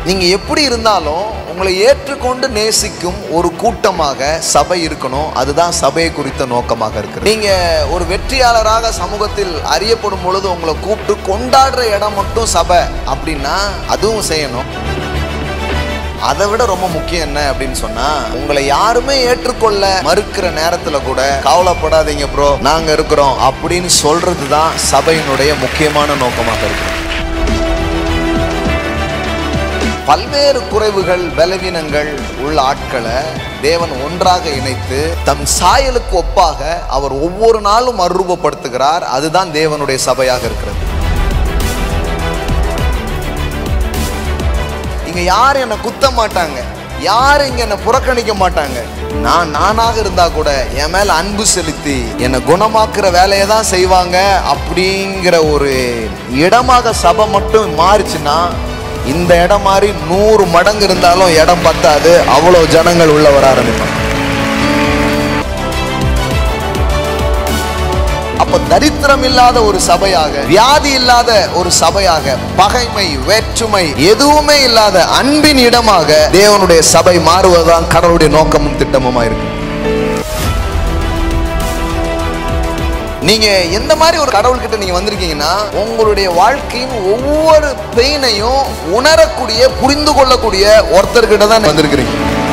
நீங்க எப்படி இருந்தாலும் உங்களை ஏற்றுக்கொண்டு நேசிக்கும் ஒரு கூட்டமாக சபை இருக்கணும் அதுதான் சபையை குறித்த நோக்கமாக இருக்கு நீங்க ஒரு வெற்றியாளராக சமூகத்தில் அறியப்படும் பொழுது உங்களை கூப்பிட்டு கொண்டாடுற இடம் மட்டும் சபை அப்படின்னா அதுவும் செய்யணும் அதை விட ரொம்ப முக்கியம் என்ன அப்படின்னு சொன்னா உங்களை யாருமே ஏற்றுக்கொள்ள மறுக்கிற நேரத்துல கூட கவலைப்படாதீங்க ப்ரோ நாங்க இருக்கிறோம் அப்படின்னு சொல்றது தான் சபையினுடைய முக்கியமான நோக்கமாக இருக்கு பல்வேறு குறைவுகள் பலவீனங்கள் உள்ள ஆட்களை தேவன் ஒன்றாக இணைத்து தம் சாயலுக்கு ஒப்பாக அவர் ஒவ்வொரு நாளும் மறுரூபப்படுத்துகிறார் அதுதான் தேவனுடைய சபையாக இருக்கிறது இங்க யாரும் என்னை குத்த மாட்டாங்க யாரும் இங்க என்னை புறக்கணிக்க மாட்டாங்க நான் நானாக இருந்தா கூட என் மேல அன்பு செலுத்தி என்னை குணமாக்குற வேலையை தான் செய்வாங்க அப்படிங்கிற ஒரு இடமாக சபை மட்டும் மாறுச்சுன்னா இந்த இடம் மாதிரி நூறு மடங்கு இருந்தாலும் இடம் பத்தாது அவ்வளவு ஜனங்கள் உள்ள வர ஆரம்பிப்பாங்க அப்ப தரித்திரம் இல்லாத ஒரு சபையாக வியாதி இல்லாத ஒரு சபையாக பகைமை வேற்றுமை எதுவுமே இல்லாத அன்பின் இடமாக தேவனுடைய சபை மாறுவதுதான் கடவுளுடைய நோக்கமும் திட்டமுமா இருக்கு நீங்க எந்த மாதிரி ஒரு கடவுள்கிட்ட நீங்க வந்திருக்கீங்கன்னா உங்களுடைய வாழ்க்கையின் ஒவ்வொரு பெயினையும் உணரக்கூடிய புரிந்து கொள்ளக்கூடிய ஒருத்தர்கிட்ட தான் வந்திருக்கிறீங்க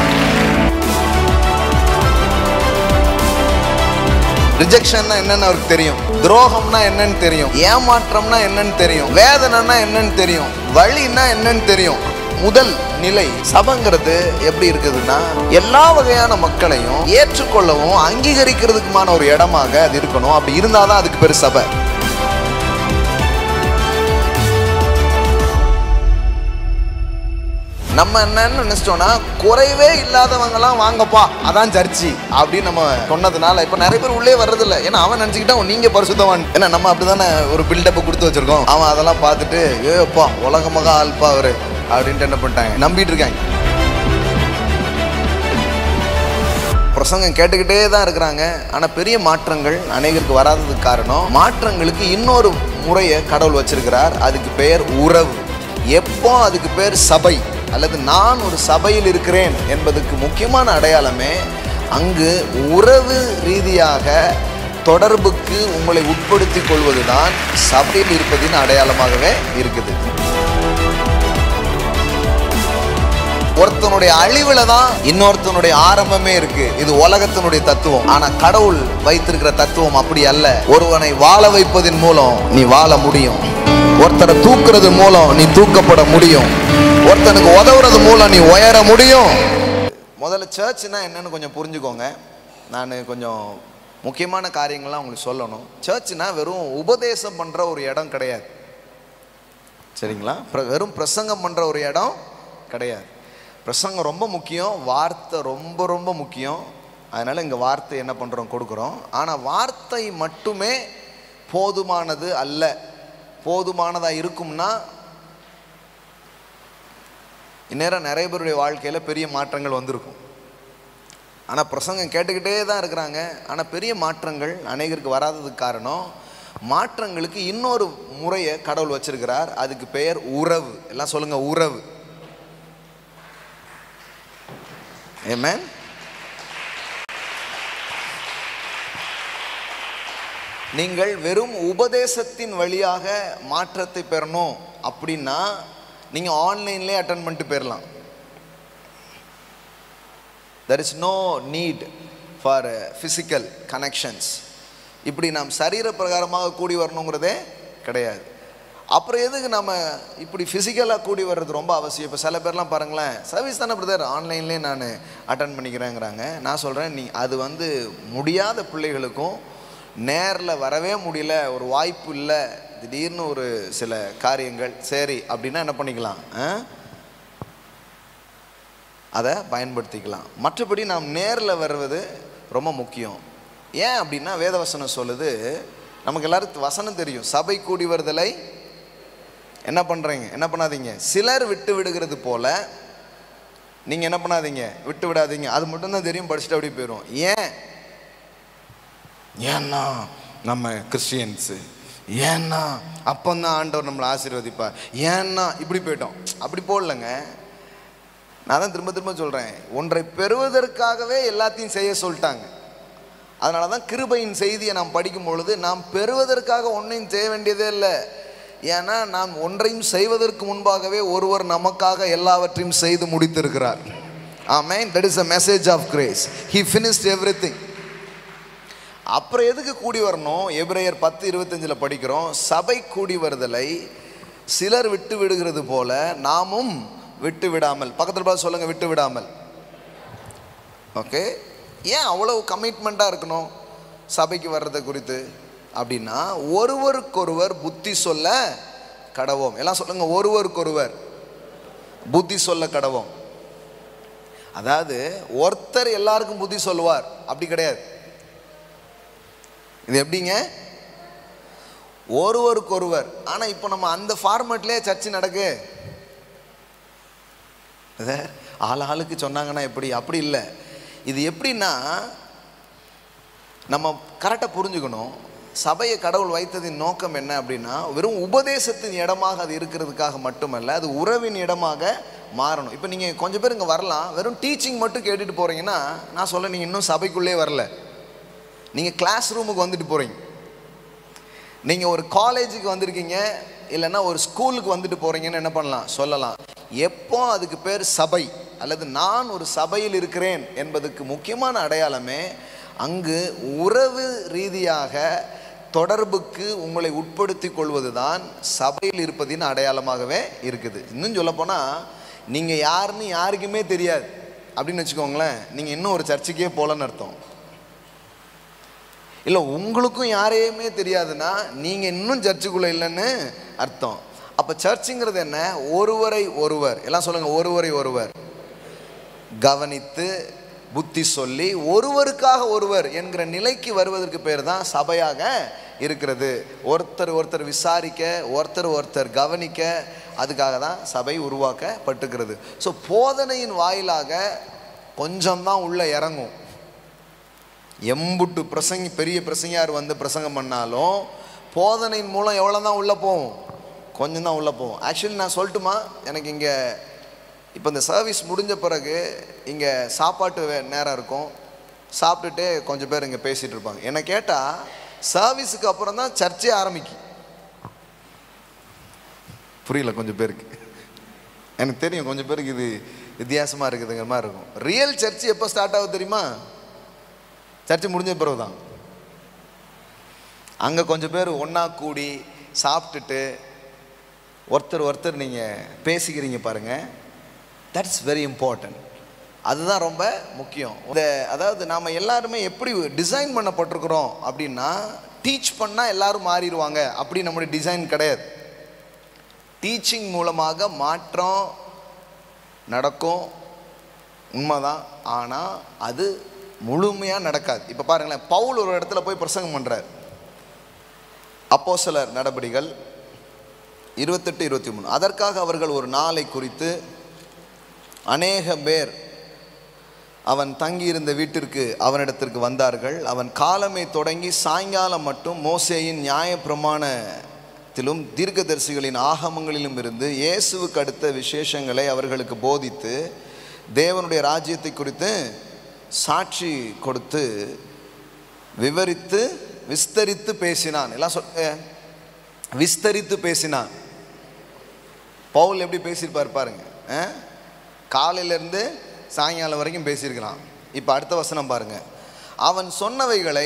ரிஜெக்ஷன்னா என்னன்னு அவருக்கு தெரியும் துரோகம்னா என்னன்னு தெரியும் ஏமாற்றம்னா என்னன்னு தெரியும் வேதனைனா என்னன்னு தெரியும் வழின்னா என்னன்னு தெரியும் முதல் நிலை சபைங்கிறது எப்படி இருக்குதுன்னா எல்லா வகையான மக்களையும் ஏற்றுக்கொள்ளவும் அங்கீகரிக்கிறதுக்குமான ஒரு இடமாக அது இருக்கணும் அப்படி இருந்தாதான் அதுக்கு பேர் சபை நம்ம என்னன்னு நினைச்சிட்டோம்னா குறைவே இல்லாதவங்கலாம் வாங்கப்பா அதான் சர்ச்சி அப்படின்னு நம்ம சொன்னதுனால இப்போ நிறைய பேர் உள்ளே வர்றதில்ல ஏன்னா அவன் நினச்சிக்கிட்டான் நீங்க பரிசுத்தவான் ஏன்னா நம்ம அப்படிதானே ஒரு பில்டப்பை கொடுத்து வச்சிருக்கோம் அவன் அதெல்லாம் பார்த்துட்டு ஏப்பா உலகமாக ஆள்பா அவரு அப்படின்ட்டு என்ன பண்ணிட்டாங்க நம்பிட்டு இருக்காங்க பிரசங்கம் கேட்டுக்கிட்டே தான் இருக்கிறாங்க ஆனால் பெரிய மாற்றங்கள் அநேகருக்கு வராததுக்கு காரணம் மாற்றங்களுக்கு இன்னொரு முறையை கடவுள் வச்சிருக்கிறார் அதுக்கு பெயர் உறவு எப்போ அதுக்கு பேர் சபை அல்லது நான் ஒரு சபையில் இருக்கிறேன் என்பதுக்கு முக்கியமான அடையாளமே அங்கு உறவு ரீதியாக தொடர்புக்கு உங்களை உட்படுத்திக் கொள்வதுதான் சபையில் இருப்பதின் அடையாளமாகவே இருக்குது ஒருத்தனுடைய அழிவுல தான் இன்னொருத்தனுடைய ஆரம்பமே இருக்கு இது உலகத்தினுடைய தத்துவம் ஆனா கடவுள் வைத்திருக்கிற தத்துவம் அப்படி அல்ல ஒருவனை வாழ வைப்பதன் மூலம் நீ வாழ முடியும் ஒருத்தரை தூக்குறது மூலம் நீ தூக்கப்பட முடியும் ஒருத்தனுக்கு உதவுறது மூலம் நீ உயர முடியும் முதல்ல சர்ச்னா என்னன்னு கொஞ்சம் புரிஞ்சுக்கோங்க நான் கொஞ்சம் முக்கியமான காரியங்கள்லாம் உங்களுக்கு சொல்லணும் சர்ச்னா வெறும் உபதேசம் பண்ற ஒரு இடம் கிடையாது சரிங்களா பிர- வெறும் பிரசங்கம் பண்ற ஒரு இடம் கிடையாது பிரசங்கம் ரொம்ப முக்கியம் வார்த்தை ரொம்ப ரொம்ப முக்கியம் அதனால இங்க வார்த்தை என்ன பண்றோம் கொடுக்குறோம் ஆனா வார்த்தை மட்டுமே போதுமானது அல்ல போதுமானதா இருக்கும்னா இந்நேரம் நிறைய பேருடைய வாழ்க்கையில பெரிய மாற்றங்கள் வந்திருக்கும் ஆனால் பிரசங்கம் கேட்டுக்கிட்டே தான் இருக்கிறாங்க ஆனால் பெரிய மாற்றங்கள் அநேகருக்கு வராததுக்கு காரணம் மாற்றங்களுக்கு இன்னொரு முறையை கடவுள் வச்சிருக்கிறார் அதுக்கு பெயர் உறவு எல்லாம் சொல்லுங்க உறவு Amen நீங்கள் வெறும் உபதேசத்தின் வழியாக மாற்றத்தை பெறணும் அப்படின்னா நீங்கள் ஆன்லைன்லேயே அட்டன் பண்ணிட்டு போயிடலாம் there is no need for physical connections இப்படி நாம் சரீர பிரகாரமாக கூடி வரணுங்கிறதே கிடையாது அப்புறம் எதுக்கு நம்ம இப்படி ஃபிசிக்கலாக கூடி வர்றது ரொம்ப அவசியம் இப்போ சில பேர்லாம் பாருங்களேன் சர்வீஸ் தானே பிரதர் ஆன்லைன்லேயே நான் அட்டன் பண்ணிக்கிறேங்கிறாங்க நான் சொல்கிறேன் நீ அது வந்து முடியாத பிள்ளைகளுக்கும் நேரில் வரவே முடியல ஒரு வாய்ப்பு இல்லை திடீர்னு ஒரு சில காரியங்கள் சரி அப்படின்னா என்ன பண்ணிக்கலாம் ஆ? அதை பயன்படுத்திக்கலாம் மற்றபடி நாம் நேரில் வருவது ரொம்ப முக்கியம் ஏன் அப்படின்னா வேதவசனம் சொல்லுது நமக்கு எல்லாருக்கும் வசனம் தெரியும் சபை கூடி வருதலை என்ன பண்ணுறீங்க என்ன பண்ணாதீங்க சிலர் விட்டு விடுகிறது போல நீங்கள் என்ன பண்ணாதீங்க விட்டு விடாதீங்க அது மட்டும்தான் தெரியும் படிச்சுட்டு அப்படியே போயிடும் ஏன் ஏன்னா நம்ம கிறிஸ்டியன்ஸு ஏன்னா அப்பந்தான் ஆண்டவர் நம்மளை ஆசீர்வதிப்பார் ஏன்னா இப்படி போயிட்டோம் அப்படி போடலங்க நான் தான் திரும்ப திரும்ப சொல்கிறேன் ஒன்றை பெறுவதற்காகவே எல்லாத்தையும் செய்ய சொல்லிட்டாங்க அதனால தான் கிருபையின் செய்தியை நாம் படிக்கும் பொழுது நாம் பெறுவதற்காக ஒன்றையும் செய்ய வேண்டியதே இல்லை ஏன்னா நாம் ஒன்றையும் செய்வதற்கு முன்பாகவே ஒருவர் நமக்காக எல்லாவற்றையும் செய்து முடித்திருக்கிறார் ஆமேன் that is a message of grace he finished everything அப்புறம் எதுக்கு கூடி வரணும் எபிரேயர் பத்து இருபத்தஞ்சில் படிக்கிறோம் சபை கூடி வருதலை சிலர் விட்டு விடுகிறது போல நாமும் விட்டு விடாமல் பக்கத்தில் பார்த்து சொல்லுங்க விட்டு விடாமல் ஓகே ஏன் அவ்வளவு கமிட்மெண்ட்டாக இருக்கணும் சபைக்கு வர்றதை குறித்து அப்படின்னா ஒருவருக்கொருவர் புத்தி சொல்ல கடவோம் எல்லாம் சொல்லுங்க ஒருவருக்கொருவர் புத்தி சொல்ல கடவோம் அதாவது ஒருத்தர் எல்லாருக்கும் புத்தி சொல்லுவார் அப்படி கிடையாது இது எப்படிங்க ஒருவருக்கொருவர் ஆனால் இப்போ நம்ம அந்த ஃபார்மேட்லேயே சர்ச்சு நடக்கு இதை ஆள் ஆளுக்கு சொன்னாங்கன்னா எப்படி அப்படி இல்லை இது எப்படின்னா நம்ம கரெக்டாக புரிஞ்சுக்கணும் சபையை கடவுள் வைத்ததின் நோக்கம் என்ன அப்படின்னா வெறும் உபதேசத்தின் இடமாக அது இருக்கிறதுக்காக மட்டுமல்ல அது உறவின் இடமாக மாறணும் இப்போ நீங்கள் கொஞ்சம் பேர் இங்கே வரலாம் வெறும் டீச்சிங் மட்டும் கேட்டுட்டு போகிறீங்கன்னா நான் சொல்ல நீங்கள் இன்னும் சபைக்குள்ளே வரல நீங்கள் கிளாஸ் ரூமுக்கு வந்துட்டு போகிறீங்க நீங்கள் ஒரு காலேஜுக்கு வந்திருக்கீங்க இல்லைன்னா ஒரு ஸ்கூலுக்கு வந்துட்டு போகிறீங்கன்னு என்ன பண்ணலாம் சொல்லலாம் எப்போ அதுக்கு பேர் சபை அல்லது நான் ஒரு சபையில் இருக்கிறேன் என்பதுக்கு முக்கியமான அடையாளமே அங்கு உறவு ரீதியாக தொடர்புக்கு உங்களை உட்படுத்தி கொள்வது தான் சபையில் இருப்பதின் அடையாளமாகவே இருக்குது இன்னும் சொல்லப்போனால் நீங்கள் யாருன்னு யாருக்குமே தெரியாது அப்படின்னு வச்சுக்கோங்களேன் நீங்கள் இன்னும் ஒரு சர்ச்சுக்கே போகலன்னு அர்த்தம் இல்லை உங்களுக்கும் யாரையுமே தெரியாதுன்னா நீங்கள் இன்னும் சர்ச்சுக்குள்ளே இல்லைன்னு அர்த்தம் அப்போ சர்ச்சுங்கிறது என்ன ஒருவரை ஒருவர் எல்லாம் சொல்லுங்கள் ஒருவரை ஒருவர் கவனித்து புத்தி சொல்லி ஒருவருக்காக ஒருவர் என்கிற நிலைக்கு வருவதற்கு பேர் தான் சபையாக இருக்கிறது ஒருத்தர் ஒருத்தர் விசாரிக்க ஒருத்தர் ஒருத்தர் கவனிக்க அதுக்காக தான் சபை உருவாக்கப்பட்டுக்கிறது ஸோ போதனையின் வாயிலாக கொஞ்சம்தான் உள்ள இறங்கும் எம்புட்டு பிரசங்கி பெரிய பிரசங்கியார் வந்து பிரசங்கம் பண்ணாலும் போதனையின் மூலம் எவ்வளோ தான் உள்ளே போகும் கொஞ்சம் தான் உள்ளே போகும் ஆக்சுவலி நான் சொல்லட்டுமா எனக்கு இங்கே இப்போ இந்த சர்வீஸ் முடிஞ்ச பிறகு இங்கே சாப்பாட்டு வே- நேரம் இருக்கும் சாப்பிட்டுட்டு கொஞ்சம் பேர் இங்கே பேசிகிட்டு இருப்பாங்க என்னை கேட்டால் சர்வீஸுக்கு அப்புறம் தான் சர்ச்சே ஆரம்பிக்கும் புரியல கொஞ்சம் பேருக்கு எனக்கு தெரியும் கொஞ்சம் பேருக்கு இது வித்தியாசமாக இருக்குதுங்கிற மாதிரி இருக்கும் ரியல் சர்ச் எப்போ ஸ்டார்ட் ஆகுது தெரியுமா சர்ச்சு முடிஞ்ச பிறகு தான் அங்கே கொஞ்சம் பேர் ஒன்றா கூடி சாப்பிட்டுட்டு ஒருத்தர் ஒருத்தர் நீங்கள் பேசிக்கிறீங்க பாருங்கள் தட்ஸ் வெரி இம்பார்ட்டன்ட் அதுதான் ரொம்ப முக்கியம் இந்த அதாவது நாம் எல்லாருமே எப்படி டிசைன் பண்ணப்பட்டிருக்கிறோம் அப்படின்னா டீச் பண்ணால் எல்லாரும் மாறிடுவாங்க அப்படி நம்முடைய டிசைன் கிடையாது டீச்சிங் மூலமாக மாற்றம் நடக்கும் உண்மைதான் ஆனால் அது முழுமையாக நடக்காது இப்போ பாருங்களேன் பவுல் ஒரு இடத்துல போய் பிரசங்கம் பண்ணுறார் அப்போஸ்தலர் நடபடிகள் இருபத்தெட்டு இருபத்தி மூணு அதற்காக அவர்கள் ஒரு நாளை குறித்து அநேக பேர் அவன் தங்கியிருந்த வீட்டிற்கு அவனிடத்திற்கு வந்தார்கள் அவன் காலமே தொடங்கி சாயங்காலம் மட்டும் மோசேயின் நியாயப்பிரமாணத்திலும் தீர்க்கதரிசிகளின் ஆகமங்களிலும் இருந்து இயேசுவுக்கு அடுத்த விசேஷங்களை அவர்களுக்கு போதித்து தேவனுடைய ராஜ்யத்தை குறித்து சாட்சி கொடுத்து விவரித்து விஸ்தரித்து பேசினான் எல்லாம் சொல் அஹ், விஸ்தரித்து பேசினான் பவுல் எப்படி பேசியிருப்பார் பாருங்க அஹ்? காலையிலேருந்து சாயங்காலம் வரைக்கும் பேசியிருக்கலாம் இப்போ அடுத்த வசனம் பாருங்க அவன் சொன்னவைகளை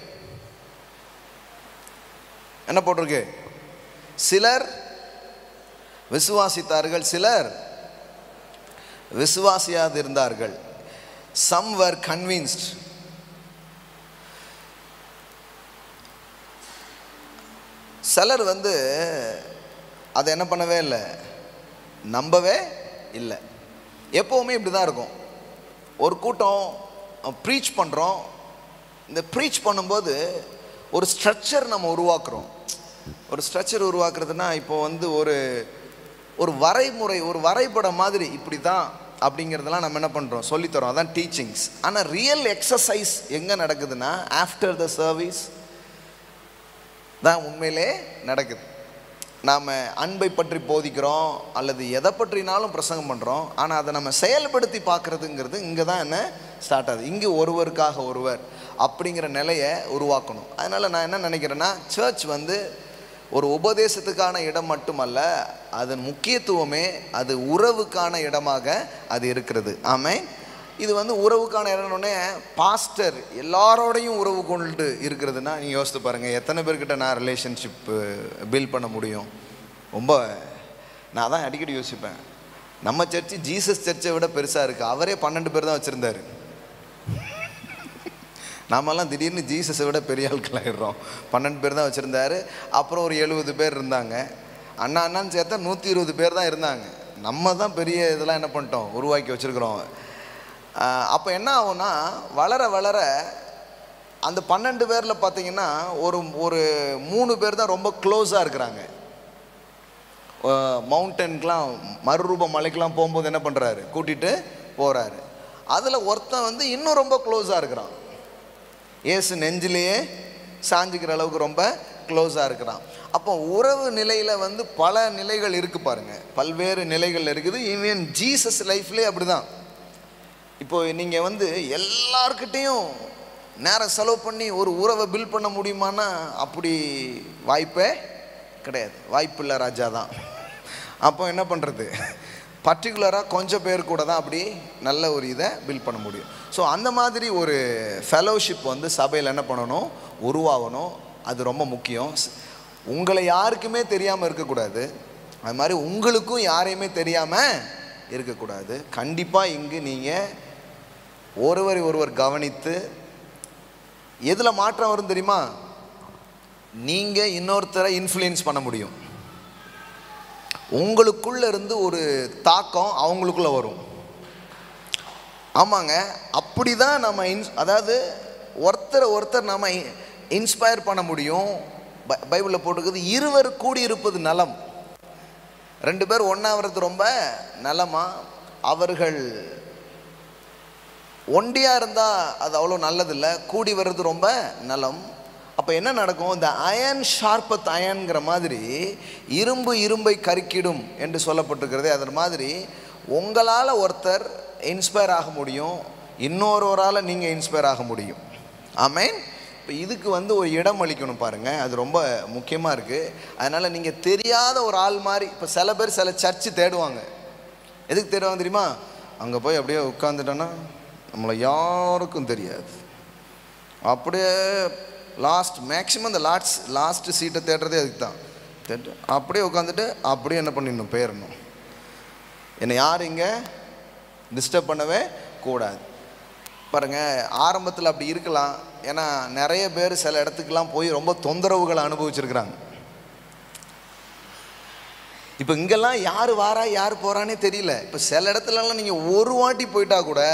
என்ன போட்டிருக்கு சிலர் விசுவாசித்தார்கள் சிலர் விசுவாசியாது இருந்தார்கள் சம் were கன்வின்ஸ்ட் சிலர் வந்து அதை என்ன பண்ணவே இல்லை நம்பவே இல்லை எப்போவுமே இப்படி தான் இருக்கும் ஒரு கூட்டம் ப்ரீச் பண்ணுறோம் இந்த ப்ரீச் பண்ணும்போது ஒரு ஸ்ட்ரக்சர் நம்ம உருவாக்குறோம் ஒரு ஸ்ட்ரக்சர் உருவாக்குறதுனா இப்போ வந்து ஒரு ஒரு வரைமுறை ஒரு வரைபடம் மாதிரி இப்படி தான் அப்படிங்கிறதெல்லாம் நம்ம என்ன பண்ணுறோம் சொல்லித்தரோம் அதான் டீச்சிங்ஸ் ஆனால் ரியல் எக்ஸசைஸ் எங்கே நடக்குதுன்னா ஆஃப்டர் த சர்வீஸ் தான் உண்மையிலே நடக்குது நாம் அன்பை பற்றி போதிக்கிறோம் அல்லது எதை பற்றினாலும் பிரசங்கம் பண்ணுறோம் ஆனால் அதை நம்ம செயல்படுத்தி பார்க்குறதுங்கிறது இங்கே தான் என்ன ஸ்டார்ட் ஆகுது இங்கே ஒருவருக்காக ஒருவர் அப்படிங்கிற நிலையை உருவாக்கணும் அதனால் நான் என்ன நினைக்கிறேன்னா சர்ச் வந்து ஒரு உபதேசத்துக்கான இடம் மட்டுமல்ல அதன் முக்கியத்துவமே அது உறவுக்கான இடமாக அது இருக்கிறது ஆமென் இது வந்து உறவுக்கான இடம்னே பாஸ்டர் எல்லாரோடையும் உறவு கொண்டு இருக்கிறதுனா நீங்கள் யோசித்து பாருங்கள் எத்தனை பேர்கிட்ட நான் ரிலேஷன்ஷிப்பு பில்ட் பண்ண முடியும் ரொம்ப நான் தான் அடிக்கடி யோசிப்பேன் நம்ம சர்ச்சு ஜீசஸ் சர்ச்சை விட பெருசாக இருக்குது அவரே பன்னெண்டு பேர் தான் வச்சுருந்தாரு நாமெல்லாம் திடீர்னு ஜீசஸை விட பெரிய ஆட்களாயிடுறோம் பன்னெண்டு பேர் தான் வச்சுருந்தாரு அப்புறம் ஒரு எழுபது பேர் இருந்தாங்க அண்ணா அண்ணான்னு சேர்த்தா நூற்றி இருபது பேர் தான் இருந்தாங்க நம்ம தான் பெரிய இதெல்லாம் என்ன பண்ணிட்டோம் உருவாக்கி வச்சுருக்குறோம் அப்போ என்ன ஆகும்னா வளர வளர அந்த பன்னெண்டு பேரில் பார்த்தீங்கன்னா ஒரு ஒரு மூணு பேர் தான் ரொம்ப க்ளோஸாக இருக்கிறாங்க மவுண்டனுக்கெலாம் மறுரூப மலைக்கெலாம் போகும்போது என்ன பண்ணுறாரு கூட்டிகிட்டு போகிறாரு அதில் ஒருத்தன் வந்து இன்னும் ரொம்ப க்ளோஸாக இருக்கிறான் ஏசு நெஞ்சிலேயே சாஞ்சிக்கிற அளவுக்கு ரொம்ப க்ளோஸாக இருக்கிறான் அப்போ உறவு நிலையில் வந்து பல நிலைகள் இருக்குது பாருங்க பல்வேறு நிலைகள் இருக்குது ஈவன் ஜீசஸ் லைஃப்லேயே அப்படி தான் இப்போ நீங்கள் வந்து எல்லார்கிட்டேயும் நேரம் செலவு பண்ணி ஒரு உறவை பில்ட் பண்ண முடியுமானா அப்படி வாய்ப்பே கிடையாது வாய்ப்பில்லை ராஜா தான் அப்போ என்ன பண்ணுறது பர்டிகுலராக கொஞ்சம் பேர் கூட தான் அப்படி நல்ல ஒரு இதை பில்ட் பண்ண முடியும் ஸோ அந்த மாதிரி ஒரு ஃபெலோஷிப் வந்து சபையில் என்ன பண்ணணும் உருவாகணும் அது ரொம்ப முக்கியம் ஸ்- உங்களை யாருக்குமே தெரியாமல் இருக்கக்கூடாது அது மாதிரி உங்களுக்கும் யாரையுமே தெரியாமல் இருக்கக்கூடாது கண்டிப்பாக இங்கு நீங்கள் ஒருவரை ஒருவர் கவனித்து எதில் மாற்றம் வரும் தெரியுமா நீங்கள் இன்னொருத்தரை இன்ஃப்ளூயன்ஸ் பண்ண முடியும் உங்களுக்குள்ள இருந்து ஒரு தாக்கம் அவங்களுக்குள்ள வரும் ஆமாங்க அப்படி தான் நம்ம இன்ஸ் அதாவது ஒருத்தரை ஒருத்தர் நம்ம இன்ஸ்பயர் பண்ண முடியும் பை பைபிளில் போட்டுருக்குது இருவர் கூடி இருப்பது நலம் ரெண்டு பேர் ஒன்றாவது ரொம்ப நலமா அவர்கள் ஒண்டியாக இருந்தால் அது அவ்வளோ நல்லதில்லை கூடி வர்றது ரொம்ப நலம் அப்போ என்ன நடக்கும் இந்த அயன் ஷார்பத் அயன்கிற மாதிரி இரும்பு இரும்பை கருக்கிடும் என்று சொல்லப்பட்டிருக்கிறதே அதன் மாதிரி உங்களால் ஒருத்தர் இன்ஸ்பயர் ஆக முடியும் இன்னொருவரால் நீங்கள் இன்ஸ்பயர் ஆக முடியும் ஆமென் இப்போ இதுக்கு வந்து ஒரு இடம் அளிக்கணும் பாருங்கள் அது ரொம்ப முக்கியமாக இருக்குது அதனால் நீங்கள் தெரியாத ஒரு ஆள் மாதிரி இப்போ சில பேர் சில சர்ச்சு தேடுவாங்க எதுக்கு தேடுவாங்க தெரியுமா அங்கே போய் அப்படியே உட்காந்துட்டோன்னா நம்மளை யாருக்கும் தெரியாது அப்படியே லாஸ்ட் மேக்ஸிமம் இந்த லாஸ்ட் லாஸ்ட் சீட்டை தேடுறதே அதுக்கு தான் தேட்டு அப்படியே உட்காந்துட்டு அப்படியே என்ன பண்ணிடணும் போயிடணும் என்னை யார் இங்கே டிஸ்டர்ப் பண்ணவே கூடாது பாருங்க ஆரம்பத்தில் அப்படி இருக்கலாம் ஏன்னா நிறைய பேர் சில இடத்துக்குலாம் போய் ரொம்ப தொந்தரவுகளை அனுபவிச்சிருக்கிறாங்க இப்போ இங்கெல்லாம் யார் வாரா யார் போகிறானே தெரியல இப்போ சில இடத்துலலாம் நீங்கள் ஒரு வாட்டி போயிட்டா கூட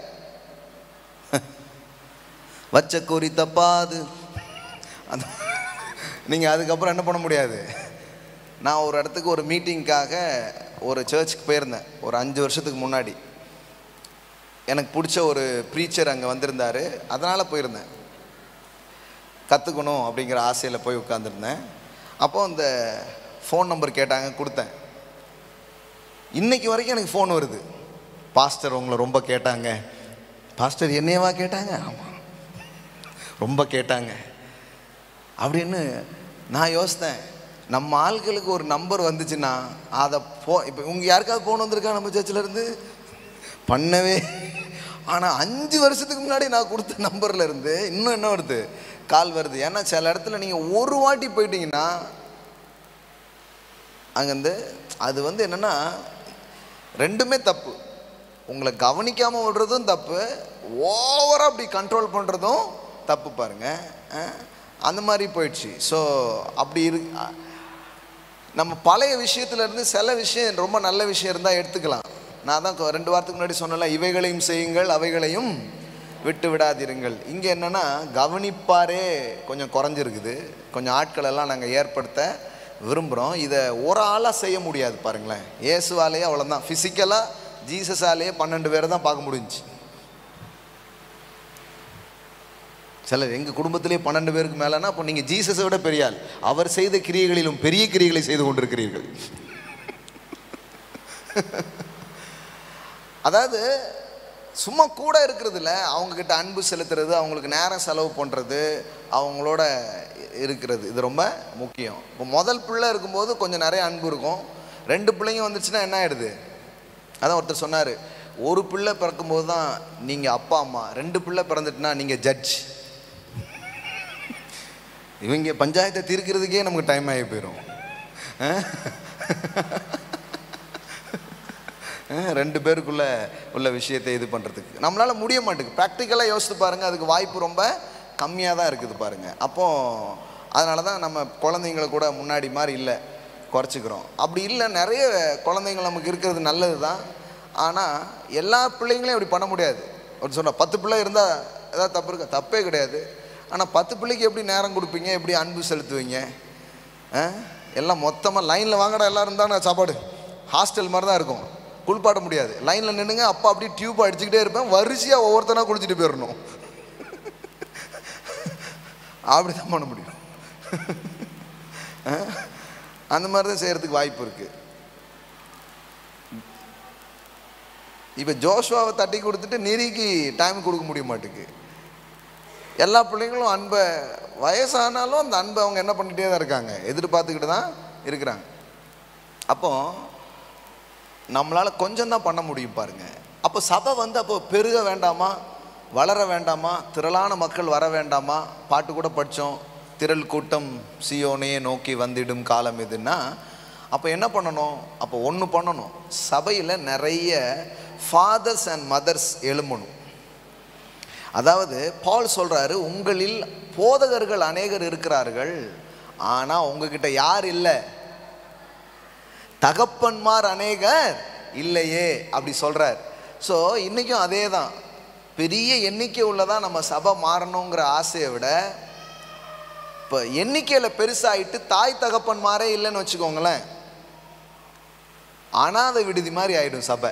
வச்ச கோரி தப்பாது அந்த நீங்கள் அதுக்கப்புறம் என்ன பண்ண முடியாது நான் ஒரு இடத்துக்கு ஒரு மீட்டிங்க்காக ஒரு சர்ச்சுக்கு போயிருந்தேன் ஒரு அஞ்சு வருஷத்துக்கு முன்னாடி எனக்கு பிடிச்ச ஒரு ப்ரீச்சர் அங்கே வந்திருந்தார் அதனால் போயிருந்தேன் கற்றுக்கணும் அப்படிங்கிற ஆசையில் போய் உட்காந்துருந்தேன் அப்போ அந்த ஃபோன் நம்பர் கேட்டாங்க கொடுத்தேன் இன்னைக்கு வரைக்கும் எனக்கு ஃபோன் வருது பாஸ்டர் உங்களை ரொம்ப கேட்டாங்க பாஸ்டர் என்னையவா கேட்டாங்க ஆமாம் ரொம்ப கேட்டாங்க அப்படின்னு நான் யோசித்தேன் நம்ம ஆட்களுக்கு ஒரு நம்பர் வந்துச்சுன்னா அதை போ இப்போ உங்கள் யாருக்காவது ஃபோன் வந்திருக்கா நம்ம சர்ச்சில் இருந்து பண்ணவே ஆனால் அஞ்சு வருஷத்துக்கு முன்னாடி நான் கொடுத்த நம்பர்ல இருந்து இன்னும் என்ன வருது கால் வருது ஏன்னா சில இடத்துல நீங்கள் ஒரு வாட்டி போயிட்டீங்கன்னா அங்கேருந்து அது வந்து என்னென்னா ரெண்டுமே தப்பு உங்களை கவனிக்காமல் விடுறதும் தப்பு ஓவராக அப்படி கண்ட்ரோல் பண்ணுறதும் தப்பு பாருங்க அஹ், அந்த மாதிரி போயிடுச்சு ஸோ அப்படி இரு அ- நம்ம பழைய விஷயத்துல இருந்து சில விஷயம் ரொம்ப நல்ல விஷயம் இருந்தால் எடுத்துக்கலாம் நான் தான் கொ- ரெண்டு வாரத்துக்கு முன்னாடி சொன்னல இவைகளையும் செய்யுங்கள் அவைகளையும் விட்டு விடாதிருங்கள் இங்கே என்னென்னா கவனிப்பாரே கொஞ்சம் குறைஞ்சிருக்குது கொஞ்சம் ஆட்கள் எல்லாம் நாங்கள் ஏற்படுத்த விரும்புகிறோம் இதை ஒரு ஆளாக செய்ய முடியாது பாருங்களேன் இயேசுவாலேயே அவ்வளோதான் ஃபிசிக்கலாக ஜீசஸாலேயே பன்னெண்டு பேரை தான் பார்க்க முடிஞ்சுச்சு சிலர் எங்கள் குடும்பத்திலே பன்னெண்டு பேருக்கு மேலேனா அப்போ நீங்கள் ஜீசஸை விட பெரிய ஆள் அவர் செய்த கிரியைகளிலும் பெரிய கிரியைகளை செய்து கொண்டிருக்கிறீர்கள் அதாவது சும்மா கூட இருக்கிறதுல அவங்கக்கிட்ட அன்பு செலுத்துறது அவங்களுக்கு நேரம் செலவு பண்ணுறது அவங்களோட இருக்கிறது இது ரொம்ப முக்கியம் இப்போ முதல் பிள்ளை இருக்கும்போது கொஞ்சம் நிறைய அன்பு இருக்கும் ரெண்டு பிள்ளைங்க வந்துச்சுன்னா என்ன ஆயிடுது அதான் ஒருத்தர் சொன்னார் ஒரு பிள்ளை பிறக்கும்போது தான் நீங்கள் அப்பா அம்மா ரெண்டு பிள்ளை பிறந்துட்டுனா நீங்கள் ஜட்ஜ் இவங்க பஞ்சாயத்தை தீர்க்கிறதுக்கே நமக்கு டைம் ஆகி போயிடும் அஹ்? அஹ், ரெண்டு பேருக்குள்ள உள்ள விஷயத்தை இது பண்ணுறதுக்கு நம்மளால் முடிய மாட்டேங்குது ப்ராக்டிக்கலாக யோசித்து பாருங்கள் அதுக்கு வாய்ப்பு ரொம்ப கம்மியாக தான் இருக்குது பாருங்கள் அப்போ அதனால தான் நம்ம குழந்தைங்கள கூட முன்னாடி மாதிரி இல்லை குறைச்சிக்கிறோம் அப்படி இல்லை நிறைய குழந்தைங்கள் நமக்கு இருக்கிறது நல்லது தான் ஆனால் எல்லா பிள்ளைங்களையும் அப்படி பண்ண முடியாது ஒரு சொன்ன பத்து பிள்ளை இருந்தால் ஏதாவது தப்பு இருக்கா தப்பே கிடையாது ஆனால் பத்து பிள்ளைக்கு எப்படி நேரம் கொடுப்பீங்க எப்படி அன்பு செலுத்துவீங்க ஆ? எல்லாம் மொத்தமாக லைனில் வாங்கடா எல்லோரும் இருந்தானே சாப்பாடு ஹாஸ்டல் மாதிரி தான் இருக்கும் குளிப்பாட்ட முடியாது லைனில் நின்னுங்க அப்பா அப்படியே டியூப் அடிச்சுக்கிட்டே இருப்பேன் வரிசையாக ஒவ்வொருத்தனா குளிச்சுட்டு போயிடணும் அப்படி தான் பண்ண முடியும் ஆ? அந்த மாதிரி தான் செய்கிறதுக்கு வாய்ப்பு இருக்குது இப்போ ஜோஷுவாவை தட்டி கொடுத்துட்டு நெறிக்கு டைம் கொடுக்க முடிய மாட்டேங்குது எல்லா பிள்ளைங்களும் அன்பை வயசானாலும் அந்த அன்பை அவங்க என்ன பண்ணிகிட்டே தான் இருக்காங்க எதிர்பார்த்துக்கிட்டு தான் இருக்கிறாங்க அப்போ நம்மளால் கொஞ்சம் தான் பண்ண முடியும் பாருங்க அப்போ சபை வந்து அப்போ பெருக வேண்டாமா வளர வேண்டாமா திரளான மக்கள் வர வேண்டாமா பாட்டு கூட படித்தோம் திரள் கூட்டம் சியோனையே நோக்கி வந்திடும் காலம் எதுன்னா அப்போ என்ன பண்ணணும் அப்போ ஒன்று பண்ணணும் சபையில் நிறைய ஃபாதர்ஸ் அண்ட் மதர்ஸ் எழும்பணும் அதாவது பால் சொல்றாரு உங்களில் போதகர்கள் அநேகர் இருக்கிறார்கள் ஆனா உங்ககிட்ட யார் இல்லை தகப்பன்மார் அநேகர் இல்லையே அப்படி சொல்றார் ஸோ இன்னைக்கும் அதே தான் பெரிய எண்ணிக்கை உள்ளதா நம்ம சபை மாறணுங்கிற ஆசையை விட இப்போ எண்ணிக்கையில் பெருசாயிட்டு தாய் தகப்பன்மாரே இல்லைன்னு வச்சுக்கோங்களேன் அனாதை விடுதி மாதிரி ஆயிடும் சபை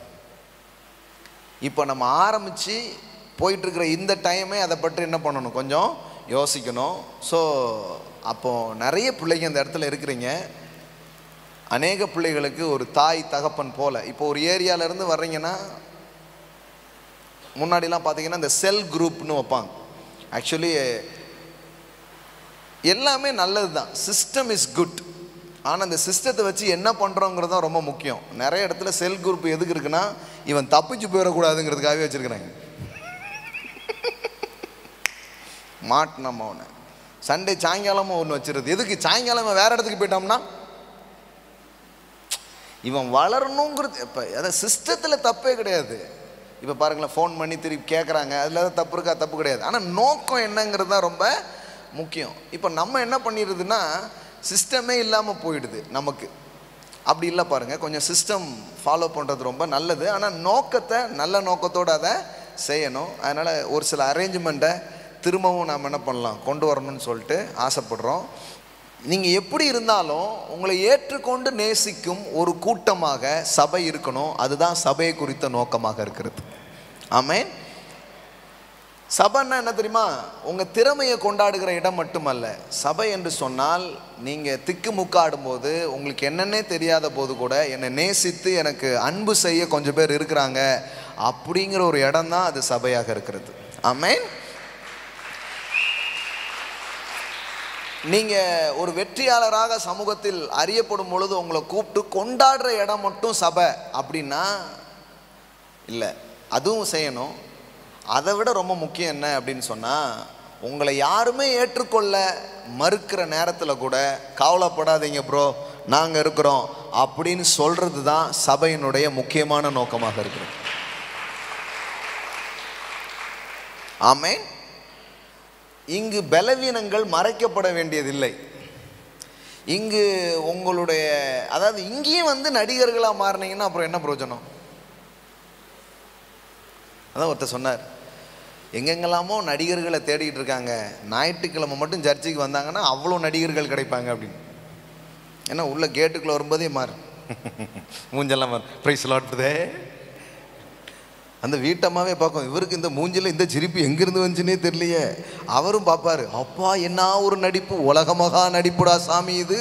இப்போ நம்ம ஆரம்பித்து போயிட்டுருக்கிற இந்த டைமே அதை பற்றி என்ன பண்ணணும் கொஞ்சம் யோசிக்கணும் ஸோ அப்போது நிறைய பிள்ளைங்க இந்த இடத்துல இருக்கிறீங்க அநேக பிள்ளைகளுக்கு ஒரு தாய் தகப்பன் போல இப்போ ஒரு ஏரியாவிலேருந்து வர்றீங்கன்னா முன்னாடிலாம் பார்த்தீங்கன்னா இந்த செல் குரூப்னு வைப்பாங்க ஆக்சுவலி எல்லாமே நல்லது தான் சிஸ்டம் இஸ் குட் ஆனால் அந்த சிஸ்டத்தை வச்சு என்ன பண்ணுறோங்கிறது தான் ரொம்ப முக்கியம் நிறைய இடத்துல செல் குரூப் எதுக்கு இருக்குன்னா இவன் தப்பிச்சு போயிடக்கூடாதுங்கிறதுக்காகவே வச்சுருக்கிறாங்க மாட்டினோம் அவனை சண்டே சாயங்காலமும் ஒன்று வச்சிருது எதுக்கு சாயங்காலம் இவன் வேற இடத்துக்கு போயிட்டோம்னா இவன் வளரணுங்கிறது இப்போ அதாவது சிஸ்டத்தில் தப்பே கிடையாது இப்போ பாருங்களேன் ஃபோன் பண்ணி திருப்பி கேட்குறாங்க அதில் ஏதாவது தப்பு இருக்கா தப்பு கிடையாது ஆனால் நோக்கம் என்னங்கிறது தான் ரொம்ப முக்கியம் இப்போ நம்ம என்ன பண்ணிடுதுன்னா சிஸ்டமே இல்லாமல் போயிடுது நமக்கு அப்படி இல்லை பாருங்கள் கொஞ்சம் சிஸ்டம் ஃபாலோ பண்ணுறது ரொம்ப நல்லது ஆனால் நோக்கத்தை நல்ல நோக்கத்தோடு அதை செய்யணும் அதனால் ஒரு சில அரேஞ்ச்மெண்ட்டை திரும்பவும் நாம் என்ன பண்ணலாம் கொண்டு வரணும்னு சொல்லிட்டு ஆசைப்படுறோம் நீங்கள் எப்படி இருந்தாலும் உங்களை ஏற்றுக்கொண்டு நேசிக்கும் ஒரு கூட்டமாக சபை இருக்கணும் அதுதான் சபையை குறித்த நோக்கமாக இருக்கிறது ஆமென் சபைன்னா என்ன தெரியுமா உங்கள் திறமையை கொண்டாடுகிற இடம் மட்டுமல்ல சபை என்று சொன்னால் நீங்கள் திக்கு முக்காடும்போது உங்களுக்கு என்னன்னே தெரியாத போது கூட என்னை நேசித்து எனக்கு அன்பு செய்ய கொஞ்சம் பேர் இருக்கிறாங்க அப்படிங்கிற ஒரு இடம் தான் அது சபையாக இருக்கிறது ஆமென் நீங்கள் ஒரு வெற்றியாளராக சமூகத்தில் அறியப்படும் பொழுது உங்களை கூப்பிட்டு கொண்டாடுற இடம் மட்டும் சபை அப்படின்னா இல்லை அதுவும் செய்யணும் அதை விட ரொம்ப முக்கியம் என்ன அப்படின்னு சொன்னால் உங்களை யாருமே ஏற்றுக்கொள்ள மறுக்கிற நேரத்தில் கூட கவலைப்படாதீங்க ப்ரோ நாங்கள் இருக்கிறோம் அப்படின்னு சொல்கிறது தான் சபையினுடைய முக்கியமான நோக்கமாக இருக்கிறது ஆமென் இங்கு பலவீனங்கள் மறைக்கப்பட வேண்டியதில்லை இங்கு உங்களுடைய அதாவது இங்கேயும் வந்து நடிகர்களாக மாறினீங்கன்னா அப்புறம் என்ன பிரயோஜனம் அதான் ஒருத்தர் சொன்னார் எங்கெங்கெல்லாமோ நடிகர்களை தேடிட்டு இருக்காங்க ஞாயிற்றுக்கிழமை மட்டும் சர்ச்சுக்கு வந்தாங்கன்னா அவ்வளோ நடிகர்கள் கிடைப்பாங்க அப்படின்னு ஏன்னா உள்ள கேட்டுக்குள்ளே வரும்போதே மாறு மூஞ்செல்லாம் மாறு ப்ரைஸ் லாட்டுதே அந்த வீட்டம்மாவே பார்க்கும் இவருக்கு இந்த மூஞ்சில இந்த சிரிப்பு எங்கிருந்து வந்துச்சுன்னே தெரியலையே அவரும் பார்ப்பாரு அப்பா என்ன ஒரு நடிப்பு உலகமகா நடிப்புடா சாமி இது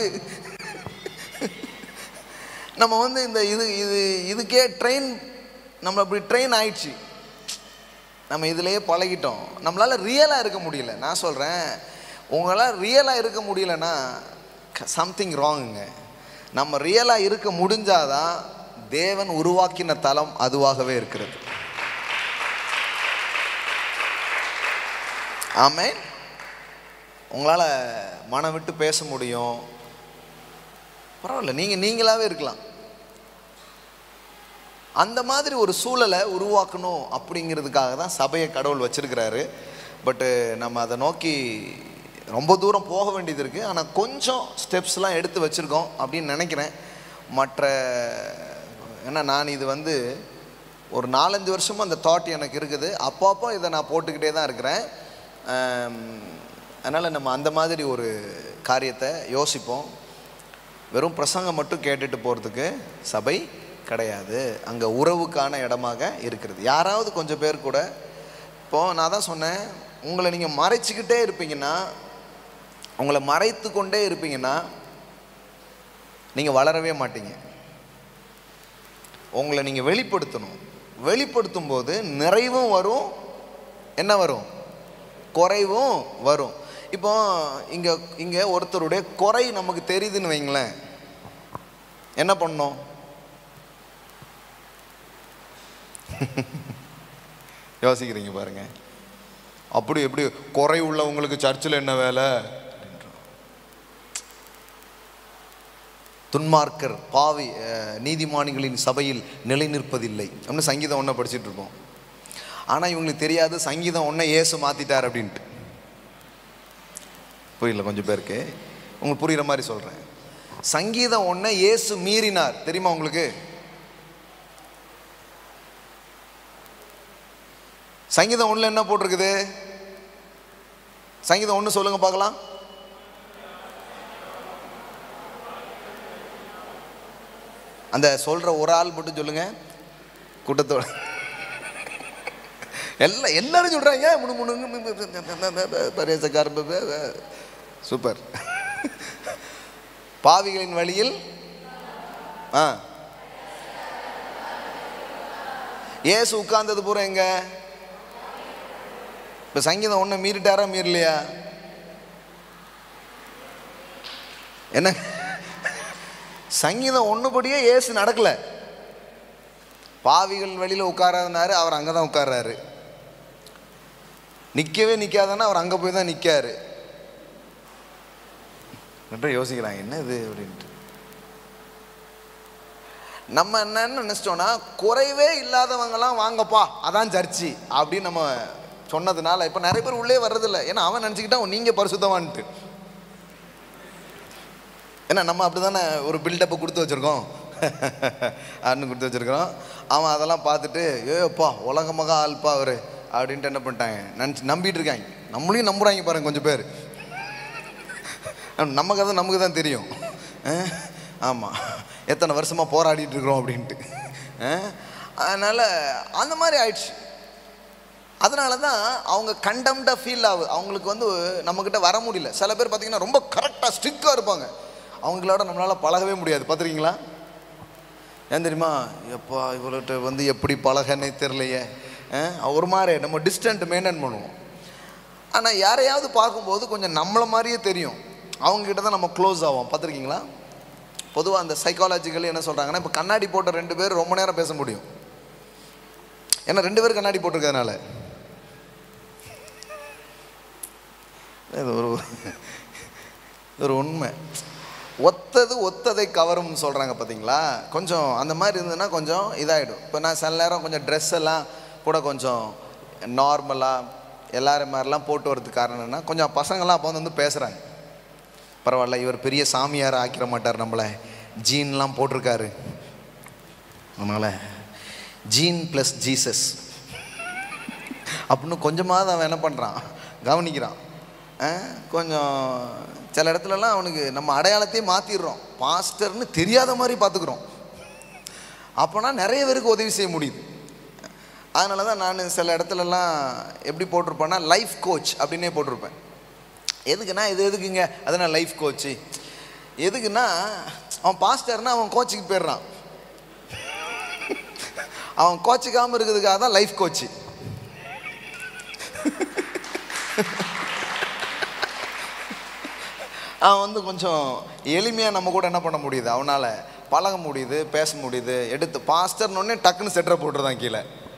நம்ம வந்து இந்த இது இது இதுக்கே ட்ரெயின் நம்ம அப்படி ட்ரெயின் ஆயிடுச்சு நம்ம இதுலயே பழகிட்டோம் நம்மளால ரியலாக இருக்க முடியல நான் சொல்கிறேன் உங்களால் ரியலாக இருக்க முடியலன்னா சம்திங் ராங்குங்க நம்ம ரியலாக இருக்க முடிஞ்சாதான் தேவன் உருவாக்கின தலம் அதுவாகவே இருக்கிறது ஆமே உங்களால் மனம் விட்டு பேச முடியும் பரவாயில்ல நீங்கள் நீங்களாவே இருக்கலாம் அந்த மாதிரி ஒரு சூழலை உருவாக்கணும் அப்படிங்கிறதுக்காக தான் சபையை கடவுள் வச்சிருக்கிறாரு பட்டு நம்ம அதை நோக்கி ரொம்ப தூரம் போக வேண்டியது இருக்குது ஆனால் கொஞ்சம் ஸ்டெப்ஸ்லாம் எடுத்து வச்சுருக்கோம் அப்படின்னு நினைக்கிறேன் மற்ற ஏன்னா நான் இது வந்து ஒரு நாலஞ்சு வருஷமாக அந்த தாட் எனக்கு இருக்குது அப்பப்போ இதை நான் போட்டுக்கிட்டே தான் இருக்கிறேன் அதனால் நம்ம அந்த மாதிரி ஒரு காரியத்தை யோசிப்போம் வெறும் பிரசங்கம் மட்டும் கேட்டுட்டு போகிறதுக்கு சபை கிடையாது அங்கே உறவுக்கான இடமாக இருக்கிறது யாராவது கொஞ்சம் பேர் கூட இப்போது நான் தான் சொன்னேன் உங்களை நீங்கள் மறைச்சிக்கிட்டே இருப்பீங்கன்னா உங்களை மறைத்து கொண்டே இருப்பீங்கன்னா நீங்கள் வளரவே மாட்டீங்க உங்களை நீங்கள் வெளிப்படுத்தணும் வெளிப்படுத்தும் போது நிறைவும் வரும் என்ன வரும் குறைவும் வரும் இப்போ இங்கே இங்கே ஒருத்தருடைய குறை நமக்கு தெரியுதுன்னு வைங்களேன் என்ன பண்ணோம் யோசிக்கிறீங்க பாருங்க அப்படி எப்படி குறை உள்ளவங்களுக்கு சர்ச்சில் என்ன வேலை துன்மார்க்கர் பாவி அஹ், நீதிமானிகளின் சபையில் நிலை நிற்பதில்லை அப்படின்னு சங்கீதம் ஒன்றை படிச்சுட்டு இருப்போம் ஆனால் இவங்களுக்கு தெரியாது சங்கீதம் ஒன்றை ஏசு மாற்றிட்டார் அப்படின்ட்டு புரியல கொஞ்சம் பேருக்கு உங்களுக்கு புரியுற மாதிரி சொல்கிறேன் சங்கீதம் ஒன்றை இயேசு மீறினார் தெரியுமா உங்களுக்கு சங்கீதம் ஒன்றில் என்ன போட்டிருக்குது சங்கீதம் ஒன்று சொல்லுங்க பார்க்கலாம் அந்த சொல்ற ஒரு ஆள் மட்டும் சொல்லுங்க கூட்டத்தோட எல்லாம் எல்லாரும் சொல்றாங்க முணு முணுங்க பரேசக்கார சூப்பர் பாவிகளின் வழியில் ஆ ஏசு உட்கார்ந்தது பூரா எங்க இப்ப சங்கீதம் ஒண்ணு மீறிட்டாரா மீறலையா என்ன சங்கீதம் ஒண்ணுபடியே ஏசு நடக்கல பாவிகள் வழியில் உட்காராதனாரு அவர் அங்கே தான் உட்கார்றாரு நிற்கவே நிற்காதன்னா அவர் அங்கே போய் தான் நிற்காரு யோசிக்கிறாங்க என்ன இது அப்படின்ட்டு நம்ம என்னன்னு நினச்சிட்டோன்னா குறைவே இல்லாதவங்கலாம் வாங்கப்பா அதான் சர்ச்சு அப்படின்னு நம்ம சொன்னதுனால இப்போ நிறைய பேர் உள்ளே வர்றதில்ல ஏன்னா அவன் நினச்சிக்கிட்டான் நீங்கள் பரிசுத்தவான்ட்டு ஏன்னா நம்ம அப்படி தானே ஒரு பில்டப்பை கொடுத்து வச்சுருக்கோம் அண்ணன் கொடுத்து வச்சுருக்கிறோம் அவன் அதெல்லாம் பார்த்துட்டு ஏப்பா உலக மகா ஆள்பா அவர் அப்படின்ட்டு என்ன பண்ணிட்டாங்க நினச்சி நம்பிட்டு இருக்காங்க நம்மளையும் நம்புறாங்க பாருங்க கொஞ்சம் பேர் நம்ம கதை நமக்கு தான் தெரியும் ஆமாம் எத்தனை வருஷமாக போராடிட்டு இருக்கிறோம் அப்படின்ட்டு அதனால் அந்த மாதிரி ஆயிடுச்சு அதனால தான் அவங்க கண்டம்டாக ஃபீல் ஆகுது அவங்களுக்கு வந்து நம்மக்கிட்ட வர முடியல சில பேர் பார்த்தீங்கன்னா ரொம்ப கரெக்டாக ஸ்ட்ரிக்டாக இருப்பாங்க அவங்களோட நம்மளால் பழகவே முடியாது பார்த்துருக்கீங்களா ஏன் தெரியுமா எப்பா இவ்வளோட்ட வந்து எப்படி பழகனே தெரிலையே அஹ், ஒரு மாதிரி நம்ம டிஸ்டன்ட் மெயின்டைன் பண்ணுவோம் ஆனால் யாரையாவது பார்க்கும்போது கொஞ்சம் நம்மளை மாதிரியே தெரியும் அவங்ககிட்ட தான் நம்ம க்ளோஸ் ஆவோம் பார்த்துருக்கீங்களா பொதுவாக அந்த சைக்காலஜிக்கலி என்ன சொல்கிறாங்கன்னா இப்போ கண்ணாடி போட்ட ரெண்டு பேர் ரொம்ப நேரம் பேச முடியும் ஏன்னா ரெண்டு பேரும் கண்ணாடி போட்டிருக்கிறதுனால இது ஒரு இது ஒரு உண்மை ஒத்தது ஒத்ததை கவரும்னு சொல்கிறாங்க பார்த்தீங்களா கொஞ்சம் அந்த மாதிரி இருந்ததுன்னா கொஞ்சம் இதாகிடும் இப்போ நான் சில நேரம் கொஞ்சம் ட்ரெஸ் எல்லாம் கூட கொஞ்சம் நார்மலாக எல்லாரும் மாதிரிலாம் போட்டு வரதுக்கு காரணம் என்னன்னா கொஞ்சம் பசங்கள்லாம் அப்போ வந்து பேசுகிறாங்க பரவாயில்ல இவர் பெரிய சாமியார் ஆக்கிட மாட்டார் நம்மளை ஜீன்லாம் போட்டிருக்காரு அதனால் ஜீன் ப்ளஸ் ஜீசஸ் அப்படின்னு கொஞ்சமாவது அவன் என்ன பண்ணுறான் கவனிக்கிறான் ஆ, கொஞ்சம் சில இடத்துலலாம் அவனுக்கு நம்ம அடையாளத்தையே மாற்றிடுறோம் பாஸ்டர்னு தெரியாத மாதிரி பார்த்துக்குறோம் அப்போனா நிறைய பேருக்கு உதவி செய்ய முடியுது அதனால தான் நான் சில இடத்துலலாம் எப்படி போட்டிருப்பேன்னா லைஃப் கோச் அப்படின்னே போட்டிருப்பேன் எதுக்குன்னா இது எதுக்குங்க அதனால் லைஃப் கோச்சு எதுக்குன்னா அவன் பாஸ்டர்னா அவன் கோச்சுக்கு போயிடுறான் அவன் கோச்சிக்காமல் இருக்கிறதுக்காக தான் லைஃப் கோச்சு அவன் வந்து கொஞ்சம் எளிமையாக நம்ம கூட என்ன பண்ண முடியுது அவனால் பழக முடியுது பேச முடியுது எடுத்து பாஸ்டர்னு டக்குன்னு செட்டரை போட்டுருதான் கீழே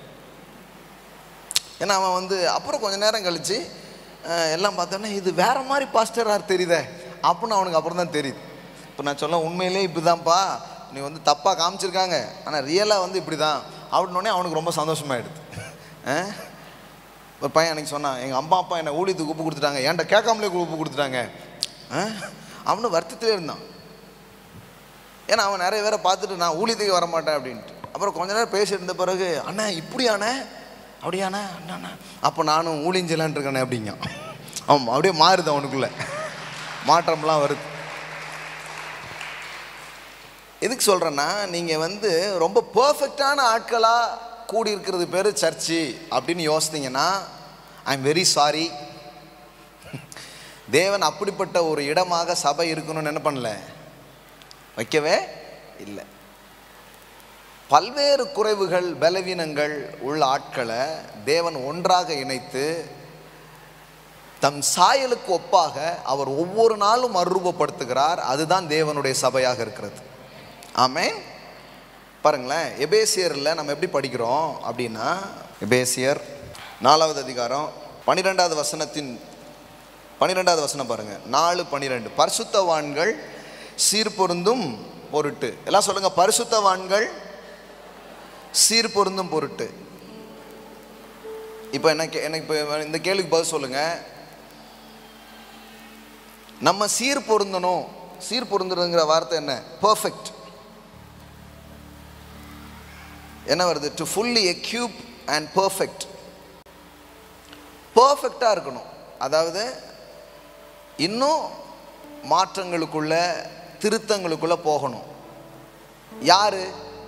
ஏன்னா அவன் வந்து அப்புறம் கொஞ்ச நேரம் கழித்து எல்லாம் பார்த்தோன்னா இது வேற மாதிரி பாஸ்டராக தெரியுதே அப்படின்னு அவனுக்கு அப்புறம் தான் தெரியுது இப்போ நான் சொல்ல உண்மையிலே இப்படிதான்ப்பா நீ வந்து தப்பாக காமிச்சிருக்காங்க ஆனால் ரியலாக வந்து இப்படி தான் அப்படின்னோடனே அவனுக்கு ரொம்ப சந்தோஷமாயிடுது அஹ்? ஒரு பையன் அன்னைக்கு சொன்னான் எங்கள் அம்மா அப்பா என்னை ஊழியத்துக்கு உப்பு கொடுத்துட்டாங்க ஏன்டா கேட்காமலே உப்பு கொடுத்துட்டாங்க அஹ்? அவனு வருத்தத்திலே இருந்தான் ஏன்னா அவன் நிறைய பேரை பார்த்துட்டு நான் ஊழியத்துக்கு வர மாட்டேன் அப்படின்ட்டு அப்புறம் கொஞ்ச நேரம் பேசிட்டு இருந்த பிறகு அண்ணா இப்படியாண்ணே அப்படியாண்ணே அண்ணா அப்போ நானும் ஊழியஞ்சலான் இருக்கேனே அப்படிங்க அவன் அப்படியே மாறுது அவனுக்குள்ள மாற்றம்லாம் வருது எதுக்கு சொல்கிறேன்னா நீங்கள் வந்து ரொம்ப பர்ஃபெக்டான ஆட்களாக கூடி இருக்கிறது பேர் சர்ச்சு அப்படின்னு யோசித்தீங்கன்னா ஐ எம் வெரி சாரி தேவன் அப்படிப்பட்ட ஒரு இடமாக சபை இருக்கணும்னு என்ன பண்ணல வைக்கவே இல்லை பல்வேறு குறைவுகள் பலவீனங்கள் உள்ள ஆட்களை தேவன் ஒன்றாக இணைத்து தம் சாயலுக்கு ஒப்பாக அவர் ஒவ்வொரு நாளும் மறுரூபப்படுத்துகிறார் அதுதான் தேவனுடைய சபையாக இருக்கிறது ஆமென் பாருங்களேன் எபேசியரில் நம்ம எப்படி படிக்கிறோம் அப்படின்னா எபேசியர் நாலாவது அதிகாரம் பன்னிரெண்டாவது வசனத்தின் பன்னிரெண்டாவது வசனம் பாருங்க நாலு பன்னிரெண்டு பரிசுத்தவான்கள் சீர்பொருந்தும் பொருட்டு எல்லாம் சொல்லுங்க பரிசுத்தவான்கள் சீர்பொருந்தும் பொருட்டு இப்போ என்ன கே- எனக்கு இப்போ இந்த கேள்விக்கு பதில் சொல்லுங்க நம்ம சீர் பொருந்தணும் சீர் பொருந்துறதுங்கிற வார்த்தை என்ன பர்ஃபெக்ட் என்ன வருது to fully equip and perfect பர்ஃபெக்டாக இருக்கணும் அதாவது இன்னும் மாற்றங்களுக்குள்ள திருத்தங்களுக்குள்ள போகணும் யாரு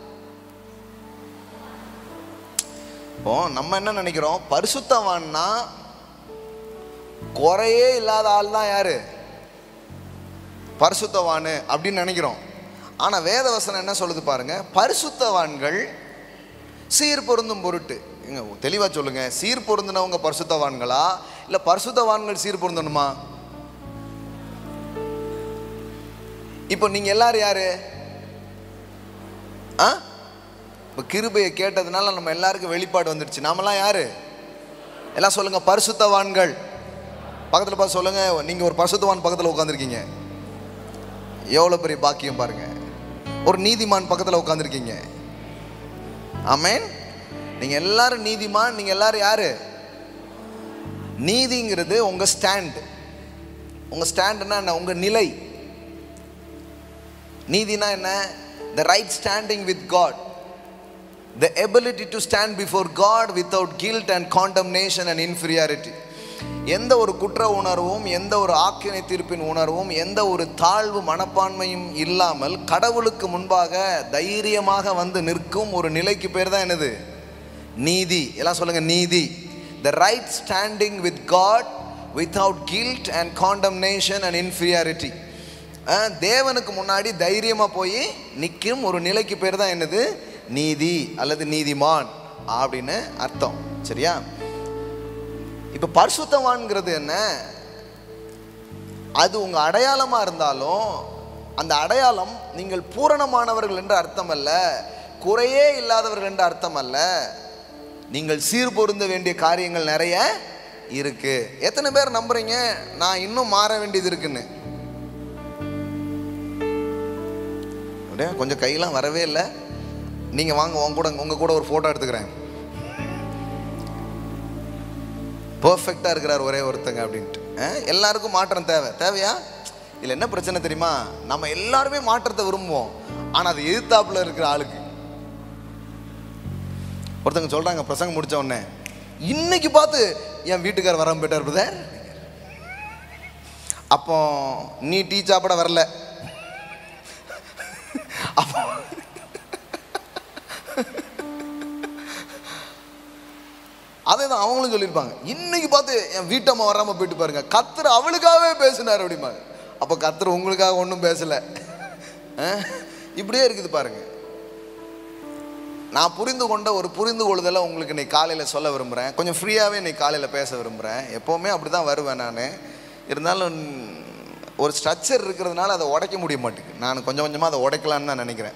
இப்போ நம்ம என்ன நினைக்கிறோம் பரிசுத்தவான்னா குறையே இல்லாத ஆள் தான் யாரு பரிசுத்தவானு அப்படின்னு நினைக்கிறோம் ஆனால் வேதவசனம் என்ன சொல்லுது பாருங்க பரிசுத்தவான்கள் சீர் பொருந்தும் பொருட்டு எங்க தெளிவாக சொல்லுங்க சீர் பொருந்தினவங்க பரிசுத்தவான்களா இல்லை பரிசுத்தவான்கள் சீர் பொருந்தணுமா இப்போ நீங்கள் எல்லாரும் யாரு ஆ இப்போ கிருபையை கேட்டதுனால நம்ம எல்லாருக்கும் வெளிப்பாடு வந்துடுச்சு நாமெல்லாம் யாரு எல்லாம் சொல்லுங்க பரிசுத்தவான்கள் பக்கத்தில் பார்த்து சொல்லுங்க நீங்க ஒரு பரிசுத்தவான் பக்கத்தில் உட்காந்துருக்கீங்க எவ்வளோ பெரிய பாக்கியம் பாருங்க ஒரு நீதிமான் பக்கத்தில் உட்காந்துருக்கீங்க ஆமென் நீங்க எல்லாரும் நீதிமான் நீங்க எல்லாரும் யாரு நீதிங்கிறது உங்க ஸ்டாண்ட் உங்க ஸ்டாண்ட்னா என்ன உங்க நிலை நீதினா என்ன the right standing with God the ability to stand before God without guilt and condemnation and inferiority எந்த ஒரு குற்ற உணர்வும் எந்த ஒரு ஆக்கினை தீர்ப்பின் உணர்வும் எந்த ஒரு தாழ்வு மனப்பான்மையும் இல்லாமல் கடவுளுக்கு முன்பாக தைரியமாக வந்து நிற்கும் ஒரு நிலைக்கு பேர் தான் என்னது நீதி எல்லாம் சொல்லுங்க நீதி the right standing with God without guilt and condemnation and inferiority தேவனுக்கு முன்னாடி தைரியமாக போய் நிற்கும் ஒரு நிலைக்கு பேர் தான் என்னது நீதி அல்லது நீதிமான் அப்படின்னு அர்த்தம் சரியா இப்போ பரிசுத்தவான்ங்கிறது என்ன அது உங்கள் அடையாளமாக இருந்தாலும் அந்த அடையாளம் நீங்கள் பூரணமானவர்கள் என்று அர்த்தம் அல்ல குறையே இல்லாதவர்கள் என்று அர்த்தம் அல்ல நீங்கள் சீர்பொருந்த வேண்டிய காரியங்கள் நிறைய இருக்கு எத்தனை பேர் நம்புறீங்க நான் இன்னும் மாற வேண்டியது இருக்குன்னு அப்படியே கொஞ்சம் கையெல்லாம் வரவே இல்லை நீங்க வாங்க உங்க கூட உங்க கூட ஒரு போட்டோ எடுத்துக்கிறேன் பர்ஃபெக்டாக இருக்கிறார் ஒரே ஒருத்தங்க அப்படின்ட்டு அஹ், எல்லாருக்கும் மாற்றம் தேவை தேவையா இல்லை என்ன பிரச்சனை தெரியுமா நம்ம எல்லாருமே மாற்றத்தை விரும்புவோம் ஆனால் அது எதிர்த்தாப்புல இருக்கிற ஆளுக்கு ஒருத்தங்க சொல்றாங்க பிரசங்கம் முடிச்ச உடனே இன்னைக்கு பார்த்து என் வீட்டுக்கார் வராம போயிட்டார் பிரதர் அப்போ நீ டீ சாப்பிட வரல அப்போ அதே தான் அவங்களும் சொல்லியிருப்பாங்க இன்னைக்கு பார்த்து என் வீட்டம்மா வராமல் போயிட்டு பாருங்க கத்தர் அவளுக்காகவே பேசினார் அப்படிம்பாங்க அப்போ கத்தர் உங்களுக்காக ஒன்றும் பேசலை அஹ், இப்படியே இருக்குது பாருங்க நான் புரிந்து கொண்ட ஒரு புரிந்து கொள்ளுதலை உங்களுக்கு இன்னைக்கு காலையில் சொல்ல விரும்புகிறேன் கொஞ்சம் ஃப்ரீயாகவே இன்னைக்கு காலையில் பேச விரும்புகிறேன் எப்போவுமே அப்படி தான் வருவேன் நான் இருந்தாலும் ஒரு ஸ்ட்ரக்சர் இருக்கிறதுனால அதை உடைக்க முடிய மாட்டேங்குது நான் கொஞ்சம் கொஞ்சமாக அதை உடைக்கலான்னு தான் நினைக்கிறேன்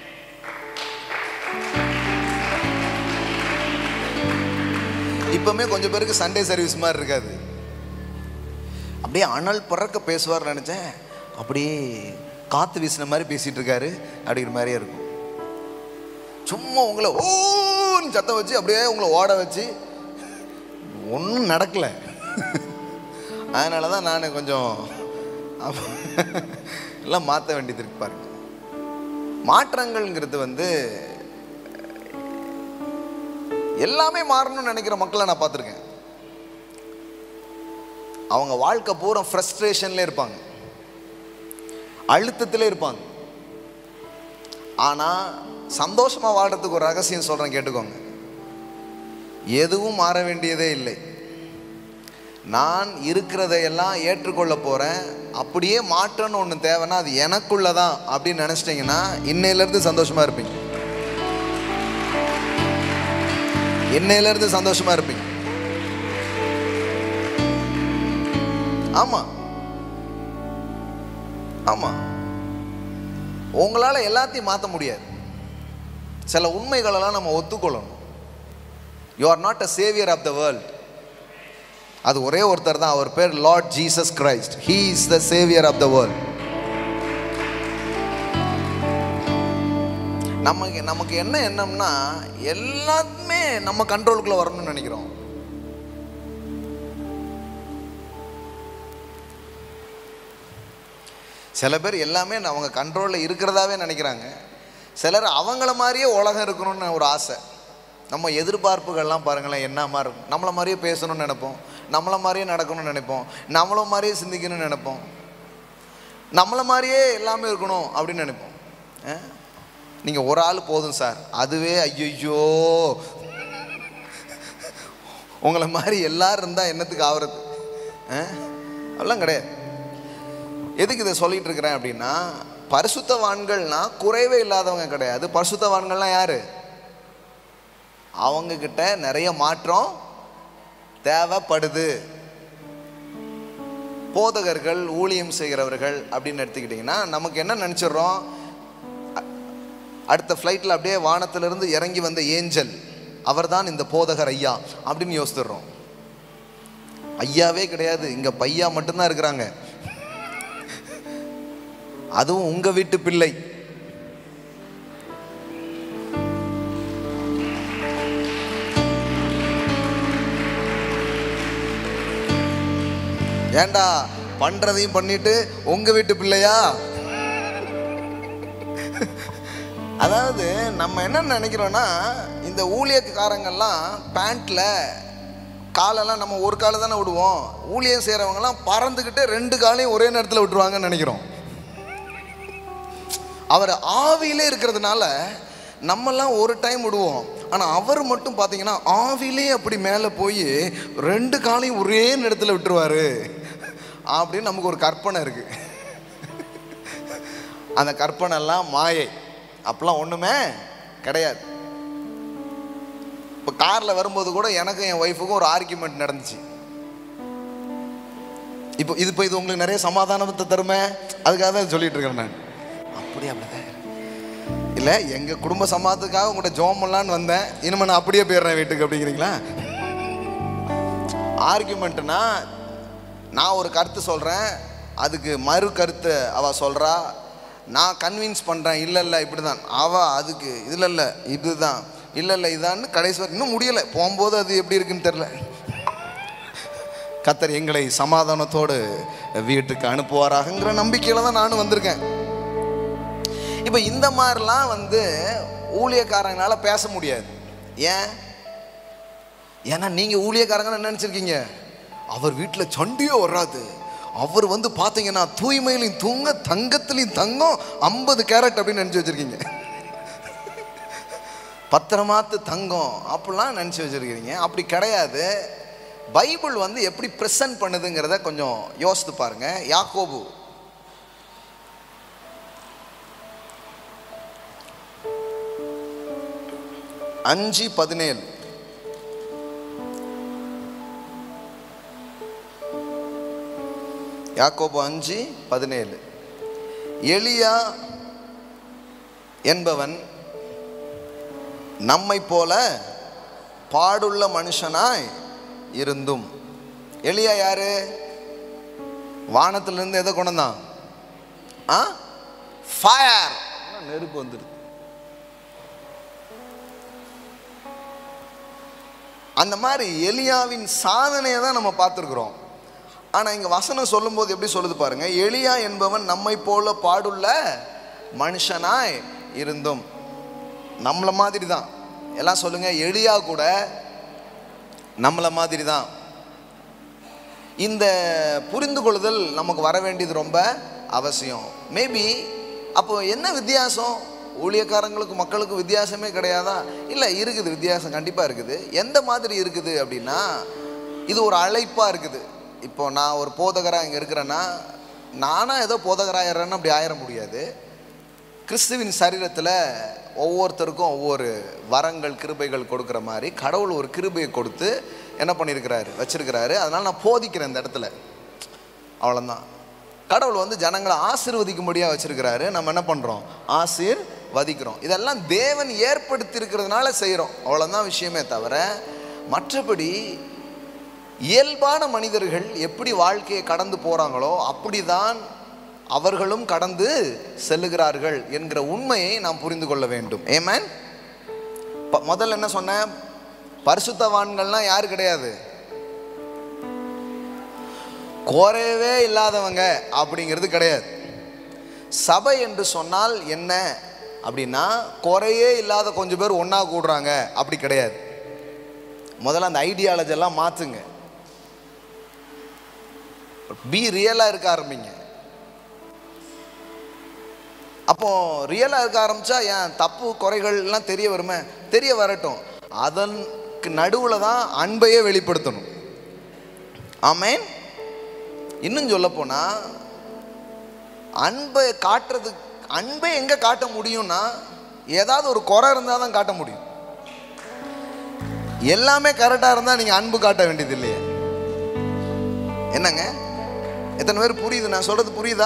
இப்போவுமே கொஞ்சம் பேருக்கு சண்டே சர்வீஸ் மாதிரி இருக்காது அப்படியே அனல் பறக்க பேசுவார் நினச்சேன் அப்படியே காற்று வீசின மாதிரி பேசிகிட்டு இருக்காரு அப்படிங்கிற மாதிரியே இருக்கும் சும்மா உங்களை ஓன்னு சத்தம் வச்சு அப்படியே உங்களை ஓட வச்சு ஒன்றும் நடக்கலை அதனால தான் நான் கொஞ்சம் அப்ப- எல்லாம் மாற்ற வேண்டியது இருக்கு பாருங்க மாற்றங்கள்ங்கிறது வந்து எல்லாமே மாறணும்னு நினைக்கிற மக்களை நான் பார்த்துருக்கேன் அவங்க வாழ்க்கை பூரா ஃப்ரஸ்ட்ரேஷன்ல இருப்பாங்க அழுத்தத்திலே இருப்பாங்க ஆனால் சந்தோஷமாக வாழ்றதுக்கு ஒரு ரகசியம் சொல்கிறேன் கேட்டுக்கோங்க எதுவும் மாற வேண்டியதே இல்லை நான் இருக்கிறதையெல்லாம் ஏற்றுக்கொள்ள போகிறேன் அப்படியே மாற்றம்னு ஒன்று தேவைன்னா அது எனக்குள்ள தான் அப்படின்னு நினச்சிட்டிங்கன்னா இன்னையிலேருந்து சந்தோஷமாக இருப்பீங்க இன்னையிலேருந்து சந்தோஷமாக இருப்பீங்க ஆமாம் ஆமாம் உங்களால் எல்லாத்தையும் மாற்ற முடியாது சில உண்மைகளெல்லாம் நம்ம ஒத்துக்கொள்ளணும் you are not a saviour of the world அது ஒரே ஒருத்தர் தான் அவர் பேர் Lord Jesus Christ he is the saviour of the world நமக்கு நமக்கு என்ன எண்ணம்னா எல்லாத்துமே நம்ம கண்ட்ரோலுக்குள்ள வரணும்னு நினைக்கிறோம் சில பேர் எல்லாமே அவங்க கண்ட்ரோலில் இருக்கிறதாவே நினைக்கிறாங்க சிலர் அவங்கள மாதிரியே உலகம் இருக்கணும்னு ஒரு ஆசை நம்ம எதிர்பார்ப்புகள்லாம் பாருங்களேன் என்ன மாதிரி இருக்கும் நம்மளை மாதிரியே பேசணும்னு நினைப்போம் நம்மளை மாதிரியே நடக்கணும்னு நினைப்போம் நம்மளை மாதிரியே சிந்திக்கணும்னு நினைப்போம் நம்மளை மாதிரியே எல்லாமே இருக்கணும் அப்படின்னு நினைப்போம் நீங்கள் ஒரு ஆள் போதும் சார் அதுவே ஐயோ உங்களை மாதிரி எல்லாரும் இருந்தால் என்னத்துக்கு ஆகிறது அதெல்லாம் கிடையாது எதுக்கு இதை சொல்லிட்டு இருக்கிறேன் அப்படின்னா பரிசுத்தவான்கள்னா குறைவே இல்லாதவங்க கிடையாது பரிசுத்தவான்கள்லாம் யாரு அவங்க கிட்ட நிறைய மாற்றம் தேவைப்படுது போதகர்கள் ஊழியம் செய்கிறவர்கள் அப்படின்னு எடுத்துக்கிட்டிங்கன்னா நமக்கு என்ன நினச்சிடுறோம் அ- அடுத்த ஃப்ளைட்டில் அப்படியே வானத்திலிருந்து இறங்கி வந்த ஏஞ்சல் அவர்தான் இந்த போதகர் ஐயா அப்படின்னு யோசித்துடுறோம் ஐயாவே கிடையாது இங்கே பையா மட்டும்தான் இருக்கிறாங்க அதுவும் உங்க வீட்டு பிள்ளை ஏண்டா பண்றதையும் பண்ணிட்டு உங்க வீட்டு பிள்ளையா அதாவது நம்ம என்ன நினைக்கிறோம்னா இந்த ஊழியக்காரங்கெல்லாம் பேண்ட்ல காலெல்லாம் நம்ம ஒரு காலை தானே விடுவோம் ஊழியம் செய்கிறவங்கலாம் பறந்துக்கிட்டு ரெண்டு காலையும் ஒரே நேரத்தில் விட்டுருவாங்கன்னு நினைக்கிறோம் அவர் ஆவியிலே இருக்கிறதுனால நம்மெல்லாம் ஒரு டைம் விடுவோம் ஆனால் அவர் மட்டும் பார்த்தீங்கன்னா ஆவியிலே அப்படி மேலே போய் ரெண்டு காலையும் ஒரே நேரத்தில் விட்டுருவாரு அப்படின்னு நமக்கு ஒரு கற்பனை இருக்கு அந்த கற்பனை எல்லாம் மாயை அப்பெல்லாம் ஒன்றுமே கிடையாது இப்போ காரில் வரும்போது கூட எனக்கும் என் ஒய்ஃபுக்கும் ஒரு ஆர்கியூமெண்ட் நடந்துச்சு இப்போ இது இப்போ இது உங்களுக்கு நிறைய சமாதானத்தை தருமே அதுக்காக தான் சொல்லிட்டு இருக்கேன் நான் அப்படி அப்படிதான் இல்லை எங்கள் குடும்ப சமாதத்துக்காக உங்கள்கிட்ட ஜோம் பண்ணலான்னு வந்தேன் இனிமே நான் அப்படியே போயிடுறேன் வீட்டுக்கு அப்படிங்கிறீங்களா ஆர்கியூமெண்ட்னா நான் ஒரு கருத்து சொல்கிறேன் அதுக்கு மறு கருத்து அவள் சொல்கிறா நான் கன்வின்ஸ் பண்ணுறேன் இல்லை இல்லை இப்படி தான் அவள் அதுக்கு இல்லை இல்லை இதுதான் இல்லை இல்லை இதான்னு கடைசி வரை இன்னும் முடியலை போகும்போது அது எப்படி இருக்குன்னு தெரில கத்தர் எங்களை சமாதானத்தோடு வீட்டுக்கு அனுப்புவாராகங்கிற நம்பிக்கையில் தான் நானும் வந்திருக்கேன் இப்போ இந்த மாதிரிலாம் வந்து ஊழியக்காரங்களால பேச முடியாது ஏன் ஏன்னா நீங்கள் ஊழியக்காரங்கன்னு என்ன நினச்சிருக்கீங்க அவர் வீட்டில் சண்டியோ வராது அவர் வந்து பார்த்தீங்கன்னா தூய்மையிலையும் தூங்க தங்கத்திலையும் தங்கம் ஐம்பது கேரட் அப்படின்னு நினச்சி வச்சுருக்கீங்க பத்திரமாத்து தங்கம் அப்படிலாம் நினச்சி வச்சுருக்கிறீங்க அப்படி கிடையாது பைபிள் வந்து எப்படி ப்ரெசன்ட் பண்ணுதுங்கிறத கொஞ்சம் யோசித்து பாருங்க யாக்கோபு அஞ்சு பதினேழு யாக்கோபு அஞ்சு பதினேழு எலியா என்பவன் நம்மை போல பாடுள்ள மனுஷனாய் இருந்தும் எலியா யாரு வானத்திலிருந்து எதை கொண்டு வந்தான் ஆ ஃபயர் நெருப்பு வந்துடுது அந்த மாதிரி எலியாவின் சாதனையை தான் நம்ம பார்த்துருக்குறோம் ஆனால் இங்கே வசனம் சொல்லும்போது எப்படி சொல்லுது பாருங்க எலியா என்பவன் நம்மை போல பாடுள்ள மனுஷனாய் இருந்தும் நம்மளை மாதிரி தான் எல்லாம் சொல்லுங்க எலியா கூட நம்மளை மாதிரி தான் இந்த புரிந்து கொள்ளுதல் நமக்கு வர வேண்டியது ரொம்ப அவசியம் மேபி அப்போ என்ன வித்தியாசம் ஊழியக்காரங்களுக்கு மக்களுக்கு வித்தியாசமே கிடையாதா இல்லை இருக்குது வித்தியாசம் கண்டிப்பாக இருக்குது எந்த மாதிரி இருக்குது அப்படின்னா இது ஒரு அழைப்பாக இருக்குது இப்போ நான் ஒரு போதகராக இங்கே இருக்கிறேன்னா நானாக ஏதோ போதகராகிறேன்னு அப்படி ஆயிட முடியாது கிறிஸ்துவின் சரீரத்தில் ஒவ்வொருத்தருக்கும் ஒவ்வொரு வரங்கள் கிருபைகள் கொடுக்குற மாதிரி கடவுள் ஒரு கிருபையை கொடுத்து என்ன பண்ணியிருக்கிறாரு வச்சிருக்கிறாரு அதனால் நான் போதிக்கிறேன் இந்த இடத்துல அவ்வளோதான் கடவுள் வந்து ஜனங்களை ஆசீர்வதிக்கும்படியாக வச்சிருக்கிறாரு நம்ம என்ன பண்ணுறோம் ஆசீர் வதிக்கிறோம் இதெல்லாம் தேவன் ஏற்படுத்தி இருக்கிறதுனால செய்கிறோம் அவ்வளோதான் விஷயமே தவிர மற்றபடி இயல்பான மனிதர்கள் எப்படி வாழ்க்கையை கடந்து போகிறாங்களோ அப்படிதான் அவர்களும் கடந்து செல்லுகிறார்கள் என்கிற உண்மையை நாம் புரிந்து கொள்ள வேண்டும் ஏமேன் ப- முதல்ல என்ன சொன்னேன் பரிசுத்தவான்கள்லாம் யாரு கிடையாது குறையவே இல்லாதவங்க அப்படிங்கிறது கிடையாது சபை என்று சொன்னால் என்ன அப்படின்னா குறையே இல்லாத கொஞ்சம் பேர் ஒன்றா கூடுறாங்க அப்படி கிடையாது முதல்ல அந்த ஐடியாலஜி எல்லாம் மாற்றுங்க பி ரியலாக இருக்க ஆரம்பிங்க அப்போ ரியலாக இருக்க ஆரம்பிச்சா ஏன் தப்பு குறைகள் எல்லாம் தெரிய வருமே தெரிய வரட்டும் அதற்கு நடுவில் தான் அன்பையே வெளிப்படுத்தணும் ஆமேன் இன்னும் சொல்ல போனா அன்பை காட்டுறது அன்பை எங்க காட்ட முடியும்னா ஏதாவது ஒரு குறை இருந்தால் தான் காட்ட முடியும் எல்லாமே கரெக்டாக இருந்தால் நீங்கள் அன்பு காட்ட வேண்டியது இல்லையே என்னங்க எத்தனை பேர் புரியுது நான் சொல்றது புரியுதா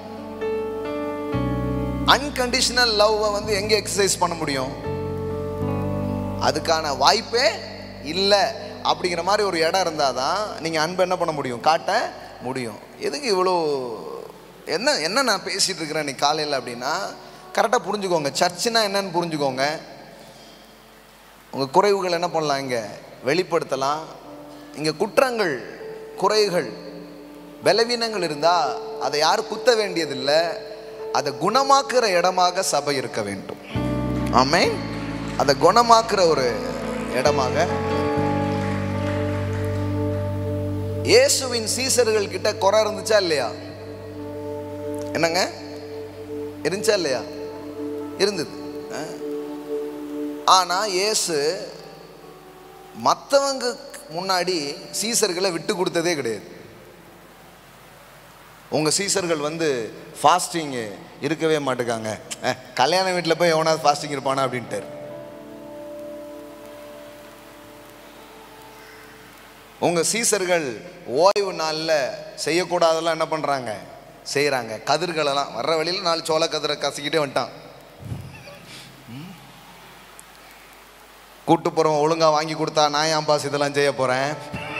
அன்கண்டிஷனல் லவ்வை வந்து எங்க எக்ஸசைஸ் பண்ண முடியும் அதுக்கான வாய்ப்பே இல்லை அப்படிங்கிற மாதிரி ஒரு இடம் இருந்தால் தான் நீங்கள் அன்பை என்ன பண்ண முடியும் காட்ட முடியும் எதுக்கு இவ்வளோ என்ன என்ன நான் பேசிகிட்டு இருக்கிறேன் இன்னைக்கு காலையில் அப்படின்னா கரெக்டாக புரிஞ்சுக்கோங்க சர்ச்சுனா என்னன்னு புரிஞ்சுக்கோங்க உங்கள் குறைவுகள் என்ன பண்ணலாம் இங்கே வெளிப்படுத்தலாம் இங்கே குற்றங்கள் குறைகள் பலவீனங்கள் இருந்தால் அதை யாரும் குத்த வேண்டியதில்லை அதை குணமாக்குற இடமாக சபை இருக்க வேண்டும் ஆமே அதை குணமாக்குற ஒரு இடமாக இயேசுவின் சீசர்கள் கிட்ட குறை இருந்துச்சா இல்லையா என்னங்க இருந்துச்சா இல்லையா இருந்தது அஹ். ஆனா இயேசு மற்றவங்க முன்னாடி சீசர்களை விட்டு கொடுத்ததே கிடையாது உங்க சீசர்கள் வந்து ஃபாஸ்டிங் இருக்கவே மாட்டேங்காங்க அஹ், கல்யாண வீட்டில் போய் எவனாவது ஃபாஸ்டிங் இருப்பானா அப்படின்ட்டார் உங்க சீசர்கள் ஓய்வு நாளில் செய்யக்கூடாதெல்லாம் என்ன பண்றாங்க செய்கிறாங்க கதிர்களெல்லாம் வர்ற வழியில் நாலு சோள கதிரை கசிக்கிட்டே வந்துட்டான் ம். கூட்டு போகிறவன் ஒழுங்கா வாங்கி கொடுத்தா நான் ஏன் பாஸ் இதெல்லாம் செய்ய போகிறேன்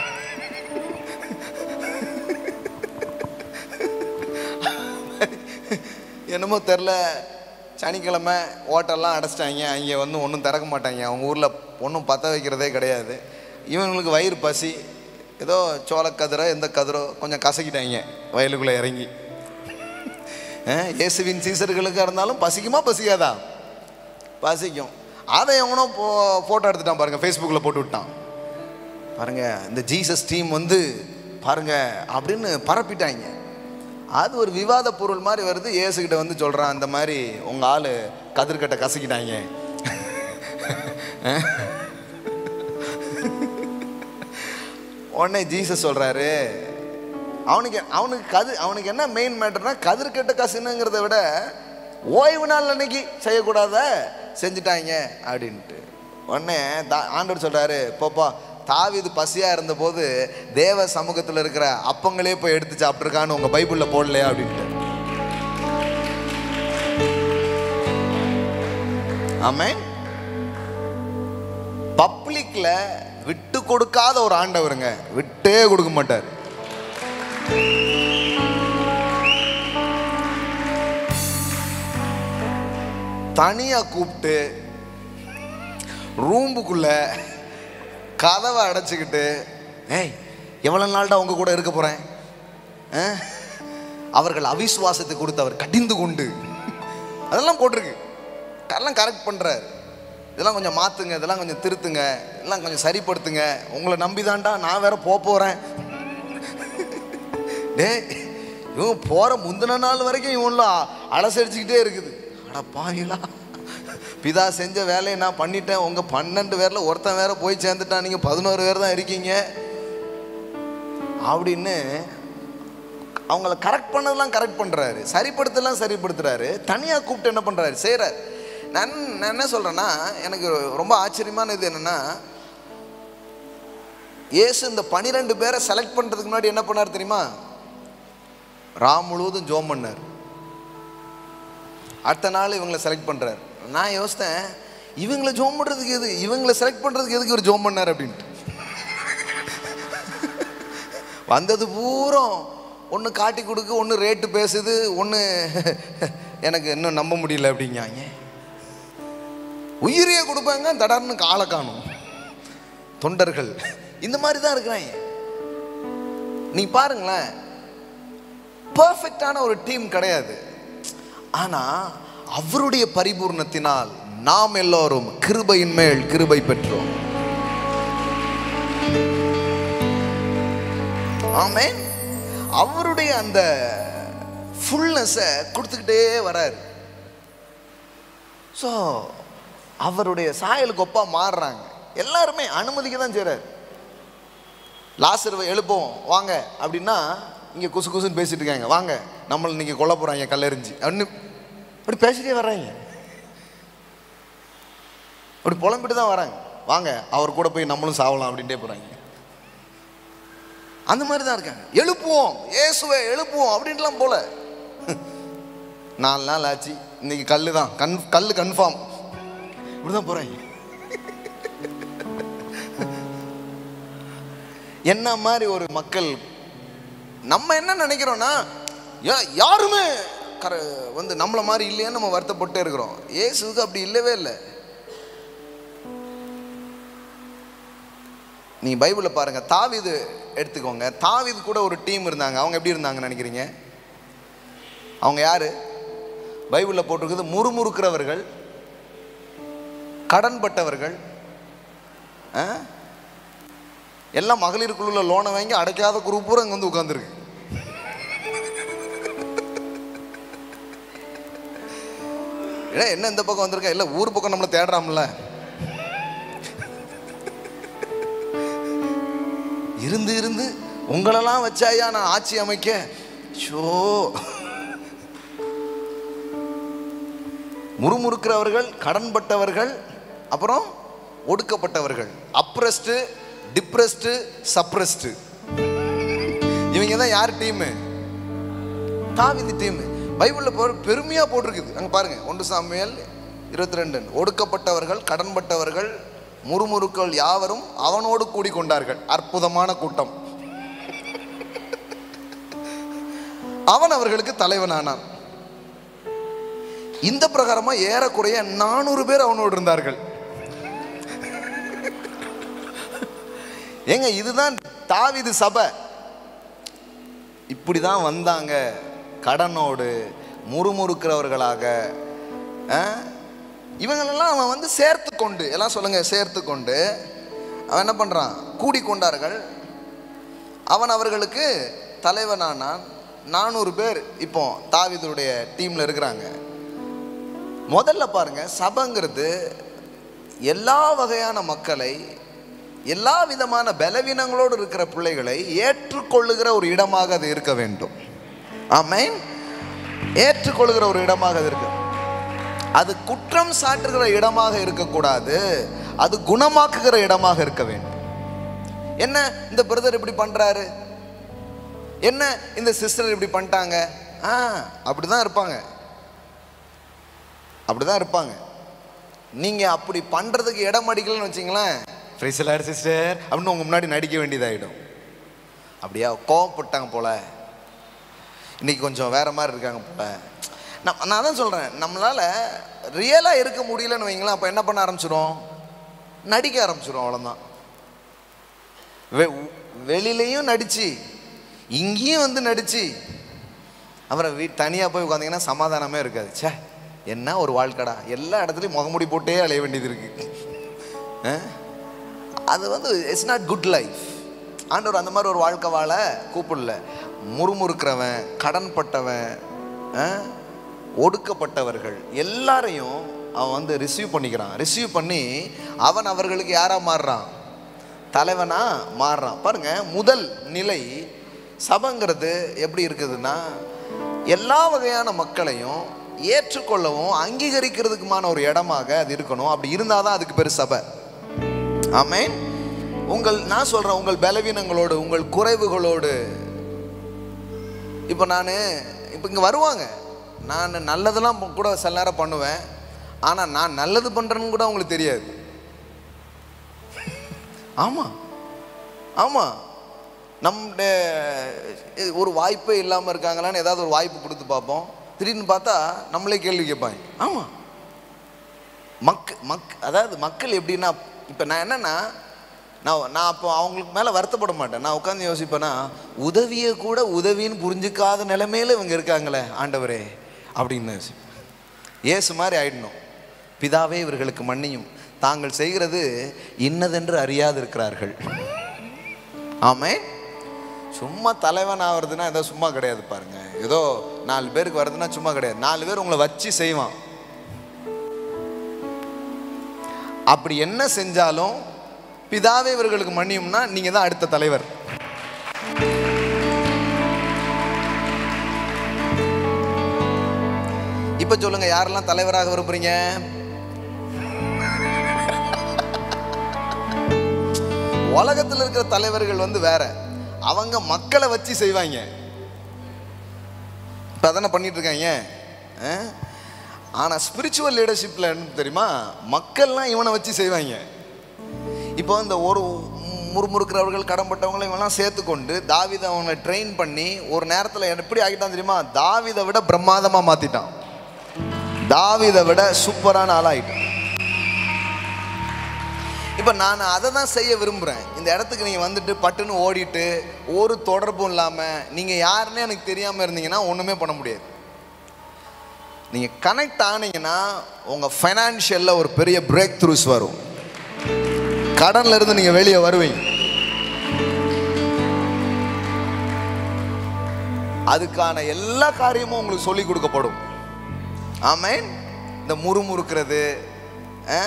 என்னமோ தெரில சனிக்கிழமை ஹோட்டல்லாம் அடைச்சிட்டாங்க அங்கே வந்து ஒன்றும் திறக்க மாட்டாங்க அவங்க ஊரில் ஒன்றும் பற்ற வைக்கிறதே கிடையாது இவங்களுக்கு வயிறு பசி ஏதோ சோளக்கதிரோ எந்த கதிரோ கொஞ்சம் கசக்கிட்டாங்க வயலுக்குள்ளே இறங்கி அஹ், இயேசுவின் சீசர்களுக்காக இருந்தாலும் பசிக்குமா பசிக்காதா பசிக்கும் அதை எவனோ போ ஃபோட்டோ எடுத்துட்டான் பாருங்கள் ஃபேஸ்புக்கில் போட்டு விட்டான் பாருங்க இந்த ஜீசஸ் டீம் வந்து பாருங்க அப்படின்னு பரப்பிட்டாங்க அது ஒரு விவாத பொருள் மாதிரி வருது இயேசுகிட்ட வந்து சொல்கிறான் இந்த மாதிரி உங்கள் ஆள் கதிர்கட்டை கசக்கிட்டாங்க உடனே ஜீசஸ் சொல்றாரு அவனுக்கு அவனுக்கு கது அவனுக்கு என்ன மெயின் மேட்டர்னா கதிர் கெட்ட கசுனுங்கிறத விட ஓய்வு நாள் அன்னைக்கு செய்யக்கூடாத செஞ்சுட்டாங்க அப்படின்ட்டு உடனே தா ஆண்டவர் சொல்றாரு போப்பா தாவீது பசியா இருந்தபோது தேவ சமூகத்தில் இருக்கிற அப்பங்களே போய் எடுத்து சாப்பிட்ருக்கான்னு உங்க பைபிள்ல போடலையா அப்படின்ட்டு ஆமென் பப்ளிக்ல விட்டு கொடுக்காத ஒரு ஆண்டவருங்க விட்டே கொடுக்க மாட்டார் தனியா கூப்பிட்டு ரூம்புக்குள்ள கதவை அடைச்சிக்கிட்டு ஏய் எவ்வளவு நாள்டா உங்க கூட இருக்க போறேன் ஆ? அவர்கள் அவிசுவாசத்தை கொடுத்து அவர் கடிந்து கொண்டு அதெல்லாம் போட்டிருக்கு அதெல்லாம் கரெக்ட் பண்றாரு இதெல்லாம் கொஞ்சம் மாத்துங்க இதெல்லாம் கொஞ்சம் திருத்துங்க இதெல்லாம் கொஞ்சம் சரிப்படுத்துங்க உங்களை நம்பி தான்டா நான் வேற போக போறேன் டேய் இவன் போற முந்தின நாள் வரைக்கும் இவன்லாம் அலசடிச்சுக்கிட்டே இருக்குது அட பாவிகளா பிதா செஞ்ச வேலையை நான் பண்ணிட்டேன் உங்க பன்னெண்டு பேர்ல ஒருத்தன் வேற போய் சேர்ந்துட்டான் நீங்க பதினோரு பேர் தான் இருக்கீங்க அப்படின்னு அவங்கள கரெக்ட் பண்ணதெல்லாம் கரெக்ட் பண்றாரு சரிப்படுத்தலாம் சரிப்படுத்துறாரு தனியா கூப்பிட்டு என்ன பண்றாரு செய்றாரு நான் நான் என்ன சொல்றேன்னா எனக்கு ரொம்ப ஆச்சரியமான இது என்னன்னா இயேசு இந்த பனிரெண்டு பேரை செலக்ட் பண்றதுக்கு முன்னாடி என்ன பண்ணார் தெரியுமா ராம் முழுவதும் ஜோம் பண்ணார் அடுத்த நாள் இவங்களை செலக்ட் பண்றாரு நான் யோசித்தேன் இவங்களை ஜோம் பண்றதுக்கு எது இவங்களை செலக்ட் பண்றதுக்கு எதுக்கு இவர் ஜோம் பண்ணார் அப்படின்ட்டு வந்தது பூரம் ஒன்று காட்டி கொடுக்கு ஒன்று ரேட்டு பேசுது ஒன்று எனக்கு இன்னும் நம்ப முடியல அப்படிங்காங்க உயிரையே கொடுப்பாங்க தடார்னு காலை காணும் தொண்டர்கள் இந்த மாதிரி தான் இருக்கிறாங்க நீ பாருங்களேன் பர்ஃபெக்டான ஒரு டீம் கிடையாது ஆனா அவருடைய பரிபூர்ணத்தினால் நாம் எல்லோரும் கிருபையின் மேல் கிருபை பெற்றோம் ஆமென் அவருடைய அந்த ஃபுல்னஸை கொடுத்துக்கிட்டே வராரு ஸோ அவருடைய சாயலுக்கு ஒப்பா மாறுறாங்க எல்லாருமே அனுமதிக்க தான் செய்கிறார் லாசருவை எழுப்போம் வாங்க அப்படின்னா இங்கே குசு குசுன்னு பேசிட்டு இருக்காங்க வாங்க நம்மளை இன்னைக்கு கொல்ல போகிறாங்க கல்லெறிஞ்சு அப்படின்னு அப்படி பேசிட்டே வர்றாங்க அப்படி புலம்பிட்டு தான் வராங்க வாங்க அவர் கூட போய் நம்மளும் சாவலாம் அப்படின்ட்டே போகிறாங்க அந்த மாதிரி தான் இருக்காங்க எழுப்புவோம் இயேசுவை எழுப்புவோம் அப்படின்ட்டுலாம் போல நாலு நாள் ஆச்சு இன்னைக்கு கல்லு தான் கன் கல் கன்ஃபார்ம் இப்படிதான் போறாங்க என்ன மாதிரி ஒரு மக்கள் நம்ம என்ன நினைக்கிறோம்னா யா- யாருமே கர வந்து நம்மள மாதிரி இல்லையான்னு நம்ம வருத்தப்பட்டே இருக்கிறோம் இயேசுக்கு அப்படி இல்லவே இல்லை நீ பைபிளை பாருங்க தாவீது எடுத்துக்கோங்க தாவீது கூட ஒரு டீம் இருந்தாங்க அவங்க எப்படி இருந்தாங்கன்னு நினைக்கிறீங்க அவங்க யாரு பைபிளில் போட்டிருக்குது முறுமுறுக்கிறவர்கள் கடன்பட்டவர்கள் ஆ? எல்லாம் மகளிர் குழுல லோனை வாங்கி அடைக்காத குரூப் பூரா இங்கே வந்து உட்காந்துருக்கு என்ன இந்த பக்கம் வந்திருக்கா இல்லை ஊர் பக்கம் நம்மளை தேடுறாம்ல இருந்து இருந்து உங்களெல்லாம் வச்சாயா நான் ஆட்சி அமைக்க ஷோ முறுமுறுக்கிறவர்கள் கடன்பட்டவர்கள் அப்புறம் ஒடுக்கப்பட்டவர்கள் அப்ரஸ்டு டிப்ரெஸ்டு சப்ரஸ்டு இவங்க தான் யார் டீமு தாவிதி டீம் பைபிளில் போ பெருமையாக போட்டிருக்குது அங்கே பாருங்க ஒன்று சாமுவேல் இருபத்தி ரெண்டு ஒடுக்கப்பட்டவர்கள் கடன்பட்டவர்கள் முறுமுறுக்கள் யாவரும் அவனோடு கூடி கொண்டார்கள் அற்புதமான கூட்டம் அவன் அவர்களுக்கு தலைவனானான் இந்த பிரகாரமா ஏறக்குறைய நானூறு பேர் அவனோடு இருந்தார்கள் ஏங்க இதுதான் தாவிது சபை இப்படிதான் வந்தாங்க கடனோடு முறுமுறுக்கிறவர்களாக ஆ? இவங்களெல்லாம் அவன் வந்து சேர்த்து கொண்டு எல்லாம் சொல்லுங்க சேர்த்து கொண்டு அவன் என்ன பண்றான் கூடி கொண்டார்கள் அவன் அவர்களுக்கு தலைவனானான் நானூறு பேர் இப்போ தாவிதுடைய டீம்ல இருக்கிறாங்க முதல்ல பாருங்க சபைங்கிறது எல்லா வகையான மக்களை எல்லா விதமான பலவீனங்களோடு இருக்கிற பிள்ளைகளை ஏற்றுக்கொள்ளுகிற ஒரு இடமாக அது இருக்க வேண்டும் ஆமென் ஏற்றுக்கொள்ளுகிற ஒரு இடமாக அது இருக்கு அது குற்றம் சாட்டுகிற இடமாக இருக்கக்கூடாது அது குணமாக்குகிற இடமாக இருக்க வேண்டும் என்ன இந்த பிரதர் இப்படி பண்றாரு என்ன இந்த சிஸ்டர் இப்படி பண்ணிட்டாங்க ஆ அப்படிதான் இருப்பாங்க அப்படிதான் இருப்பாங்க நீங்க அப்படி பண்றதுக்கு இடம் அடிக்கலன்னு வச்சிங்களேன் ஃப்ரைசலார் சிஸ்டர் அப்படின்னு உங்க முன்னாடி நடிக்க வேண்டியதாயிடும் அப்படியா கோவப்பட்டாங்க போல இன்னைக்கு கொஞ்சம் வேற மாதிரி இருக்காங்க போல நான் நான் தான் சொல்கிறேன் நம்மளால் ரியலாக இருக்க முடியலன்னு வைங்களேன் அப்போ என்ன பண்ண ஆரம்பிச்சிடும் நடிக்க ஆரம்பிச்சிடும் அவ்வளோதான் வெ வெளியிலையும் நடிச்சு இங்கேயும் வந்து நடிச்சு அப்புறம் வீ தனியாக போய் உட்காந்திங்கன்னா சமாதானமே இருக்காது ச்சே என்ன ஒரு வாழ்க்கடா எல்லா இடத்துலையும் முகமுடி போட்டே அலைய வேண்டியது இருக்கு அஹ்? அது வந்து இட்ஸ் நாட் குட் லைஃப் ஆண்டவர் அந்த மாதிரி ஒரு வாழ்க்கை வாழ கூப்பிடல முறுமுறுக்கிறவன் கடன்பட்டவன் அஹ், ஒடுக்கப்பட்டவர்கள் எல்லாரையும் அவன் வந்து ரிசீவ் பண்ணிக்கிறான் ரிசீவ் பண்ணி அவன் அவர்களுக்கு யாரா மாறுறான் தலைவனா மாறுறான் பாருங்க முதல் நிலை சபங்கிறது எப்படி இருக்குதுன்னா எல்லா வகையான மக்களையும் ஏற்றுக்கொள்ளவும் அங்கீகரிக்கிறதுக்குமான ஒரு இடமாக அது இருக்கணும் அப்படி இருந்தால் தான் அதுக்கு பேர் சபை ஆமென் உங்கள் நான் சொல்கிறேன் உங்கள் பலவீனங்களோடு உங்கள் குறைவுகளோடு இப்போ நான் இப்போ இங்கே வருவாங்க நான் நல்லதெல்லாம் கூட சில நேரம் பண்ணுவேன் ஆனால் நான் நல்லது பண்ணுறேன்னு கூட அவங்களுக்கு தெரியாது ஆமாம் ஆமாம் நம்முடைய ஒரு வாய்ப்பே இல்லாமல் இருக்காங்களான்னு ஏதாவது ஒரு வாய்ப்பு கொடுத்து பார்ப்போம் திடீர்னு பார்த்தா நம்மளே கேள்வி கேட்பாங்க ஆமாம் மக் மக் அதாவது மக்கள் எப்படின்னா இப்போ நான் என்னன்னா நான் நான் அப்போ அவங்களுக்கு மேலே வருத்தப்பட மாட்டேன் நான் உட்காந்து யோசிப்பேன்னா உதவியை கூட உதவின்னு புரிஞ்சுக்காத நிலைமையில இவங்க இருக்காங்களே ஆண்டவரே அப்படின்னு யோசிப்பேன் இயேசு மாதிரி ஆயிடணும் பிதாவே இவர்களுக்கு மன்னியும் தாங்கள் செய்கிறது இன்னதென்று அறியாது இருக்கிறார்கள் ஆமே சும்மா தலைவன் ஆகிறதுனா ஏதோ சும்மா கிடையாது பாருங்க ஏதோ நாலு பேருக்கு வருதுன்னா சும்மா கிடையாது நாலு பேர் உங்களை வச்சு செய்வான் அப்படி என்ன செஞ்சாலும் பிதாவே இவர்களுக்கு மன்னியும்னா நீங்க தான் அடுத்த தலைவர் இப்ப சொல்லுங்க யாரெல்லாம் தலைவராக விரும்புறீங்க உலகத்தில் இருக்கிற தலைவர்கள் வந்து வேற அவங்க மக்களை வச்சு செய்வாங்க இப்போ அதானே பண்ணிட்டு இருக்காங்க ஆ? ஆனா ஸ்பிரிச்சுவல் லீடர்ஷிப்ல என்ன தெரியுமா மக்கள்லாம் இவனை வச்சு செய்வாங்க இப்போ இந்த ஒரு முறுமுறுக்கிறவர்கள் கடன்பட்டவங்களை இவெல்லாம் சேர்த்துக்கொண்டு தாவிதை அவங்களை ட்ரெயின் பண்ணி ஒரு நேரத்தில் எப்படி ஆகிட்டான் தெரியுமா தாவிதை விட பிரமாதமாக மாற்றிட்டான் தாவிதை விட சூப்பரான ஆளாயிட்டான் இப்போ நான் அதை தான் செய்ய விரும்புகிறேன் இந்த இடத்துக்கு நீங்கள் வந்துட்டு பட்டுன்னு ஓடிட்டு ஒரு தொடர்பும் இல்லாமல் நீங்கள் யாருன்னே எனக்கு தெரியாமல் இருந்தீங்கன்னா ஒன்றுமே பண்ண முடியாது நீங்கள் கனெக்ட் ஆனீங்கன்னா உங்கள் ஃபைனான்ஷியலில் ஒரு பெரிய பிரேக் த்ரூஸ் வரும் கடன்ல இருந்து நீங்கள் வெளியே வருவீங்க அதுக்கான எல்லா காரியமும் உங்களுக்கு சொல்லி கொடுக்கப்படும் ஆமென் இந்த முறுமுறுக்கிறது ஆ?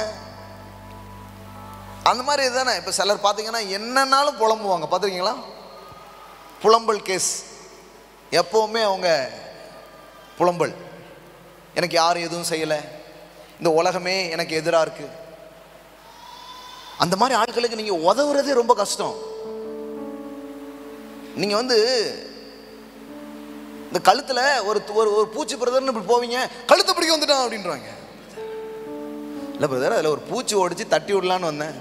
அந்த மாதிரி தானே இப்போ சிலர் பார்த்தீங்கன்னா என்னன்னாலும் புலம்புவாங்க பார்த்துருக்கீங்களா புலம்பல் கேஸ் எப்போவுமே அவங்க புலம்பல் எனக்கு யாரும் எதுவும் செய்யலை இந்த உலகமே எனக்கு எதிராக இருக்கு அந்த மாதிரி ஆட்களுக்கு நீங்கள் உதவுறதே ரொம்ப கஷ்டம் நீங்கள் வந்து இந்த கழுத்தில் ஒரு ஒரு ஒரு பூச்சி பிரதர்னு இப்படி போவீங்க கழுத்தை பிடிக்க வந்துட்டான் அப்படின்றாங்க இல்லை பிரதர் அதில் ஒரு பூச்சி ஓடிச்சு தட்டி விடலான்னு வந்தேன்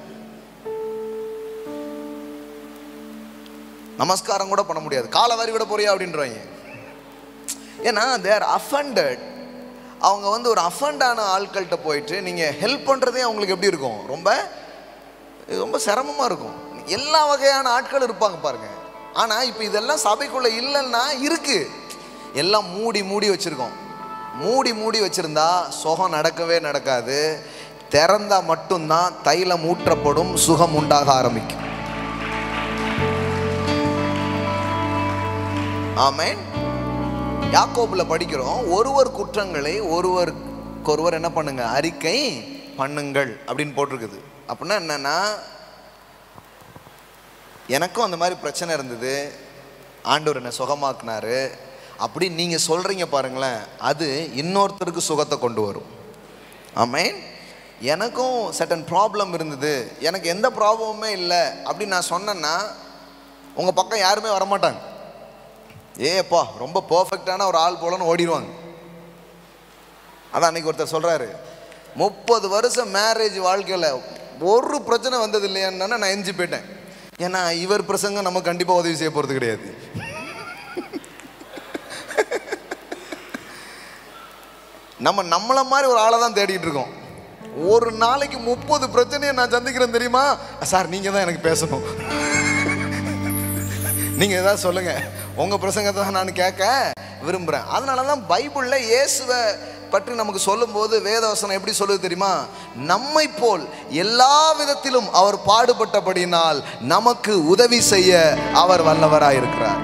நமஸ்காரம் கூட பண்ண முடியாது காலை வாரி விட போறியா அப்படின்றாங்க ஏன்னா தேர் அஃபண்டட் அவங்க வந்து ஒரு அஃபண்டான ஆட்கள்கிட்ட போயிட்டு நீங்கள் ஹெல்ப் பண்ணுறதே அவங்களுக்கு எப்படி இருக்கும் ரொம்ப இது ரொம்ப சிரமமாக இருக்கும் எல்லா வகையான ஆட்கள் இருப்பாங்க பாருங்க ஆனால் இப்போ இதெல்லாம் சபைக்குள்ளே இல்லைன்னா இருக்கு எல்லாம் மூடி மூடி வச்சுருக்கோம் மூடி மூடி வச்சிருந்தா சுகம் நடக்கவே நடக்காது திறந்தா மட்டும்தான் தைலம் ஊற்றப்படும் சுகம் உண்டாக ஆரம்பிக்கும் ஆமென் யாக்கோபுல படிக்கிறோம் ஒருவர் குற்றங்களை ஒருவருக்கொருவர் என்ன பண்ணுங்க அறிக்கை பண்ணுங்கள் அப்படின்னு போட்டிருக்குது அப்படின்னா என்னன்னா எனக்கும் அந்த மாதிரி பிரச்சனை இருந்தது ஆண்டவர் என்னை சுகமாக்குனாரு அப்படி நீங்கள் சொல்கிறீங்க பாருங்களேன் அது இன்னொருத்தருக்கு சுகத்தை கொண்டு வரும் ஆமேன் எனக்கும் சட்டன் ப்ராப்ளம் இருந்தது எனக்கு எந்த ப்ராப்ளமுமே இல்லை அப்படின்னு நான் சொன்னேன்னா உங்கள் பக்கம் யாருமே வரமாட்டாங்க ஏப்பா ரொம்ப பர்ஃபெக்டான ஒரு ஆள் போலன்னு ஓடிடுவாங்க அதான் அன்னைக்கு ஒருத்தர் சொல்கிறாரு முப்பது வருஷம் மேரேஜ் வாழ்க்கையில் ஒரு பிரச்சனை வந்தது இல்லையான்னு நான் எஞ்சி போயிட்டேன் ஏன்னா இவர் பிரசங்கம் நம்ம கண்டிப்பாக உதவி செய்ய போகிறது கிடையாது நம்ம நம்மளை மாதிரி ஒரு ஆளை தான் தேடிட்டு இருக்கோம் ஒரு நாளைக்கு முப்பது பிரச்சனையை நான் சந்திக்கிறேன் தெரியுமா சார் நீங்கள் தான் எனக்கு பேசணும் நீங்கள் ஏதாவது சொல்லுங்கள் உங்கள் பிரசங்கத்தை தான் நான் கேட்க விரும்புகிறேன் அதனால தான் பைபிளில் இயேசுவை பற்றி நமக்கு சொல்லும்போது வேதவசனம் எப்படி சொல்லுது தெரியுமா நம்மை போல் எல்லா விதத்திலும் அவர் பாடுபட்டபடியினால் நமக்கு உதவி செய்ய அவர் வல்லவராக இருக்கிறார்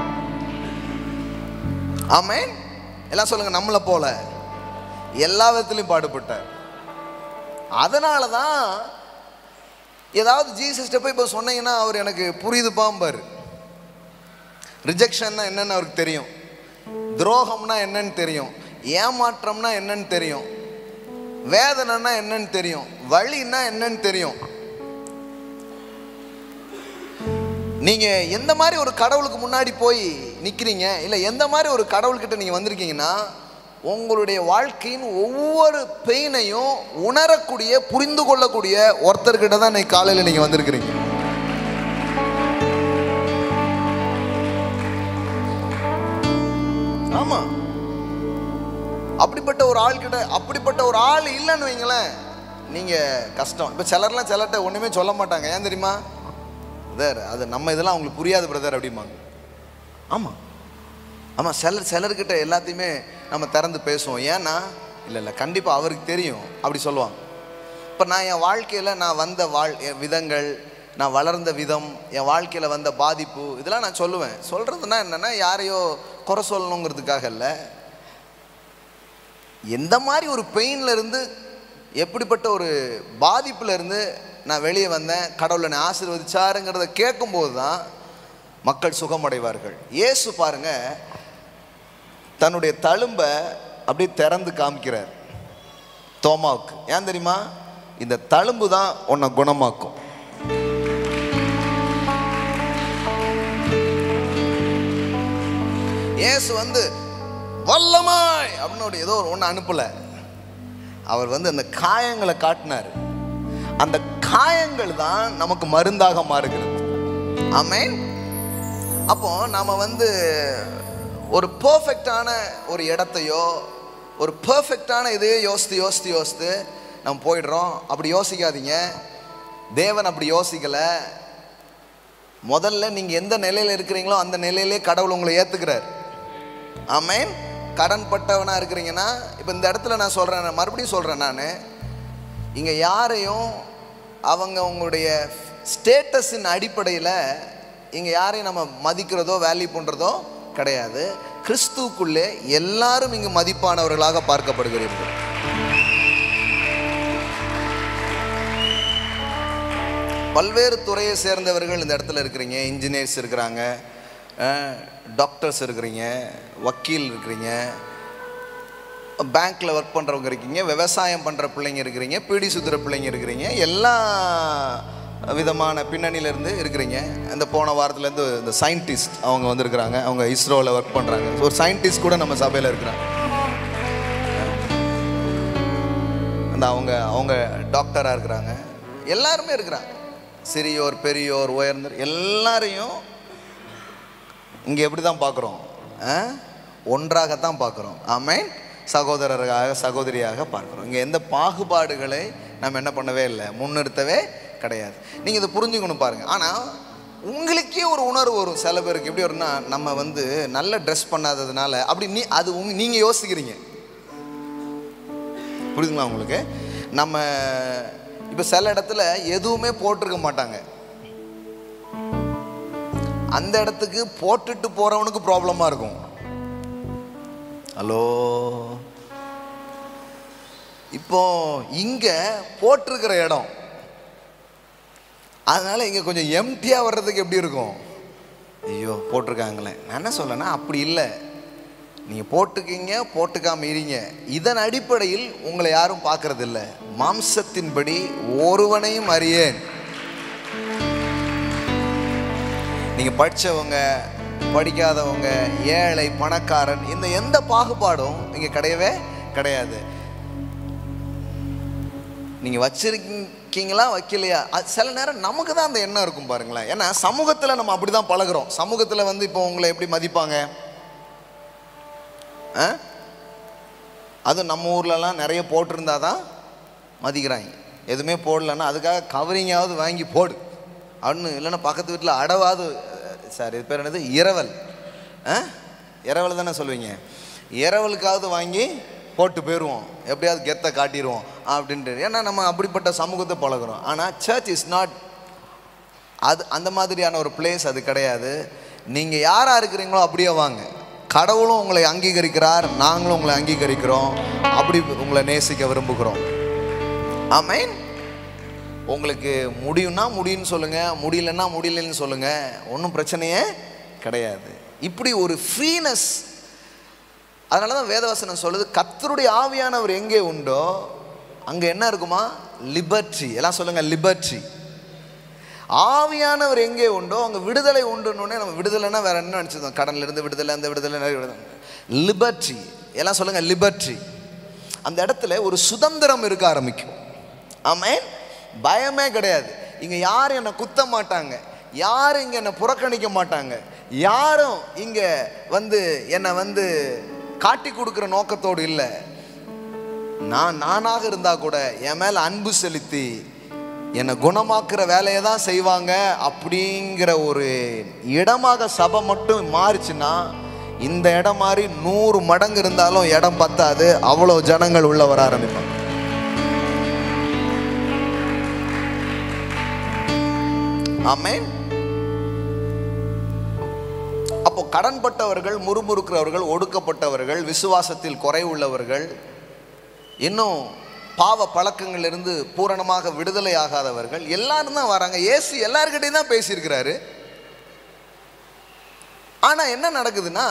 ஆமென் எல்லாம் சொல்லுங்க நம்மளை போல எல்லா விதத்திலையும் பாடுபட்டார் அதனால தான் ஏதாவது ஜீசஸ்ட்ட போய் இப்போ சொன்னீங்கன்னா அவர் எனக்கு புரியுது பாம்பார் ரிஜெக்ஷன்னா என்னன்னு அவருக்கு தெரியும் துரோகம்னா என்னன்னு தெரியும் ஏமாற்றம்னா என்னன்னு தெரியும் வேதனைன்னா என்னன்னு தெரியும் வழின்னா என்னன்னு தெரியும் நீங்க எந்த மாதிரி ஒரு கடவுளுக்கு முன்னாடி போய் நிக்கிறீங்க இல்லை எந்த மாதிரி ஒரு கடவுள்கிட்ட நீங்க வந்திருக்கீங்கன்னா உங்களுடைய வாழ்க்கையின் ஒவ்வொரு பெயினையும் உணரக்கூடிய புரிந்து கொள்ளக்கூடிய ஒருத்தர்கிட்ட தான் இன்னைக்கு காலையில் நீங்க வந்திருக்கிறீங்க ஆமா அப்படிப்பட்ட ஒரு ஆள் கிட்ட அப்படிப்பட்ட ஒரு ஆள் இல்லைன்னு வைங்களேன் நீங்க கஷ்டம் இப்போ சிலர்லாம் சிலர்கிட்ட ஒண்ணுமே சொல்ல மாட்டாங்க ஏன் தெரியுமா பிரதர் அது நம்ம இதெல்லாம் அவங்களுக்கு புரியாது பிரதர் அப்படிம்பாங்க ஆமா ஆமா சிலர் சிலர்கிட்ட எல்லாத்தையுமே நம்ம திறந்து பேசுவோம் ஏன்னா இல்லை இல்லை கண்டிப்பாக அவருக்கு தெரியும் அப்படி சொல்லுவாங்க இப்போ நான் என் வாழ்க்கையில் நான் வந்த வாழ் என் விதங்கள் நான் வளர்ந்த விதம் என் வாழ்க்கையில் வந்த பாதிப்பு இதெல்லாம் நான் சொல்லுவேன் சொல்கிறதுனா என்னென்னா யாரையோ குறை சொல்லணுங்கிறதுக்காக இல்லை எந்த மாதிரி ஒரு பெயின்ல இருந்து எப்படிப்பட்ட ஒரு பாதிப்புல இருந்து நான் வெளியே வந்தேன் கடவுளை என்னை ஆசீர்வதிச்சாருங்கிறத கேட்கும்போது தான் மக்கள் சுகமடைவார்கள் இயேசு பாருங்க தன்னுடைய தழும்பை அப்படியே திறந்து காமிக்கிறார் தோமாவுக்கு ஏன் தெரியுமா இந்த தழும்பு தான் உன்னை குணமாக்கும் இயேசு வந்து வல்லமாய் அப்படின்னு ஒரு ஏதோ ஒரு ஒன்று அனுப்பல அவர் வந்து அந்த காயங்களை காட்டினார் அந்த காயங்கள் தான் நமக்கு மருந்தாக மாறுகிறது ஆமென் அப்போ நாம வந்து ஒரு பர்ஃபெக்டான ஒரு இடத்தையோ ஒரு பர்ஃபெக்டான இதையோ யோசித்து யோசித்து யோசித்து நம்ம போயிடுறோம் அப்படி யோசிக்காதீங்க தேவன் அப்படி யோசிக்கலை முதல்ல நீங்கள் எந்த நிலையில் இருக்கிறீங்களோ அந்த நிலையிலே கடவுள் உங்களை ஏற்றுக்கிறார் ஆமேன் கடன் பட்டவனாக இருக்கிறீங்கன்னா இப்போ இந்த இடத்துல நான் சொல்கிறேன் மறுபடியும் சொல்கிறேன் நான் இங்கே யாரையும் அவங்க உங்களுடைய ஸ்டேட்டஸின் அடிப்படையில் இங்கே யாரையும் நம்ம மதிக்கிறதோ வேல்யூ பண்ணுறதோ கிடையாது கிறிஸ்துவுக்குள்ளே எல்லாரும் இங்கு மதிப்பானவர்களாக பார்க்கப்படுகிறீர்கள் பல்வேறு துறையை சேர்ந்தவர்கள் இந்த இடத்துல இருக்கிறீங்க இன்ஜினியர்ஸ் இருக்கிறாங்க டாக்டர்ஸ் இருக்கிறீங்க வக்கீல் இருக்கிறீங்க பேங்க்கில் ஒர்க் பண்ணுறவங்க இருக்கீங்க விவசாயம் பண்ணுற பிள்ளைங்க இருக்கிறீங்க பீடி சுத்துற பிள்ளைங்க இருக்கிறீங்க எல்லா விதமான பின்னணியிலேருந்து இருக்கிறீங்க இந்த போன வாரத்துலேருந்து இந்த சயின்டிஸ்ட் அவங்க வந்திருக்கிறாங்க அவங்க இஸ்ரோவில் ஒர்க் பண்ணுறாங்க ஒரு சயின்டிஸ்ட் கூட நம்ம சபையில் இருக்கிறாங்க அந்த அவங்க அவங்க டாக்டராக இருக்கிறாங்க எல்லாருமே இருக்கிறாங்க சிறியோர் பெரியோர் உயர்ந்தோர் எல்லாரையும் இங்கே எப்படி தான் பார்க்குறோம் ஒன்றாகத்தான் பார்க்குறோம் ஆமென் சகோதரராக சகோதரியாக பார்க்குறோம் இங்கே எந்த பாகுபாடுகளை நம்ம என்ன பண்ணவே இல்லை முன்னிறுத்தவே கிடையாது நீங்கள் இதை புரிஞ்சுக்கணும் பாருங்கள் ஆனால் உங்களுக்கே ஒரு உணர்வு வரும் சில பேருக்கு எப்படி வரும்னா நம்ம வந்து நல்ல ட்ரெஸ் பண்ணாததுனால அப்படி நீ அது உங்க நீங்கள் யோசிக்கிறீங்க புரியுதுங்களா உங்களுக்கு நம்ம இப்போ சில இடத்துல எதுவுமே போட்டிருக்க மாட்டாங்க அந்த இடத்துக்கு போட்டுட்டு போறவனுக்கு ப்ராப்ளமாக இருக்கும் ஹலோ இப்போ இங்க போட்டிருக்கிற இடம் அதனால இங்க கொஞ்சம் எம்டியா வர்றதுக்கு எப்படி இருக்கும் ஐயோ போட்டிருக்காங்களே நான் என்ன சொல்லனா அப்படி இல்லை நீங்க போட்டுக்கீங்க போட்டுக்காம இருங்க இதன் அடிப்படையில் உங்களை யாரும் பார்க்கறது இல்ல மாம்சத்தின்படி ஒருவனையும் அறியேன் நீங்க படிச்சவங்க படிக்காதவங்க ஏழை பணக்காரன் இந்த எந்த பாகுபாடும் இங்க கிடையவே கிடையாது நீங்க வச்சிருக்கீங்களா வைக்கலையா அது சில நேரம் நமக்கு தான் அந்த எண்ணம் இருக்கும் பாருங்களேன் ஏன்னா சமூகத்துல நம்ம அப்படிதான் பழகுறோம் சமூகத்துல வந்து இப்போ உங்களை எப்படி மதிப்பாங்க ஆ? அதுவும் நம்ம ஊர்லலாம் நிறைய போட்டிருந்தா தான் மதிக்கிறாங்க எதுவுமே போடலன்னா அதுக்காக கவரிங்காவது வாங்கி போடு அப்படின்னு இல்லைன்னா பக்கத்து வீட்டில் அடவாது சார் இது பேர் என்னது இரவல் ஆ இரவல் தானே சொல்லுவீங்க இரவலுக்காவது வாங்கி போட்டு போயிடுவோம் எப்படியாவது கெத்தை காட்டிடுவோம் அப்படின்ட்டு ஏன்னா நம்ம அப்படிப்பட்ட சமூகத்தை பழகுறோம் ஆனால் சர்ச் இஸ் நாட் அது அந்த மாதிரியான ஒரு பிளேஸ் அது கிடையாது நீங்கள் யாராக இருக்கிறீங்களோ அப்படியே வாங்க கடவுளும் உங்களை அங்கீகரிக்கிறார் நாங்களும் உங்களை அங்கீகரிக்கிறோம் அப்படி உங்களை நேசிக்க விரும்புகிறோம் ஆமேன் உங்களுக்கு முடியும்னா முடியும்னு சொல்லுங்க முடியலன்னா முடியலன்னு சொல்லுங்க ஒன்றும் பிரச்சனையே கிடையாது இப்படி ஒரு ஃப்ரீனஸ் அதனால தான் வேதவசனம் சொல்லுது கத்தருடைய ஆவியானவர் எங்கே உண்டோ அங்கே என்ன இருக்குமா லிபர்ட்டி எல்லாம் சொல்லுங்க லிபர்ட்டி ஆவியானவர் எங்கே உண்டோ அங்கே விடுதலை உண்டுன்னொடனே நம்ம விடுதலைன்னா வேற என்ன நினச்சிருந்தோம் கடன்ல இருந்து விடுதலை அந்த விடுதலை லிபர்ட்டி எல்லாம் சொல்லுங்க லிபர்ட்டி அந்த இடத்துல ஒரு சுதந்திரம் இருக்க ஆரம்பிக்கும் ஆமென் பயமே கிடையாது இங்கே யாரும் என்னை குத்த மாட்டாங்க யாரும் இங்கே என்னை புறக்கணிக்க மாட்டாங்க யாரும் இங்கே வந்து என்னை வந்து காட்டி கொடுக்குற நோக்கத்தோடு இல்லை நான் நானாக இருந்தா கூட என் மேல அன்பு செலுத்தி என்னை குணமாக்குற வேலையை தான் செய்வாங்க அப்படிங்கிற ஒரு இடமாக சபை மட்டும் மாறுச்சுன்னா இந்த இடம் மாதிரி நூறு மடங்கு இருந்தாலும் இடம் பத்தாது அவ்வளோ ஜனங்கள் உள்ள வர ஆரம்பிப்பாங்க ஆமென் அப்போ கடன்பட்டவர்கள் முறுமுறுக்கிறவர்கள் ஒடுக்கப்பட்டவர்கள் விசுவாசத்தில் குறைவுள்ளவர்கள் இன்னும் பாவ பழக்கங்களிலிருந்து பூரணமாக விடுதலை ஆகாதவர்கள் எல்லாரும் தான் வராங்க இயேசு எல்லார்கிட்டையும் தான் பேசியிருக்கிறாரு ஆனா என்ன நடக்குதுன்னா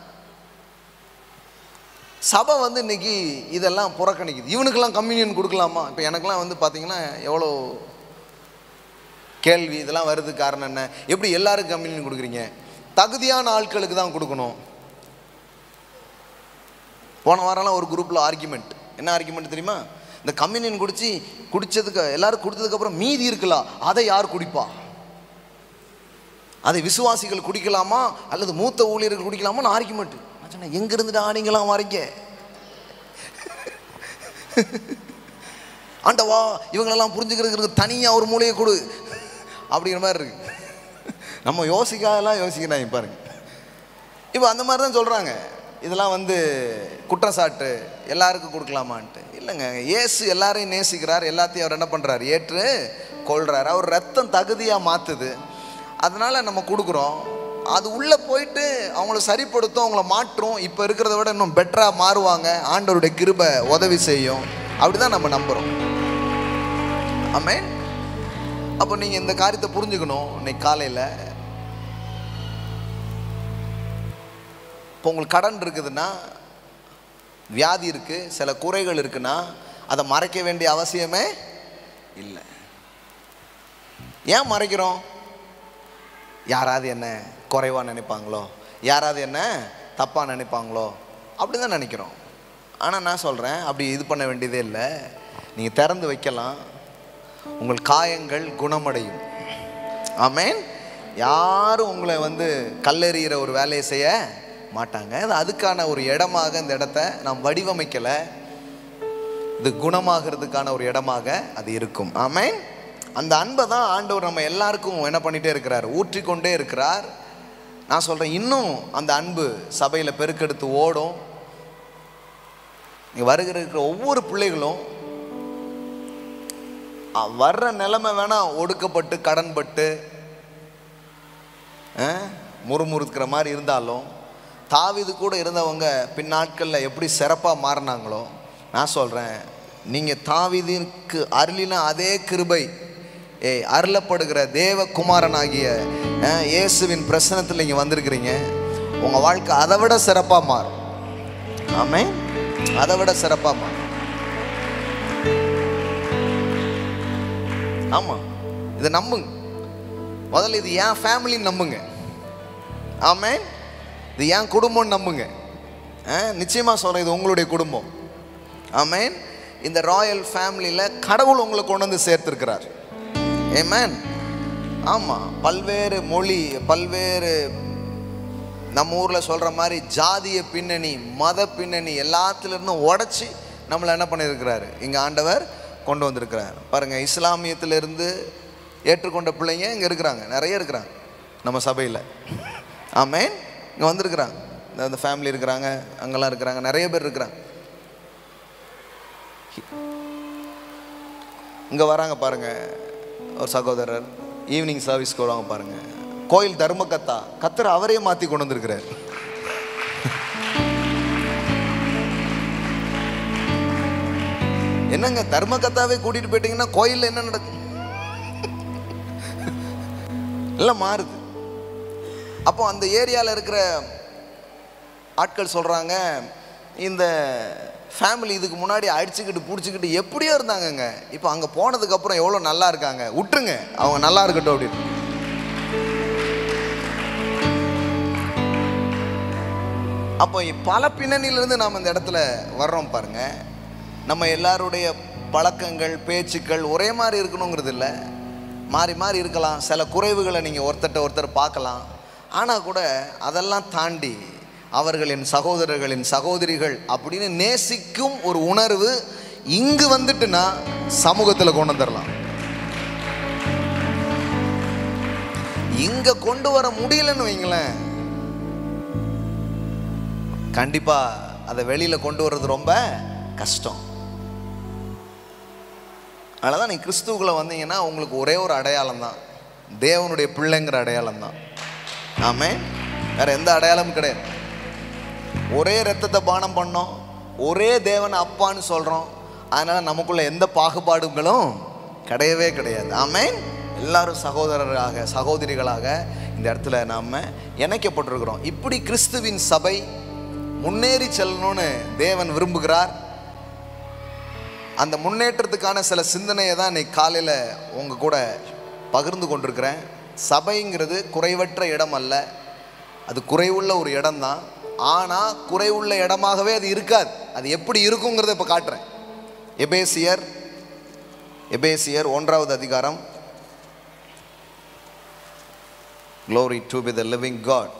சபை வந்து இன்னைக்கு இதெல்லாம் புறக்கணிக்குது இவனுக்கெல்லாம் கம்யூனியன் கொடுக்கலாமா இப்போ எனக்கெல்லாம் வந்து பார்த்தீங்கன்னா எவ்வளோ கேள்வி இதெல்லாம் வருது காரணம் என்ன எப்படி எல்லாருக்கும் கம்யூனியன் கொடுக்குறீங்க தகுதியான ஆட்களுக்கு தான் கொடுக்கணும் போன வாரம்லாம் ஒரு குரூப்பில் ஆர்குமெண்ட் என்ன ஆர்குமெண்ட் தெரியுமா இந்த கம்யூனியன் குடிச்சு குடிச்சதுக்கு எல்லாரும் கொடுத்ததுக்கப்புறம் மீதி இருக்கலாம் அதை யார் குடிப்பா அதை விசுவாசிகள் குடிக்கலாமா அல்லது மூத்த ஊழியர்கள் குடிக்கலாமான்னு ஆர்குமெண்ட் நான் சொன்னேன் எங்க இருந்துட்டு ஆணிங்களாம் வரீங்க ஆண்டவா இவங்களெல்லாம் புரிஞ்சுக்கிறதுக்கு தனியாக ஒரு மூலையை கொடு அப்படிங்கிற மாதிரி இருக்கு நம்ம யோசிக்காதெல்லாம் யோசிக்கிறாங்க பாருங்க இப்போ அந்த மாதிரி தான் சொல்கிறாங்க இதெல்லாம் வந்து குற்றச்சாட்டு எல்லாருக்கும் கொடுக்கலாமான்ட்டு இல்லைங்க இயேசு எல்லாரையும் நேசிக்கிறார் எல்லாத்தையும் அவர் என்ன பண்ணுறாரு ஏற்று கொள்றாரு அவர் ரத்தம் தகுதியாக மாற்றுது அதனால் நம்ம கொடுக்குறோம் அது உள்ளே போயிட்டு அவங்கள சரிப்படுத்தும் அவங்கள மாற்றும் இப்போ இருக்கிறத விட இன்னும் பெட்டராக மாறுவாங்க ஆண்டவருடைய கிருபை உதவி செய்யும் அப்படி தான் நம்ம நம்புகிறோம் ஆமென் அப்போ நீங்கள் இந்த காரியத்தை புரிஞ்சுக்கணும் இன்னைக்கு காலையில் இப்போ உங்களுக்கு கடன் இருக்குதுன்னா வியாதி இருக்குது சில குறைகள் இருக்குன்னா அதை மறைக்க வேண்டிய அவசியமே இல்லை ஏன் மறைக்கிறோம் யாராவது என்ன குறைவாக நினைப்பாங்களோ யாராவது என்ன தப்பாக நினைப்பாங்களோ அப்படி தான் நினைக்கிறோம் ஆனால் நான் சொல்கிறேன் அப்படி இது பண்ண வேண்டியதே இல்லை நீங்கள் திறந்து வைக்கலாம் உங்கள் காயங்கள் குணமடையும் ஆமென் யாரும் உங்களை வந்து கல்லெறிகிற ஒரு வேலையை செய்ய மாட்டாங்க அது அதுக்கான ஒரு இடமாக இந்த இடத்த நாம் வடிவமைக்கலை இது குணமாகிறதுக்கான ஒரு இடமாக அது இருக்கும் ஆமென் அந்த அன்பை தான் ஆண்டவர் நம்ம எல்லாருக்கும் என்ன பண்ணிட்டே இருக்கிறார் ஊற்றிக்கொண்டே இருக்கிறார் நான் சொல்கிறேன் இன்னும் அந்த அன்பு சபையில் பெருக்கெடுத்து ஓடும் இங்க வருகிற இருக்கிற ஒவ்வொரு பிள்ளைகளும் அ, வர்ற நிலைமை வேணா ஒடுக்கப்பட்டு கடன்பட்டு அஹ், முறுமுறுக்கிற மாதிரி இருந்தாலும் தாவிது கூட இருந்தவங்க பின்னாட்களில் எப்படி சிறப்பாக மாறினாங்களோ நான் சொல்கிறேன் நீங்கள் தாவீதிற்கு அருளின அதே கிருபை ஏ அருளப்படுகிற தேவகுமாரனாகிய அஹ், இயேசுவின் பிரசனத்தில் நீங்கள் வந்திருக்கிறீங்க உங்கள் வாழ்க்கை அதை விட சிறப்பாக மாறும் ஆமே அதை விட சிறப்பாக மாறும் ஆமாம் இதை நம்புங்க முதல்ல இது என் ஃபேமிலின்னு நம்புங்க ஆமே இது என் குடும்பம்னு நம்புங்க நிச்சயமாக சொல்கிறேன் இது உங்களுடைய குடும்பம் ஆமேன் இந்த ராயல் ஃபேமிலியில் கடவுள் உங்களை கொண்டு வந்து சேர்த்துருக்கிறார் ஏமேன் ஆமாம் பல்வேறு மொழி பல்வேறு நம்ம ஊரில் சொல்கிற மாதிரி ஜாதிய பின்னணி மத பின்னணி எல்லாத்துலேருந்தும் உடச்சி நம்மளை என்ன பண்ணியிருக்கிறாரு இங்கே ஆண்டவர் கொண்டு வந்திருக்கிறார் பாருங்கள் இஸ்லாமியத்திலிருந்து ஏற்றுக்கொண்ட பிள்ளைங்க இங்கே இருக்கிறாங்க நிறைய இருக்கிறாங்க நம்ம சபையில் ஆமேன் இங்கே வந்திருக்கிறாங்க இந்த- இந்த ஃபேமிலி இருக்கிறாங்க அங்கெல்லாம் இருக்கிறாங்க நிறைய பேர் இருக்கிறாங்க இங்கே வராங்க பாருங்க ஒரு சகோதரர் ஈவினிங் சர்வீஸ்க்கு வருவாங்க பாருங்க கோயில் தர்மகத்தா கத்தர் அவரே மாற்றி கொண்டு வந்திருக்கிறார் என்னங்க தர்மகத்தாவே கூட்டிட்டு போயிட்டீங்கன்னா கோயில்ல என்ன நடக்கும் எல்லாம் மாறுது அப்போ அந்த ஏரியாவில் இருக்கிற ஆட்கள் சொல்கிறாங்க இந்த ஃபேமிலி இதுக்கு முன்னாடி அடிச்சுக்கிட்டு பிடிச்சிக்கிட்டு எப்படியோ இருந்தாங்கங்க இப்போ அங்கே போனதுக்கப்புறம் எவ்வளோ நல்லா இருக்காங்க விட்டுருங்க அவங்க நல்லா இருக்கட்டும் அப்படின்னு அப்போ பல பின்னணியிலிருந்து நாம் இந்த இடத்துல வர்றோம் பாருங்க நம்ம எல்லாருடைய பழக்கங்கள் பேச்சுக்கள் ஒரே மாதிரி இருக்கணுங்கிறது இல்லை மாறி மாறி இருக்கலாம் சில குறைவுகளை நீங்கள் ஒருத்தர்ட்ட ஒருத்தர் பார்க்கலாம் ஆனால் கூட அதெல்லாம் தாண்டி அவர்களின் சகோதரர்களின் சகோதரிகள் அப்படின்னு நேசிக்கும் ஒரு உணர்வு இங்கு வந்துட்டுனா சமூகத்தில் கொண்டு வந்துடலாம் இங்க கொண்டு வர முடியலன்னு வைங்களேன் கண்டிப்பா அதை வெளியில கொண்டு வர்றது ரொம்ப கஷ்டம் அதனால நீ கிறிஸ்துவுக்குள்ள வந்தீங்கன்னா உங்களுக்கு ஒரே ஒரு அடையாளம் தான் தேவனுடைய பிள்ளைங்கிற அடையாளம் தான் ஆமே வேற எந்த அடையாளமும் கிடையாது ஒரே ரத்தத்தை பானம் பண்ணோம் ஒரே தேவனை அப்பான்னு சொல்றோம் அதனால நமக்குள்ள எந்த பாகுபாடுகளும் கிடையவே கிடையாது ஆமென் எல்லாரும் சகோதரராக சகோதரிகளாக இந்த இடத்துல நாம இணைக்கப்பட்டிருக்கிறோம் இப்படி கிறிஸ்துவின் சபை முன்னேறி செல்லணும்னு தேவன் விரும்புகிறார் அந்த முன்னேற்றத்துக்கான சில சிந்தனையை தான் இன்னைக்கு காலையில் உங்கள் கூட பகிர்ந்து கொண்டிருக்கிறேன் சபைங்கிறது குறைவற்ற இடம் அல்ல அது குறைவுள்ள ஒரு இடம்தான் ஆனால் குறைவுள்ள இடமாகவே அது இருக்காது அது எப்படி இருக்குங்கிறத இப்போ காட்டுறேன் எபேசியர் எபேசியர் ஒன்றாவது அதிகாரம் glory to be the living God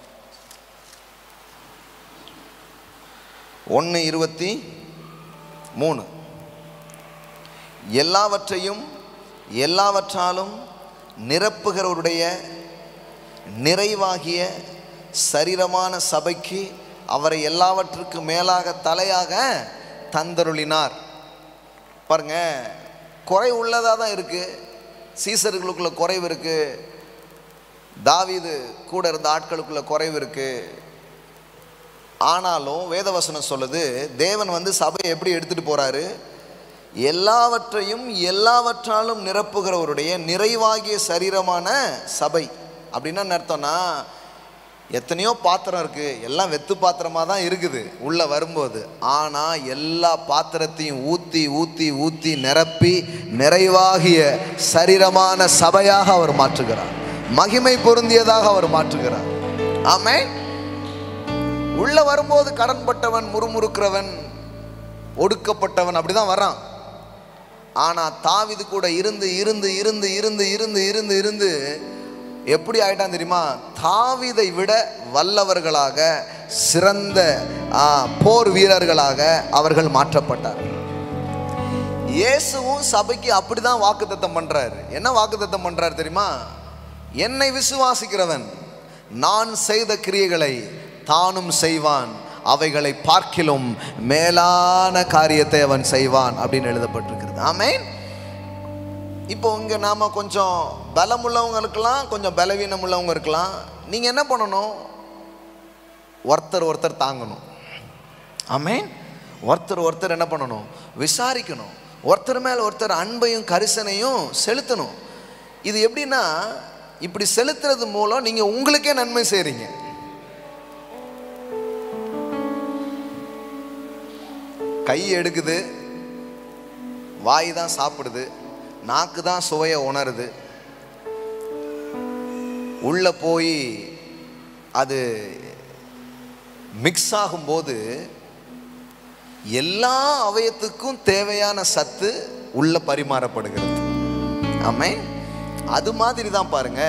ஒன்று இருபத்தி மூணு எல்லாவற்றையும் எல்லாவற்றாலும் நிரப்புகிறவருடைய நிறைவாகிய சரீரமான சபைக்கு அவரை எல்லாவற்றுக்கு மேலாக தலையாக தந்தருளினார் பாருங்க குறை உள்ளதாக தான் இருக்குது சீசர்களுக்குள்ள குறைவு இருக்குது தாவீது கூட இருந்த ஆட்களுக்குள்ள குறைவு இருக்குது ஆனாலும் வேதவசனம் சொல்லுது தேவன் வந்து சபையை எப்படி எடுத்துட்டு போறாரு எல்லாவற்றையும் எல்லாவற்றாலும் நிரப்புகிறவருடைய நிறைவாகிய சரீரமான சபை அப்படின்னா என்ன அர்த்தம்னா எத்தனையோ பாத்திரம் இருக்கு எல்லாம் வெத்து பாத்திரமா தான் இருக்குது உள்ள வரும்போது ஆனா எல்லா பாத்திரத்தையும் ஊத்தி ஊத்தி ஊத்தி நிரப்பி நிறைவாகிய சரீரமான சபையாக அவர் மாற்றுகிறார் மகிமை பொருந்தியதாக அவர் மாற்றுகிறார் ஆமென் உள்ள வரும்போது கடன்பட்டவன் முறுமுறுக்கிறவன் ஒடுக்கப்பட்டவன் அப்படிதான் வரான் ஆனா தாவிது கூட இருந்து இருந்து இருந்து இருந்து இருந்து இருந்து இருந்து எப்படி ஆயிட்டான் தெரியுமா தாவிதை விட வல்லவர்களாக சிறந்த ஆ, போர் வீரர்களாக அவர்கள் மாற்றப்பட்டார் இயேசுவும் சபைக்கு அப்படிதான் வாக்குத்தத்தம் பண்றாரு என்ன வாக்குத்தத்தம் பண்றாரு தெரியுமா என்னை விசுவாசிக்கிறவன் நான் செய்த கிரியைகளை தானும் செய்வான் அவைகளை பார்க்கிலும் மேலான காரியத்தை அவன் செய்வான் அப்படின்னு எழுதப்பட்டிருக்கிறது ஆமென் இப்போ இங்க நாம கொஞ்சம் பலம் உள்ளவங்க இருக்கலாம் கொஞ்சம் பலவீனம் உள்ளவங்க இருக்கலாம் நீங்க என்ன பண்ணணும் ஒருத்தர் ஒருத்தர் தாங்கணும் ஆமென் ஒருத்தர் ஒருத்தர் என்ன பண்ணணும் விசாரிக்கணும் ஒருத்தர் மேல ஒருத்தர் அன்பையும் கரிசனையும் செலுத்தணும் இது எப்படின்னா இப்படி செலுத்துறது மூலம் நீங்க உங்களுக்கே நன்மை செய்றீங்க கை எடுக்குது வாய் தான் சாப்பிடுது நாக்கு தான் சுவையை உணருது உள்ள போய் அது மிக்ஸ் ஆகும்போது எல்லா அவயத்துக்கும் தேவையான சத்து உள்ள பரிமாறப்படுகிறது ஆமே அது மாதிரி தான் பாருங்க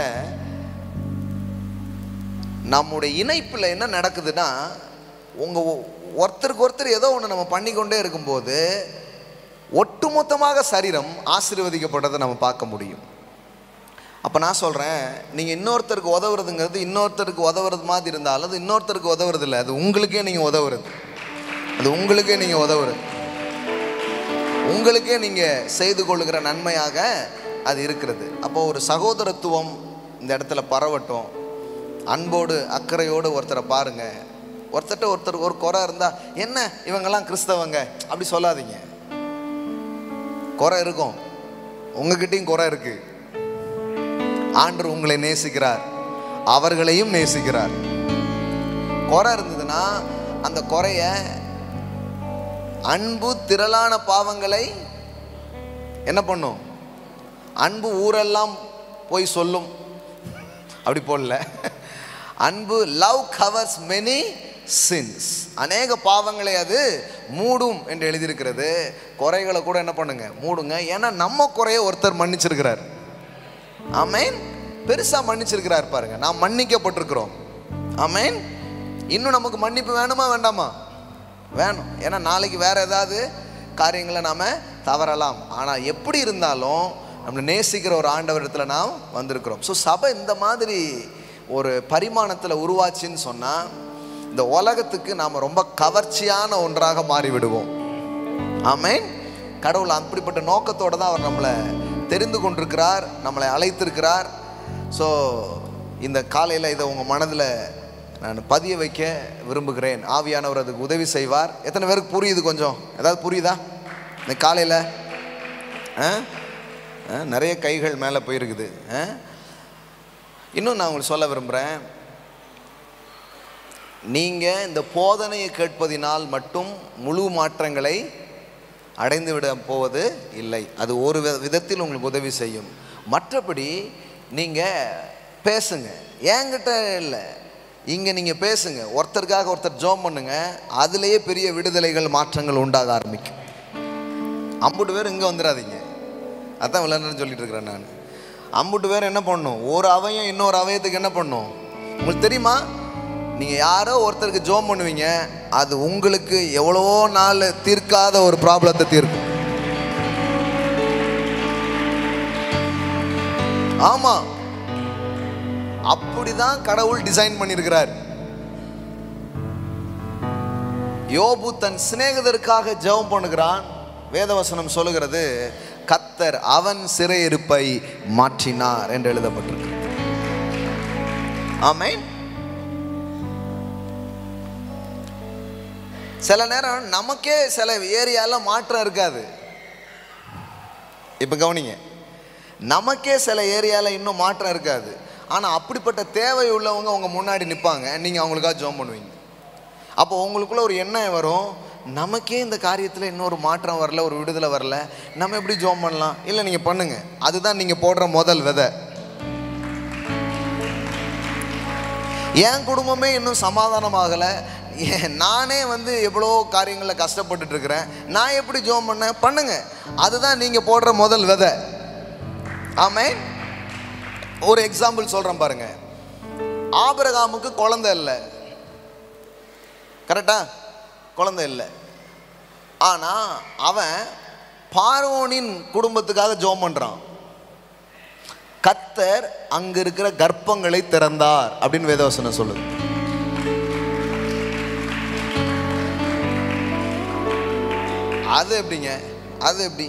நம்முடைய இணைப்பில் என்ன நடக்குதுன்னா உங்க ஒ- ஒருத்தருக்கு ஒருத்தர் ஏதோ ஒன்று நம்ம பண்ணிக்கொண்டே இருக்கும்போது ஒட்டுமொத்தமாக சரீரம் ஆசீர்வதிக்கப்படுறதை நம்ம பார்க்க முடியும் அப்போ நான் சொல்கிறேன் நீங்கள் இன்னொருத்தருக்கு உதவுறதுங்கிறது இன்னொருத்தருக்கு உதவுறது மாதிரி இருந்தாலும் அது இன்னொருத்தருக்கு உதவுறது இல்லை அது உங்களுக்கே நீங்கள் உதவுறது அது உங்களுக்கே நீங்கள் உதவுறது உங்களுக்கே நீங்கள் செய்து கொள்ளுகிற நன்மையாக அது இருக்கிறது அப்போ ஒரு சகோதரத்துவம் இந்த இடத்துல பரவட்டும் அன்போடு அக்கறையோடு ஒருத்தரை பாருங்க ஒருத்தர்ட்ட ஒருத்தர் ஒரு குறை இருந்தால் என்ன இவங்கெல்லாம் கிறிஸ்தவங்க அப்படி சொல்லாதீங்க குறை இருக்கும் உங்ககிட்டயும் குறை இருக்கு ஆண்டவர் உங்களை நேசிக்கிறார் அவர்களையும் நேசிக்கிறார் குறை இருந்ததுன்னா அந்த குறைய அன்பு திரளான பாவங்களை என்ன பண்ணும் அன்பு ஊரெல்லாம் போய் சொல்லும் அப்படி போடல அன்பு லவ் கவர்ஸ் மெனி சின்ஸ் அநேக பாவங்களை அது மூடும் என்று எழுதியிருக்கிறது குறைகளை கூட என்ன பண்ணுங்க மூடுங்க ஏன்னா நம்ம குறைய ஒருத்தர் மன்னிச்சிருக்கிறார் ஆமேன் பெருசா மன்னிச்சிருக்கிறார் பாருங்க நாம் மன்னிக்கப்பட்டிருக்கிறோம் ஆமேன் இன்னும் நமக்கு மன்னிப்பு வேணுமா வேண்டாமா வேணும் ஏன்னா நாளைக்கு வேற ஏதாவது காரியங்களை நாம தவறலாம் ஆனா எப்படி இருந்தாலும் நம்மளை நேசிக்கிற ஒரு ஆண்டவரிடத்துல நாம் வந்திருக்கிறோம் ஸோ சபை இந்த மாதிரி ஒரு பரிமாணத்தில் உருவாச்சுன்னு சொன்னா இந்த உலகத்துக்கு நாம் ரொம்ப கவர்ச்சியான ஒன்றாக மாறி விடுவோம் ஆமென் கடவுள் அப்படிப்பட்ட நோக்கத்தோட தான் அவர் நம்மளை தெரிந்து கொண்டிருக்கிறார் நம்மளை அழைத்திருக்கிறார் ஸோ இந்த காலையில் இதை உங்கள் மனதில் நான் பதிய வைக்க விரும்புகிறேன் ஆவியானவர் அதுக்கு உதவி செய்வார் எத்தனை பேருக்கு புரியுது கொஞ்சம் ஏதாவது புரியுதா இந்த காலையில் ஆ? ஆ, நிறைய கைகள் மேலே போயிருக்குது ஆ? இன்னும் நான் உங்களுக்கு சொல்ல விரும்புகிறேன் நீங்கள் இந்த போதனையை கேட்பதினால் மட்டும் முழு மாற்றங்களை அடைந்து விட போவது இல்லை அது ஒரு வித- விதத்தில் உங்களுக்கு உதவி செய்யும் மற்றபடி நீங்கள் பேசுங்க என்கிட்ட இல்லை இங்கே நீங்கள் பேசுங்க ஒருத்தருக்காக ஒருத்தர் ஜோம் பண்ணுங்க அதுலேயே பெரிய விடுதலைகள் மாற்றங்கள் உண்டாக ஆரம்பிக்கும் அம்புட்டு பேர் இங்கே வந்துடாதீங்க அதான் விளையாடுன்னு சொல்லிட்டு இருக்கிறேன் நான் அம்புட்டு பேர் என்ன பண்ணும் ஒரு அவையும் இன்னொரு அவயத்துக்கு என்ன பண்ணும் உங்களுக்கு தெரியுமா நீங்கள் யாரோ ஒருத்தருக்கு ஜோம் பண்ணுவீங்க அது உங்களுக்கு எவ்வளவோ நாள் தீர்க்காத ஒரு ப்ராப்ளத்தை தீர்க்கும் ஆமா அப்படிதான் கடவுள் டிசைன் பண்ணியிருக்கிறார் யோபு தன் சிநேகிதருக்காக ஜெபம் பண்ணுகிறான் வேதவசனம் சொல்லுகிறது கத்தர் அவன் சிறையிருப்பை மாற்றினார் என்று எழுதப்பட்டிருக்கு ஆமென் சில நேரம் நமக்கே சில ஏரியால மாற்றம் இருக்காது இப்போ கவனிங்க நமக்கே சில ஏரியாவில் இன்னும் மாற்றம் இருக்காது ஆனால் அப்படிப்பட்ட தேவை உள்ளவங்க உங்க முன்னாடி நிற்பாங்க நீங்கள் அவங்களுக்காக ஜோம் பண்ணுவீங்க அப்போ உங்களுக்குள்ள ஒரு எண்ணம் வரும் நமக்கே இந்த காரியத்தில் இன்னொரு மாற்றம் வரல ஒரு விடுதலை வரல நம்ம எப்படி ஜோம் பண்ணலாம் இல்லை நீங்கள் பண்ணுங்க அதுதான் நீங்கள் போடுற முதல் விதை என் குடும்பமே இன்னும் சமாதானமாகலை ஏன் நானே வந்து எவ்வளோ காரியங்களில் கஷ்டப்பட்டுட்டு இருக்கிறேன் நான் எப்படி ஜோம் பண்ணேன் பண்ணுங்க அதுதான் நீங்கள் போடுற முதல் விதை ஆமென் ஒரு எக்ஸாம்பிள் சொல்கிறேன் பாருங்க ஆபிரகாமுக்கு குழந்தை இல்லை கரெக்டா குழந்தை இல்லை ஆனால் அவன் பார்வோனின் குடும்பத்துக்காக ஜோம் பண்ணுறான் கத்தர் அங்க இருக்கிற கர்ப்பங்களை திறந்தார் அப்படின்னு வேதவசனம் சொல்லுது அது எப்படிங்க அது எப்படி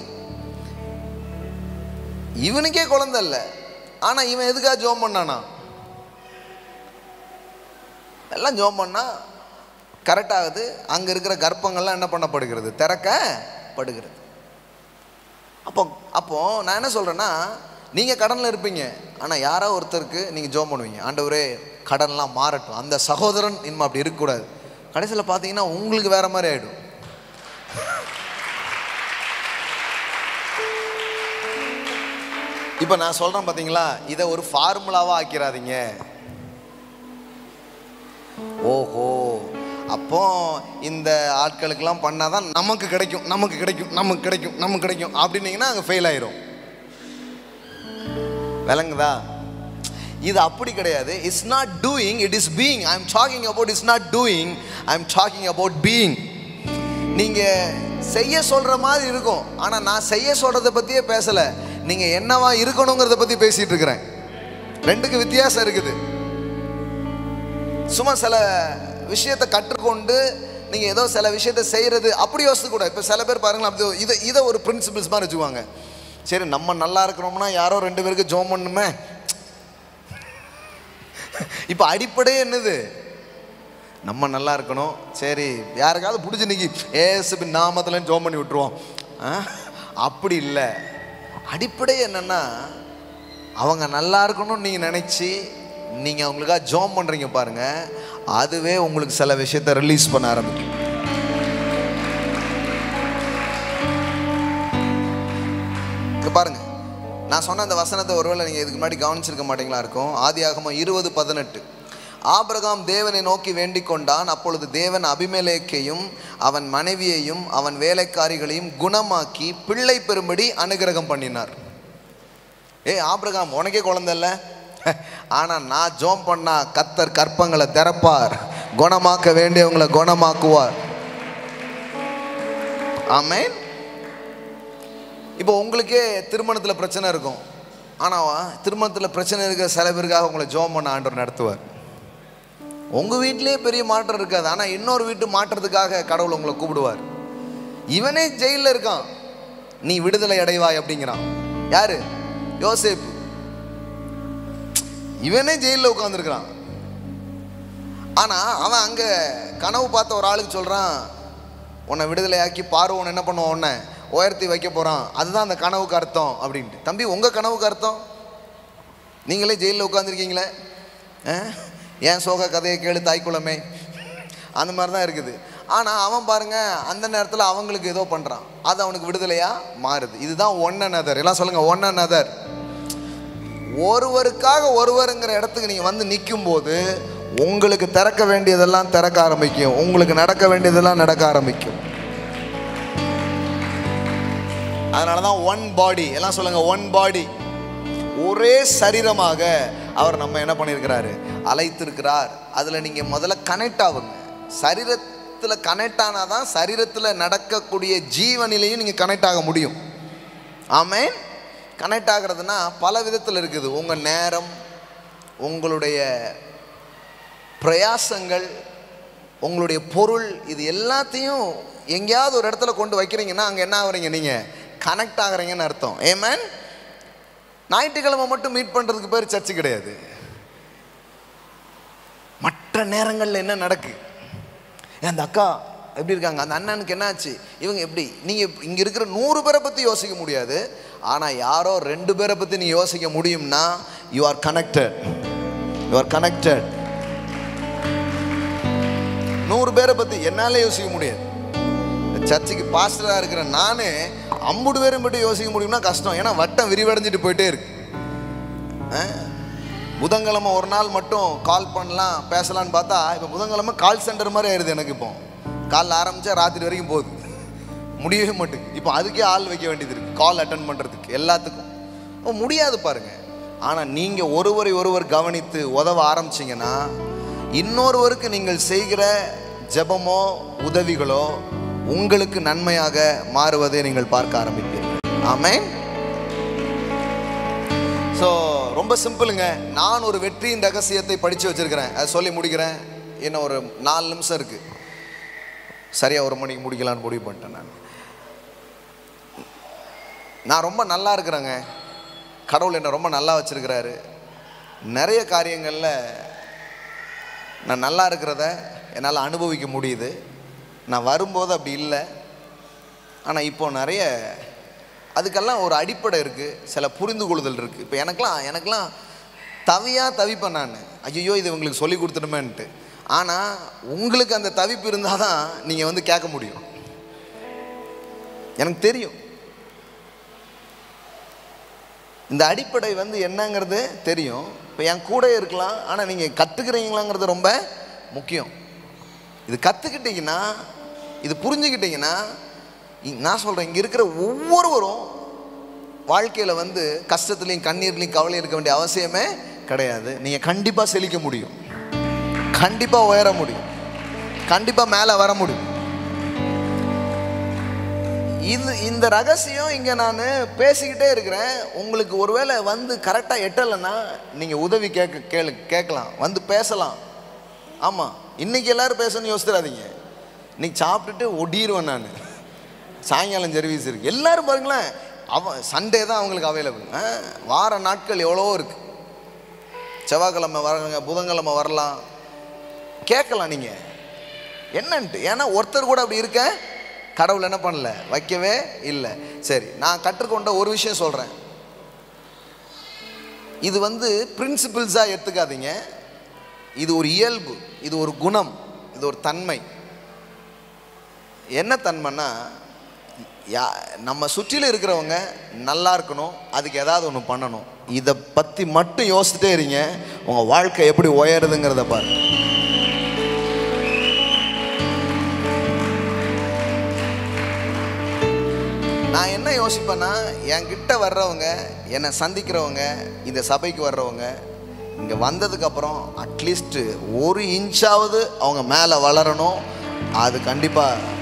இவனுக்கே குழந்தை இல்லை ஆனா இவன் எதுக்காக ஜோம் பண்ணானா எல்லாம் ஜோம் பண்ணா கரெக்ட் ஆகுது அங்க இருக்கிற கர்ப்பங்கள்லாம் என்ன பண்ணப்படுகிறது திறக்க படுகிறது அப்போ அப்போ நான் என்ன சொல்றேன்னா நீங்க கடன்ல இருப்பீங்க ஆனா யாரோ ஒருத்தருக்கு நீங்க ஜோம் பண்ணுவீங்க ஆண்டவரே கடன்லாம் மாறட்டும் அந்த சகோதரன் இனிமே அப்படி இருக்கக்கூடாது கடைசியில் பார்த்தீங்கன்னா உங்களுக்கு வேற மாதிரி ஆயிடும் இப்போ நான் சொல்றேன் பார்த்தீங்களா இதை ஒரு ஃபார்முலாவா ஆக்கிராதீங்க ஓஹோ அப்போ இந்த ஆட்களுக்கெல்லாம் பண்ணாதான் நமக்கு கிடைக்கும் நமக்கு கிடைக்கும் நமக்கு கிடைக்கும் நமக்கு கிடைக்கும் அப்படின்னீங்கன்னா அங்கே ஃபெயில் ஆயிரும் விளங்குதா இது அப்படி கிடையாது it's not doing it is being I am talking about it's not doing I am talking about being நீங்க செய்ய சொல்ற மாதிரி இருக்கும் ஆனா நான் செய்ய சொல்றதை பத்தியே பேசல நீங்க என்னவா இருக்கணுங்கிறத பத்தி பேசிட்டு இருக்கிறேன் ரெண்டுக்கு வித்தியாசம் இருக்குது சும்மா சில விஷயத்தை கற்றுக்கொண்டு நீங்க ஏதோ சில விஷயத்தை செய்யறது அப்படி யோசிக்க கூட இப்போ சில பேர் பாருங்களேன் அப்படி இதை இதை ஒரு பிரின்சிபிள்ஸ் மாதிரி வச்சுக்குவாங்க சரி நம்ம நல்லா இருக்கிறோம்னா யாரோ ரெண்டு பேருக்கு ஜோம் பண்ணுமே இப்போ அடிப்படையே என்னது நம்ம நல்லா இருக்கணும் சரி யாருக்காவது பிடிச்சி நிக்கி ஏசுபின் நாமத்தில் ஜோம் பண்ணி விட்டுருவோம் ஆ? அப்படி இல்லை அடிப்படை என்னன்னா அவங்க நல்லா இருக்கணும்னு நீங்கள் நினச்சி நீங்கள் அவங்களுக்காக ஜோம் பண்ணுறீங்க பாருங்க அதுவே உங்களுக்கு சில விஷயத்தை ரிலீஸ் பண்ண ஆரம்பிக்கும் இங்க பாருங்க நான் சொன்ன அந்த வசனத்தை ஒருவேளை நீங்கள் இதுக்கு முன்னாடி கவனிச்சிருக்க மாட்டீங்களா இருக்கும் ஆதியாகமம் இருபது பதினெட்டு ஆபிரகாம் தேவனை நோக்கி வேண்டிக் கொண்டான் அப்பொழுது தேவன் அபிமெலேக்கையும் அவன் மனைவியையும் அவன் வேலைக்காரிகளையும் குணமாக்கி பிள்ளை பெறும்படி அனுகிரகம் பண்ணினார் ஏய் ஆபிரகாம் உனக்கே குழந்தை இல்ல ஆனா நான் ஜோம் பண்ணா கத்தர் கற்பங்களை திறப்பார் குணமாக்க வேண்டியவங்களை குணமாக்குவார் ஆமென் இப்போ உங்களுக்கே திருமணத்தில் பிரச்சனை இருக்கும் ஆனால் திருமணத்தில் பிரச்சனை இருக்கிற சில பேருக்காக உங்களை ஜோம் பண்ண ஆண்டவர் நடத்துவார் உங்கள் வீட்டிலேயே பெரிய மாற்றம் இருக்காது ஆனால் இன்னொரு வீட்டு மாற்றத்துக்காக கடவுள் உங்களை கூப்பிடுவார் இவனே ஜெயிலில் இருக்கான் நீ விடுதலை அடைவாய் அப்படிங்கிறான் யாரு யோசேப்பு இவனே ஜெயிலில் உட்காந்துருக்கிறான் ஆனால் அவன் அங்கே கனவு பார்த்த ஒரு ஆளுக்கு சொல்கிறான் உன்னை விடுதலையாக்கி பார்வோன் என்ன பண்ணுவான் உன்னை உயர்த்தி வைக்க போகிறான் அதுதான் அந்த கனவுக்கு அர்த்தம் அப்படின்ட்டு தம்பி உங்கள் கனவுக்கு அர்த்தம் நீங்களே ஜெயிலில் உட்காந்துருக்கீங்களே ஏன் சோக கதையை கேளு தாய்க்குளமே அந்த மாதிரி தான் இருக்குது ஆனால் அவன் பாருங்க அந்த நேரத்தில் அவங்களுக்கு ஏதோ பண்ணுறான் அது அவனுக்கு விடுதலையாக மாறுது இதுதான் ஒன் another எல்லாம் சொல்லுங்கள் ஒன் another ஒருவருக்காக ஒருவருங்கிற இடத்துக்கு நீங்கள் வந்து நிற்கும்போது உங்களுக்கு திறக்க வேண்டியதெல்லாம் திறக்க ஆரம்பிக்கும் உங்களுக்கு நடக்க வேண்டியதெல்லாம் நடக்க ஆரம்பிக்கும் அதனால தான் ஒன் பாடி எல்லாம் சொல்லுங்க ஒன் பாடி ஒரே சரீரமாக அவர் நம்ம என்ன பண்ணியிருக்கிறாரு அழைத்திருக்கிறார் அதில் நீங்கள் முதல்ல கனெக்ட் ஆகுங்க சரீரத்தில் கனெக்ட் ஆனால் தான் சரீரத்தில் நடக்கக்கூடிய ஜீவனிலையும் நீங்கள் கனெக்ட் ஆக முடியும் ஆமென் கனெக்ட் ஆகிறதுனா பல விதத்தில் இருக்குது உங்கள் நேரம் உங்களுடைய பிரயாசங்கள் உங்களுடைய பொருள் இது எல்லாத்தையும் எங்கேயாவது ஒரு இடத்துல கொண்டு வைக்கிறீங்கன்னா அங்கே என்ன ஆகுறீங்க நீங்கள் கனெக்ட் ஆகுறீங்கன்னு அர்த்தம் ஏமேன் ஞாயிற்றுக்கிழமை மட்டும் மீட் பண்ணுறதுக்கு பேர் சர்ச்சு கிடையாது மற்ற நேரங்களில் என்ன நடக்கு ஏன் அந்த அக்கா எப்படி இருக்காங்க அந்த அண்ணனுக்கு என்னாச்சு இவங்க எப்படி நீங்கள் இங்கே இருக்கிற நூறு பேரை பற்றி யோசிக்க முடியாது ஆனால் யாரோ ரெண்டு பேரை பற்றி நீங்கள் யோசிக்க முடியும்னா you are connected you are connected நூறு பேரை பற்றி என்னால் யோசிக்க முடியாது சர்ச்சுக்கு பாஸ்டராக இருக்கிற நானே ஐம்பது பேரும் மட்டும் யோசிக்க முடியும்னா கஷ்டம் ஏன்னா வட்டம் விரிவடைஞ்சிட்டு போயிட்டே இருக்கு ஆ? புதன்கிழமை ஒரு நாள் மட்டும் கால் பண்ணலாம் பேசலான்னு பார்த்தா இப்போ புதன்கிழமை கால் சென்டர் மாதிரி ஆயிடுது எனக்கு இப்போ காலைல ஆரம்பித்தா ராத்திரி வரைக்கும் போகுது முடியவே மாட்டேங்குது இப்போ அதுக்கே ஆள் வைக்க வேண்டியது இருக்குது கால் அட்டன் பண்ணுறதுக்கு எல்லாத்துக்கும் அப்போ முடியாது பாருங்க ஆனால் நீங்கள் ஒருவரை ஒருவர் கவனித்து உதவ ஆரம்பிச்சிங்கன்னா இன்னொருவருக்கு நீங்கள் செய்கிற ஜெபமோ உதவிகளோ உங்களுக்கு நன்மையாக மாறுவதை நீங்கள் பார்க்க ஆரம்பிப்பீர்கள் ஆமென் ஸோ ரொம்ப சிம்பிளுங்க நான் ஒரு வெற்றியின் ரகசியத்தை படித்து வச்சிருக்கிறேன் அதை சொல்லி முடிக்கிறேன் இன்னும் ஒரு நாலு நிமிஷம் இருக்குது சரியாக ஒரு மணிக்கு முடிக்கலான்னு முடிவு பண்ணிட்டேன் நான் நான் ரொம்ப நல்லா இருக்கிறேங்க கடவுள் என்னை ரொம்ப நல்லா வச்சிருக்கிறாரு நிறைய காரியங்களில் நான் நல்லா இருக்கிறத என்னால் அனுபவிக்க முடியுது நான் வரும்போது அப்படி இல்லை ஆனால் இப்போ நிறைய அதுக்கெல்லாம் ஒரு அடிப்படை இருக்குது சில புரிந்து கொள்ளுதல் இருக்குது இப்போ எனக்கெல்லாம் எனக்கெல்லாம் தவியாக தவிப்பேன் நான் ஐயோ இது உங்களுக்கு சொல்லி கொடுத்துடுமேன்ட்டு ஆனால் உங்களுக்கு அந்த தவிப்பு இருந்தால் தான் நீங்கள் வந்து கேட்க முடியும் எனக்கு தெரியும் இந்த அடிப்படை வந்து என்னங்கிறது தெரியும் இப்போ என் கூட இருக்கலாம் ஆனால் நீங்கள் கற்றுக்கிறீங்களாங்கிறது ரொம்ப முக்கியம் இது கற்றுக்கிட்டீங்கன்னா இது புரிஞ்சுக்கிட்டீங்கன்னா இ- நான் சொல்கிறேன் இங்கே இருக்கிற ஒவ்வொருவரும் வாழ்க்கையில் வந்து கஷ்டத்துலையும் கண்ணீர்லையும் கவலை இருக்க வேண்டிய அவசியமே கிடையாது நீங்கள் கண்டிப்பாக செழிக்க முடியும் கண்டிப்பாக உயர முடியும் கண்டிப்பாக மேலே வர முடியும் இது இந்த ரகசியம் இங்கே நான் பேசிக்கிட்டே இருக்கிறேன் உங்களுக்கு ஒருவேளை வந்து கரெக்டாக எட்டலைன்னா நீங்கள் உதவி கேட்க கேளு கேட்கலாம் வந்து பேசலாம் ஆமாம் இன்னைக்கு எல்லாரும் பேசணும்னு யோசிச்சிடாதீங்க இன்னைக்கு சாப்பிட்டுட்டு ஒடிடுவேன் நான் சாயங்காலம் சர்வீஸ் இருக்கு எல்லாரும் பாருங்களேன் அவன் சண்டே தான் அவங்களுக்கு அவைலபிள் வார நாட்கள் எவ்வளவோ இருக்கு செவ்வாய்க்கிழமை வரங்க புதன்கிழமை வரலாம் கேட்கலாம் நீங்கள் என்னன்ட்டு ஏன்னா ஒருத்தர் கூட அப்படி இருக்க கடவுள் என்ன பண்ணல வைக்கவே இல்லை சரி நான் கற்றுக்கொண்ட ஒரு விஷயம் சொல்கிறேன் இது வந்து பிரின்சிபிள்ஸாக எடுத்துக்காதீங்க இது ஒரு இயல்பு இது ஒரு குணம் இது ஒரு தன்மை என்ன தன்மைன்னா யா நம்ம சுற்றிலும் இருக்கிறவங்க நல்லா இருக்கணும் அதுக்கு ஏதாவது ஒன்று பண்ணணும் இதை பற்றி மட்டும் யோசிச்சுட்டே இருங்க உங்கள் வாழ்க்கை எப்படி உயருதுங்கிறத பாருங்க நான் என்ன யோசிப்பேன்னா என்கிட்ட வர்றவங்க என்னை சந்திக்கிறவங்க இந்த சபைக்கு வர்றவங்க இங்கே வந்ததுக்கப்புறம் அட்லீஸ்ட்டு ஒரு இன்ச்சாவது அவங்க மேலே வளரணும் அது கண்டிப்பாக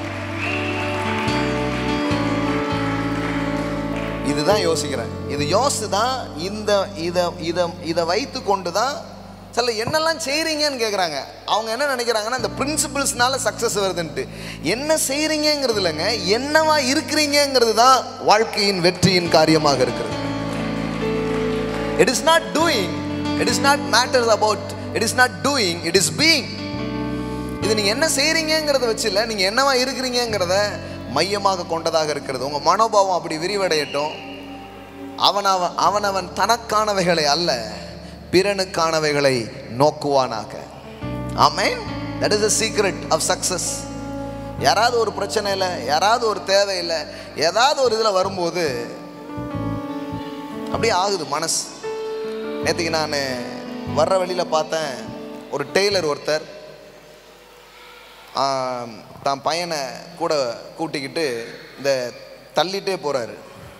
இதுதான் யோசிக்கிறேன் இது யோசித்து தான் இந்த இதை இதை இதை வைத்து கொண்டு தான் சில என்னெல்லாம் செய்கிறீங்கன்னு கேட்குறாங்க அவங்க என்ன நினைக்கிறாங்கன்னா இந்த பிரின்சிபிள்ஸ்னால சக்ஸஸ் வருதுன்ட்டு என்ன செய்கிறீங்கிறது இல்லைங்க என்னவா இருக்கிறீங்கிறது தான் வாழ்க்கையின் வெற்றியின் காரியமாக இருக்கிறது it is not doing it is not matters about it is not doing it is being இது நீங்கள் என்ன செய்கிறீங்கிறத வச்சு இல்லை நீங்கள் என்னவா இருக்கிறீங்கிறத மையமாக கொண்டதாக இருக்கிறது உங்கள் மனோபாவம் அப்படி விரிவடையட்டும் அவனவன் அவனவன் தனக்கானவைகளை அல்ல பிறனுக்கானவைகளை நோக்குவானாக ஆமென் that is the secret of success யாராவது ஒரு பிரச்சனையில் யாராவது ஒரு தேவையில் ஏதாவது ஒரு இதில் வரும்போது அப்படியே ஆகுது மனசு நேற்றுக்கு நான் வர்ற வழியில் பார்த்தேன் ஒரு டெய்லர் ஒருத்தர் ஆம், தான் பையனை கூட கூட்டிக்கிட்டு இந்த தள்ளிட்டே போகிறாரு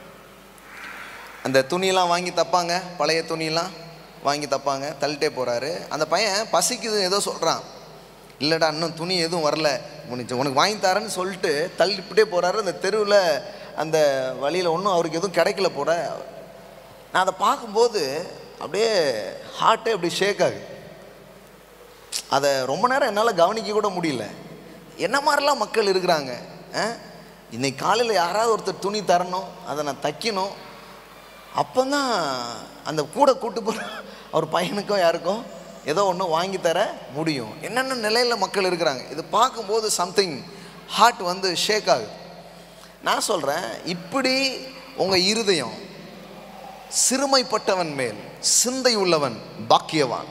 அந்த துணியெல்லாம் வாங்கி தப்பாங்க பழைய துணியெல்லாம் வாங்கி தப்பாங்க தள்ளிட்டே போகிறாரு அந்த பையன் பசிக்குது ஏதோ சொல்கிறான் இல்லைடா இன்னும் துணி எதுவும் வரல உனக்கு உனக்கு வாங்கி தரேன்னு சொல்லிட்டு தள்ளிப்பிட்டே போகிறாரு அந்த தெருவில் அந்த வழியில் ஒன்றும் அவருக்கு எதுவும் கிடைக்கல போட நான் அதை பார்க்கும்போது அப்படியே ஹார்ட்டே அப்படி ஷேக் ஆகுது அதை ரொம்ப நேரம் என்னால் கவனிக்க கூட முடியல என்ன மாதிரிலாம் மக்கள் இருக்கிறாங்க ஆ? இன்னைக்கு காலையில் யாராவது ஒருத்தர் துணி தரணும் அதை நான் தைக்கணும் அப்போ தான் அந்த கூட கூட்டு போகிற அவர் பையனுக்கோ யாருக்கோ ஏதோ ஒன்று வாங்கி தர முடியும் என்னென்ன நிலையில் மக்கள் இருக்கிறாங்க இது பார்க்கும்போது சம்திங் ஹார்ட் வந்து ஷேக் ஆகுது நான் சொல்கிறேன் இப்படி உங்கள் இருதயம் சிறுமைப்பட்டவன் மேல் சிந்தை உள்ளவன் பாக்கியவான்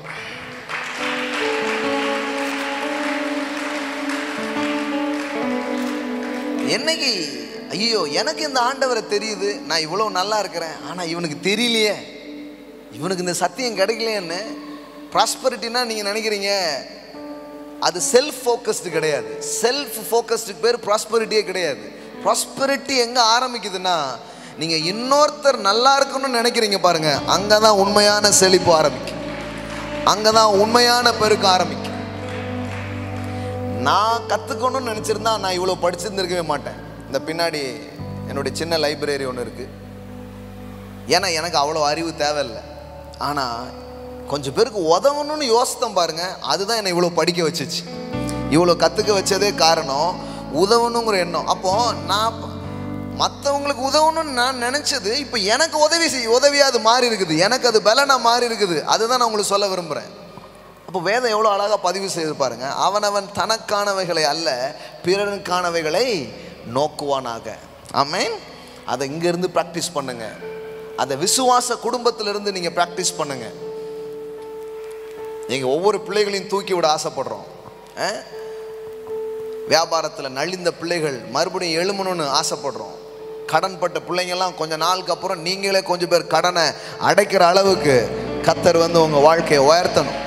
என்னைக்கு ஐயோ எனக்கு இந்த ஆண்டவரை தெரியுது நான் இவ்வளோ நல்லா இருக்கிறேன் ஆனால் இவனுக்கு தெரியலையே இவனுக்கு இந்த சத்தியம் கிடைக்கலையேன்னு ப்ராஸ்பரிட்டினா நீங்கள் நினைக்கிறீங்க அது செல்ஃப் ஃபோக்கஸ்டு கிடையாது செல்ஃப் ஃபோக்கஸ்டுக்கு பேர் ப்ராஸ்பரிட்டியே கிடையாது ப்ராஸ்பரிட்டி எங்கே ஆரம்பிக்குதுன்னா நீங்கள் இன்னொருத்தர் நல்லா இருக்கணும்னு நினைக்கிறீங்க பாருங்க அங்கே தான் உண்மையான செழிப்பு ஆரம்பிக்கும் அங்கே தான் உண்மையான பெருக்க ஆரம்பிக்கும் நான் கற்றுக்கணும்னு நினச்சிருந்தா நான் இவ்வளோ படிச்சிருந்திருக்கவே மாட்டேன் இந்த பின்னாடி என்னுடைய சின்ன லைப்ரரி ஒன்று இருக்குது ஏன்னா எனக்கு அவ்வளோ அறிவு தேவையில்லை ஆனால் கொஞ்சம் பேருக்கு உதவணும்னு யோசித்தேன் பாருங்க அதுதான் என்னை இவ்வளோ படிக்க வச்சுச்சு இவ்வளோ கற்றுக்க வச்சதே காரணம் உதவணுங்கிற எண்ணம் அப்போ நான் மற்றவங்களுக்கு உதவணும்னு நான் நினச்சது இப்போ எனக்கு உதவி செய் உதவியாக அது மாறி இருக்குது எனக்கு அது பலனாக மாறி இருக்குது அதுதான் நான் உங்களுக்கு சொல்ல விரும்புகிறேன் அப்போ வேதம் எவ்வளோ அழகாக பதிவு செய்து பாருங்க அவனவன் தனக்கானவைகளை அல்ல பிறனுக்கானவைகளை நோக்குவானாக ஆமென் அதை இங்கேருந்து ப்ராக்டிஸ் பண்ணுங்க அதை விசுவாச குடும்பத்திலிருந்து நீங்கள் ப்ராக்டிஸ் பண்ணுங்க நீங்கள் ஒவ்வொரு பிள்ளைகளையும் தூக்கி விட ஆசைப்படுறோம் வியாபாரத்தில் நலிந்த பிள்ளைகள் மறுபடியும் எழுமணும்னு ஆசைப்படுறோம் கடன்பட்ட பிள்ளைங்கெல்லாம் கொஞ்ச நாளுக்கு அப்புறம் நீங்களே கொஞ்சம் பேர் கடனை அடைக்கிற அளவுக்கு கத்தர் வந்து உங்கள் வாழ்க்கையை உயர்த்தணும்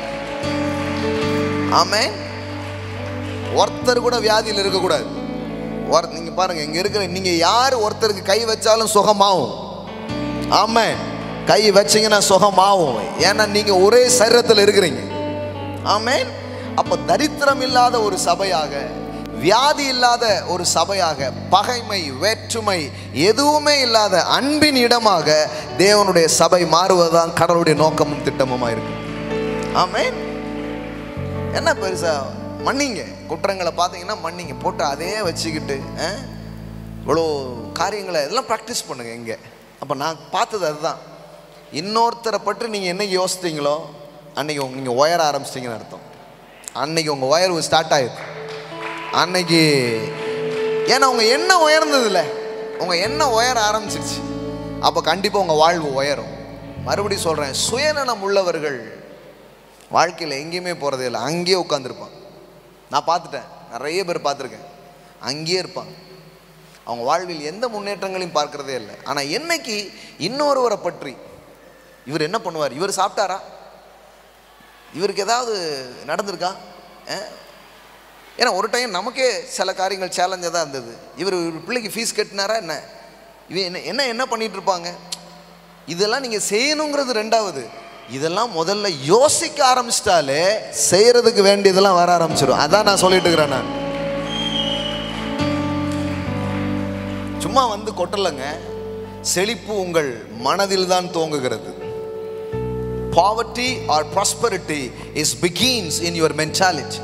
ஆமே ஒருத்தர் கூட வியாதியில் இருக்கக்கூடாது ஒரு நீங்கள் பாருங்கள் இங்கே இருக்கிற நீங்கள் யார் ஒருத்தருக்கு கை வச்சாலும் சுகமாகும் ஆமே கை வச்சீங்கன்னா சுகமாகும் ஏன்னா நீங்கள் ஒரே சரீரத்தில் இருக்கிறீங்க ஆமென் அப்போ தரித்திரம் இல்லாத ஒரு சபையாக வியாதி இல்லாத ஒரு சபையாக பகைமை வேற்றுமை எதுவுமே இல்லாத அன்பின் இடமாக தேவனுடைய சபை மாறுவதுதான் கடவுளுடைய நோக்கமும் திட்டமுமா இருக்கு ஆமென் என்ன பெருசா மன்னிங்க குற்றங்களை பார்த்தீங்கன்னா மன்னிங்க போட்டு அதே வச்சுக்கிட்டு ஆ? இவ்வளோ காரியங்களை இதெல்லாம் ப்ராக்டிஸ் பண்ணுங்க இங்கே அப்போ நான் பார்த்தது அதுதான் இன்னொருத்தரை பற்றி நீங்கள் என்னைக்கு யோசித்தீங்களோ அன்னைக்கு உங்க- நீங்கள் உயர ஆரம்பிச்சிட்டிங்கன்னு அர்த்தம் அன்னைக்கு உங்கள் உயர்வு ஸ்டார்ட் ஆயிடுது அன்னைக்கு ஏன்னா உங்கள் எண்ணம் உயர்ந்ததில்ல உங்கள் எண்ணம் உயர ஆரம்பிச்சிருச்சு அப்போ கண்டிப்பாக உங்கள் வாழ்வு உயரும் மறுபடியும் சொல்கிறேன் சுயநலம் உள்ளவர்கள் வாழ்க்கையில் எங்கேயுமே போகிறதே இல்லை அங்கேயே உட்காந்துருப்பான் நான் பார்த்துட்டேன் நிறைய பேர் பார்த்துருக்கேன் அங்கேயே இருப்பாங்க அவங்க வாழ்வில் எந்த முன்னேற்றங்களையும் பார்க்கறதே இல்லை ஆனால் என்னைக்கு இன்னொருவரை பற்றி இவர் என்ன பண்ணுவார் இவர் சாப்பிட்டாரா இவருக்கு ஏதாவது நடந்திருக்கா அஹ்? ஏன்னா ஒரு டைம் நமக்கே சில காரியங்கள் சேலஞ்சாக தான் இருந்தது இவர் இவர் பிள்ளைக்கு ஃபீஸ் கட்டினாரா என்ன இவன் என்ன என்ன என்ன பண்ணிட்டு இருப்பாங்க இதெல்லாம் நீங்கள் செய்யணுங்கிறது ரெண்டாவது இதெல்லாம் முதல்ல யோசிக்க ஆரம்பிச்சிட்டாலே செய்யறதுக்கு வேண்டியதெல்லாம் வர ஆரம்பிச்சிடும் அதான் நான் சொல்லிட்டு இருக்கிறேன் நான் சும்மா வந்து கொட்டலைங்க செழிப்பு உங்கள் மனதில் தான் தோங்குகிறது poverty or prosperity is begins in your mentality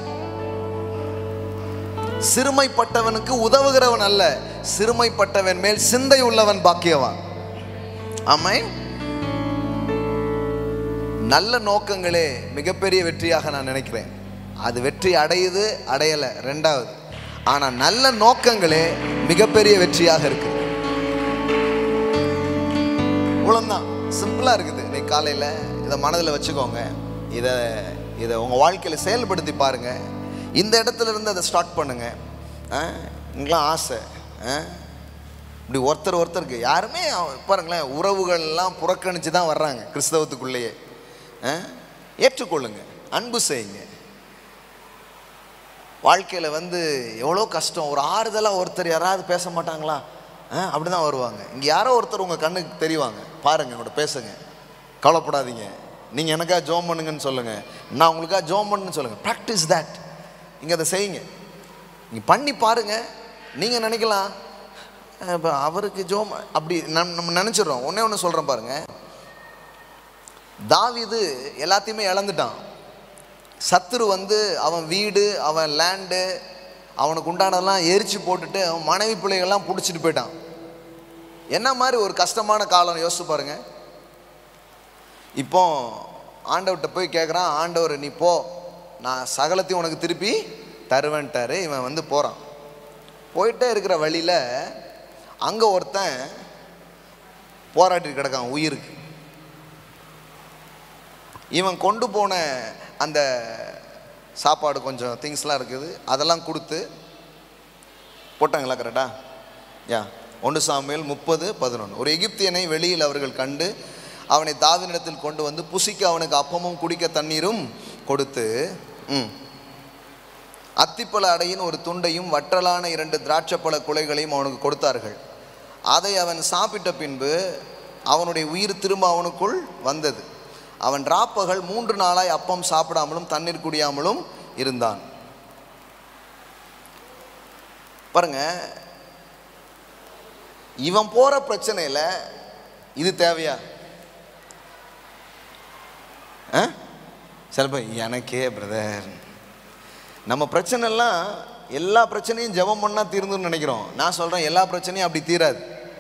சிறுமைப்பட்டவனுக்கு உதவுகிறவன் அல்ல சிறுமைப்பட்டவன் மேல் சிந்தை உள்ளவன் பாக்கியவான் ஆமென் நல்ல நோக்கங்களே மிகப்பெரிய வெற்றியாக நான் நினைக்கிறேன் அது வெற்றி அடையுது அடையலை ரெண்டாவது ஆனால் நல்ல நோக்கங்களே மிகப்பெரிய வெற்றியாக இருக்கு இவ்வளோதான் சிம்பிளாக இருக்குது இன்னைக்கு காலையில் இதை மனதில் வச்சுக்கோங்க இதை இதை உங்கள் வாழ்க்கையில் செயல்படுத்தி பாருங்க இந்த இடத்துல இருந்து அதை ஸ்டார்ட் பண்ணுங்க ஆ, இங்கெல்லாம் ஆசை ஆ? இப்படி ஒருத்தர் ஒருத்தருக்கு யாருமே அவ- பாருங்களேன் உறவுகள்லாம் புறக்கணித்து தான் வர்றாங்க கிறிஸ்தவத்துக்குள்ளேயே ஆ? ஏற்றுக்கொள்ளுங்க அன்பு செய்யுங்க வாழ்க்கையில் வந்து எவ்வளோ கஷ்டம் ஒரு ஆறுதலாக ஒருத்தர் யாராவது பேச மாட்டாங்களா அப்படி தான் வருவாங்க இங்கே யாரோ ஒருத்தர் உங்கள் கண்ணுக்கு தெரிவாங்க பாருங்க உங்களோட பேசுங்க கவலைப்படாதீங்க நீங்கள் எனக்கா ஜோம் பண்ணுங்கன்னு சொல்லுங்கள் நான் உங்களுக்காக ஜோம் பண்ணுன்னு சொல்லுங்கள் ப்ராக்டிஸ் தட் நீங்கள் அதை செய்யுங்க நீங்கள் பண்ணி பாருங்க நீங்கள் நினைக்கலாம் இப்போ அவருக்கு ஜோம் அப்படி நம் நம்ம நினச்சிடுறோம் ஒன்றே ஒன்று சொல்கிறேன் பாருங்க தாவீது எல்லாத்தையுமே இழந்துட்டான் சத்துரு வந்து அவன் வீடு அவன் லேண்டு அவனுக்கு உண்டானதெல்லாம் எரிச்சு போட்டுட்டு அவன் மனைவி பிள்ளைகள்லாம் பிடிச்சிட்டு போயிட்டான் என்ன மாதிரி ஒரு கஷ்டமான காலம் யோசிச்சு பாருங்க இப்போ ஆண்டவர்கிட்ட போய் கேட்குறான் ஆண்டவர் நீ போ நான் சகலத்தையும் உனக்கு திருப்பி தருவேன்ட்டாரு இவன் வந்து போகிறான் போயிட்டே இருக்கிற வழியில் அங்கே ஒருத்தன் போராட்டி கிடக்கான் உயிருக்கு இவன் கொண்டு போன அந்த சாப்பாடு கொஞ்சம் திங்ஸ்லாம் இருக்குது அதெல்லாம் கொடுத்து போட்டாங்களா கரெக்டா யா ஒன்று சாமுவேல் முப்பது பதினொன்று ஒரு எகிப்தியனை வெளியில் அவர்கள் கண்டு அவனை தாவினிடத்தில் கொண்டு வந்து புசிக்க அவனுக்கு அப்பமும் குடிக்க தண்ணீரும் கொடுத்து ம் அத்திப்பழ அடையின் ஒரு துண்டையும் வற்றலான இரண்டு திராட்சைப்பழ குலைகளையும் அவனுக்கு கொடுத்தார்கள் அதை அவன் சாப்பிட்ட பின்பு அவனுடைய உயிர் திரும்ப அவனுக்குள் வந்தது அவன் ராப்பகல் மூன்று நாளாய் அப்பம் சாப்பிடாமலும் தண்ணீர் குடியாமலும் இருந்தான் பாருங்க இவன் போற பிரச்சனையில இது தேவையா ஆ? சில பேர் எனக்கே பிரதர் நம்ம பிரச்சனை எல்லாம் எல்லா பிரச்சனையும் ஜெபம் பண்ணா தீர்ந்துன்னு நினைக்கிறோம் நான் சொல்றேன் எல்லா பிரச்சனையும் அப்படி தீராது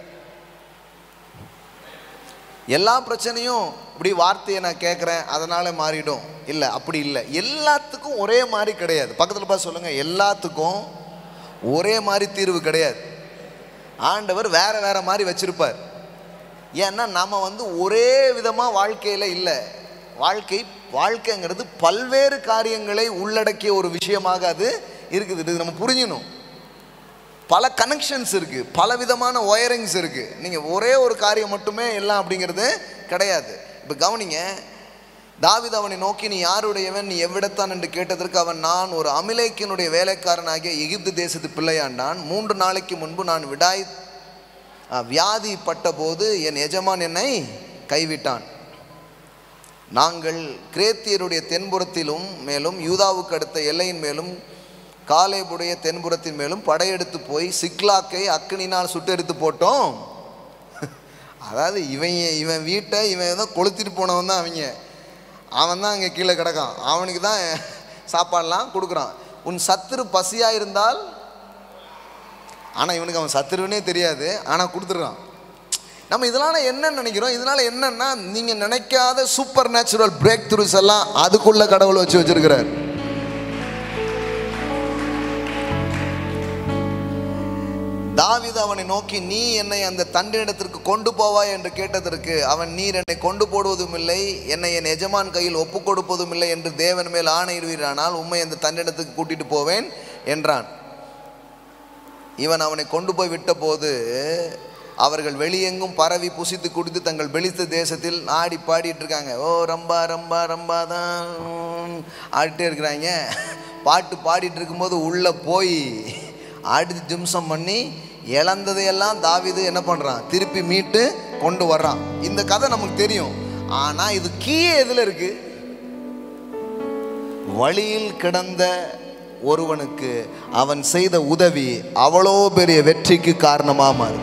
எல்லா பிரச்சனையும் இப்படி வார்த்தையை நான் கேட்குறேன் அதனால மாறிடும் இல்லை அப்படி இல்லை எல்லாத்துக்கும் ஒரே மாதிரி கிடையாது பக்கத்தில் பார்த்து சொல்லுங்க எல்லாத்துக்கும் ஒரே மாதிரி தீர்வு கிடையாது ஆண்டவர் வேற வேற மாதிரி வச்சிருப்பார் ஏன்னா நம்ம வந்து ஒரே விதமாக வாழ்க்கையில் இல்லை வாழ்க்கை வாழ்க்கைங்கிறது பல்வேறு காரியங்களை உள்ளடக்கிய ஒரு விஷயமாக அது இருக்குது இது நம்ம புரிஞ்சிடணும் பல கனெக்ஷன்ஸ் இருக்கு பல விதமான ஒயரிங்ஸ் இருக்கு நீங்க ஒரே ஒரு காரியம் மட்டுமே எல்லாம் அப்படிங்கிறது கிடையாது இப்போ கவனிங்க தாவீது அவனை நோக்கி நீ யாருடையவன் நீ எவ்விடத்தான் என்று கேட்டதற்கு அவன் நான் ஒரு அமிலேக்கினுடைய வேலைக்காரனாகிய எகிப்து தேசத்து பிள்ளையாண்டான் மூன்று நாளைக்கு முன்பு நான் விடாய் ஆ, வியாதி பட்டபோது என் எஜமான் என்னை கைவிட்டான் நாங்கள் கிரேத்தியருடைய தென்புறத்திலும் மேலும் யூதாவுக்கு அடுத்த எல்லையின் மேலும் காலேபுடைய தென்புறத்தின் மேலும் படையெடுத்து போய் சிக்லாக்கை அக்கினினால் சுட்டெடுத்து போட்டோம் அதாவது இவன் இவன் வீட்டை இவன் தான் கொளுத்திட்டு போனவன் தான் அவங்க அவன் தான் அங்கே கீழே கிடக்கான் அவனுக்கு தான் சாப்பாடெல்லாம் கொடுக்குறான் உன் சத்துரு பசியாக இருந்தால் ஆனால் இவனுக்கு அவன் சத்துருவனே தெரியாது ஆனால் கொடுத்துருக்கான் நம்ம இதனால் என்ன நினைக்கிறோம் இதனால் என்னன்னா நீங்கள் நினைக்காத சூப்பர் நேச்சுரல் பிரேக் த்ரூஸ் எல்லாம் அதுக்குள்ள கடவுள் வச்சு வச்சிருக்கிறார் தாவீது அவனை நோக்கி நீ என்னை அந்த தண்டினிடத்திற்கு கொண்டு போவாய் என்று கேட்டதற்கு அவன் நீர் என்னை கொண்டு போடுவதும் இல்லை என்னை என் எஜமான் கையில் ஒப்பு கொடுப்பதும் இல்லை என்று தேவன் மேல் ஆணையிடுவீரானால் உம்மை அந்த தண்டிடத்துக்கு கூட்டிட்டு போவேன் என்றான் இவன் அவனை கொண்டு போய் விட்டபோது அவர்கள் வெளியெங்கும் பரவி புசித்து குடித்து தங்கள் வெளித்த தேசத்தில் ஆடி பாடிட்டு இருக்காங்க ஓ ரம்பா ரம்பா ரம்பா தான் ஆடிட்டே இருக்கிறாங்க பாட்டு பாடிட்டு இருக்கும்போது உள்ளே போய் ஆடி ஜிம்சம் பண்ணி இழந்ததையெல்லாம் தாவிது என்ன பண்ணுறான் திருப்பி மீட்டு கொண்டு வர்றான் இந்த கதை நமக்கு தெரியும் ஆனால் இது கீ எதில் இருக்கு வழியில் கிடந்த ஒருவனுக்கு அவன் செய்த உதவி அவ்வளோ பெரிய வெற்றிக்கு காரணமா மாறும்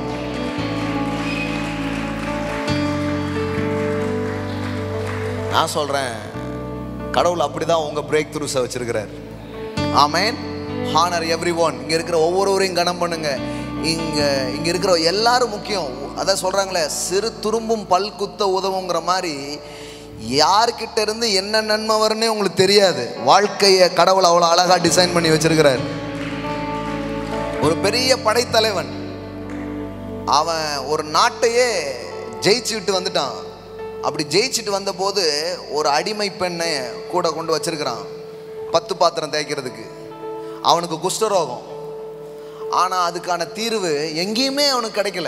நான் சொல்றேன் கடவுள் அப்படிதான் உங்க பிரேக் த்ரூஸை வச்சிருக்கிறார் ஆமேன் ஹானர் எவ்ரி ஒன் இங்க இருக்கிற ஒவ்வொருவரையும் கனம் பண்ணுங்க இங்க இங்க இருக்கிற எல்லாரும் முக்கியம் அதான் சொல்றாங்களே சிறு துரும்பும் பல் குத்த உதவுங்கிற மாதிரி யார்கிட்ட இருந்து என்ன நன்மை வரும்னே உங்களுக்கு தெரியாது வாழ்க்கையை கடவுள் அவ்வளோ அழகா டிசைன் பண்ணி வச்சிருக்கிறார் ஒரு பெரிய படைத்தலைவன் அவன் ஒரு நாட்டையே ஜெயிச்சுட்டு வந்துட்டான் அப்படி ஜெயிச்சுட்டு வந்தபோது ஒரு அடிமை பெண்ணை கூட கொண்டு வச்சிருக்கிறான் பத்து பாத்திரம் தேய்க்கிறதுக்கு அவனுக்கு குஷ்டரோகம் ஆனால் அதுக்கான தீர்வு எங்கேயுமே அவனுக்கு கிடைக்கல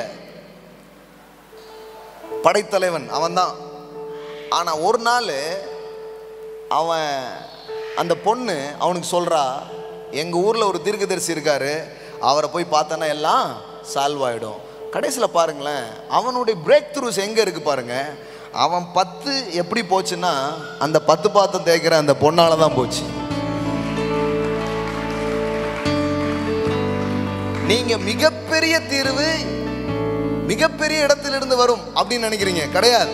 படைத்தலைவன் அவன்தான் ஆனால் ஒரு நாள் அவன் அந்த பொண்ணு அவனுக்கு சொல்கிறா எங்கள் ஊரில் ஒரு தீர்க்கதரிசி இருக்காரு அவரை போய் பார்த்தோன்னா எல்லாம் சால்வ் ஆகிடும் கடைசியில் பாருங்களேன் அவனுடைய பிரேக் த்ரூஸ் எங்கே இருக்குது பாருங்க அவன் பத்து எப்படி போச்சுன்னா அந்த பத்து பாத்திரம் தேய்க்கிற அந்த பொண்ணால தான் போச்சு நீங்க மிகப்பெரிய தீர்வு மிகப்பெரிய இடத்திலிருந்து வரும் அப்படின்னு நினைக்கிறீங்க கிடையாது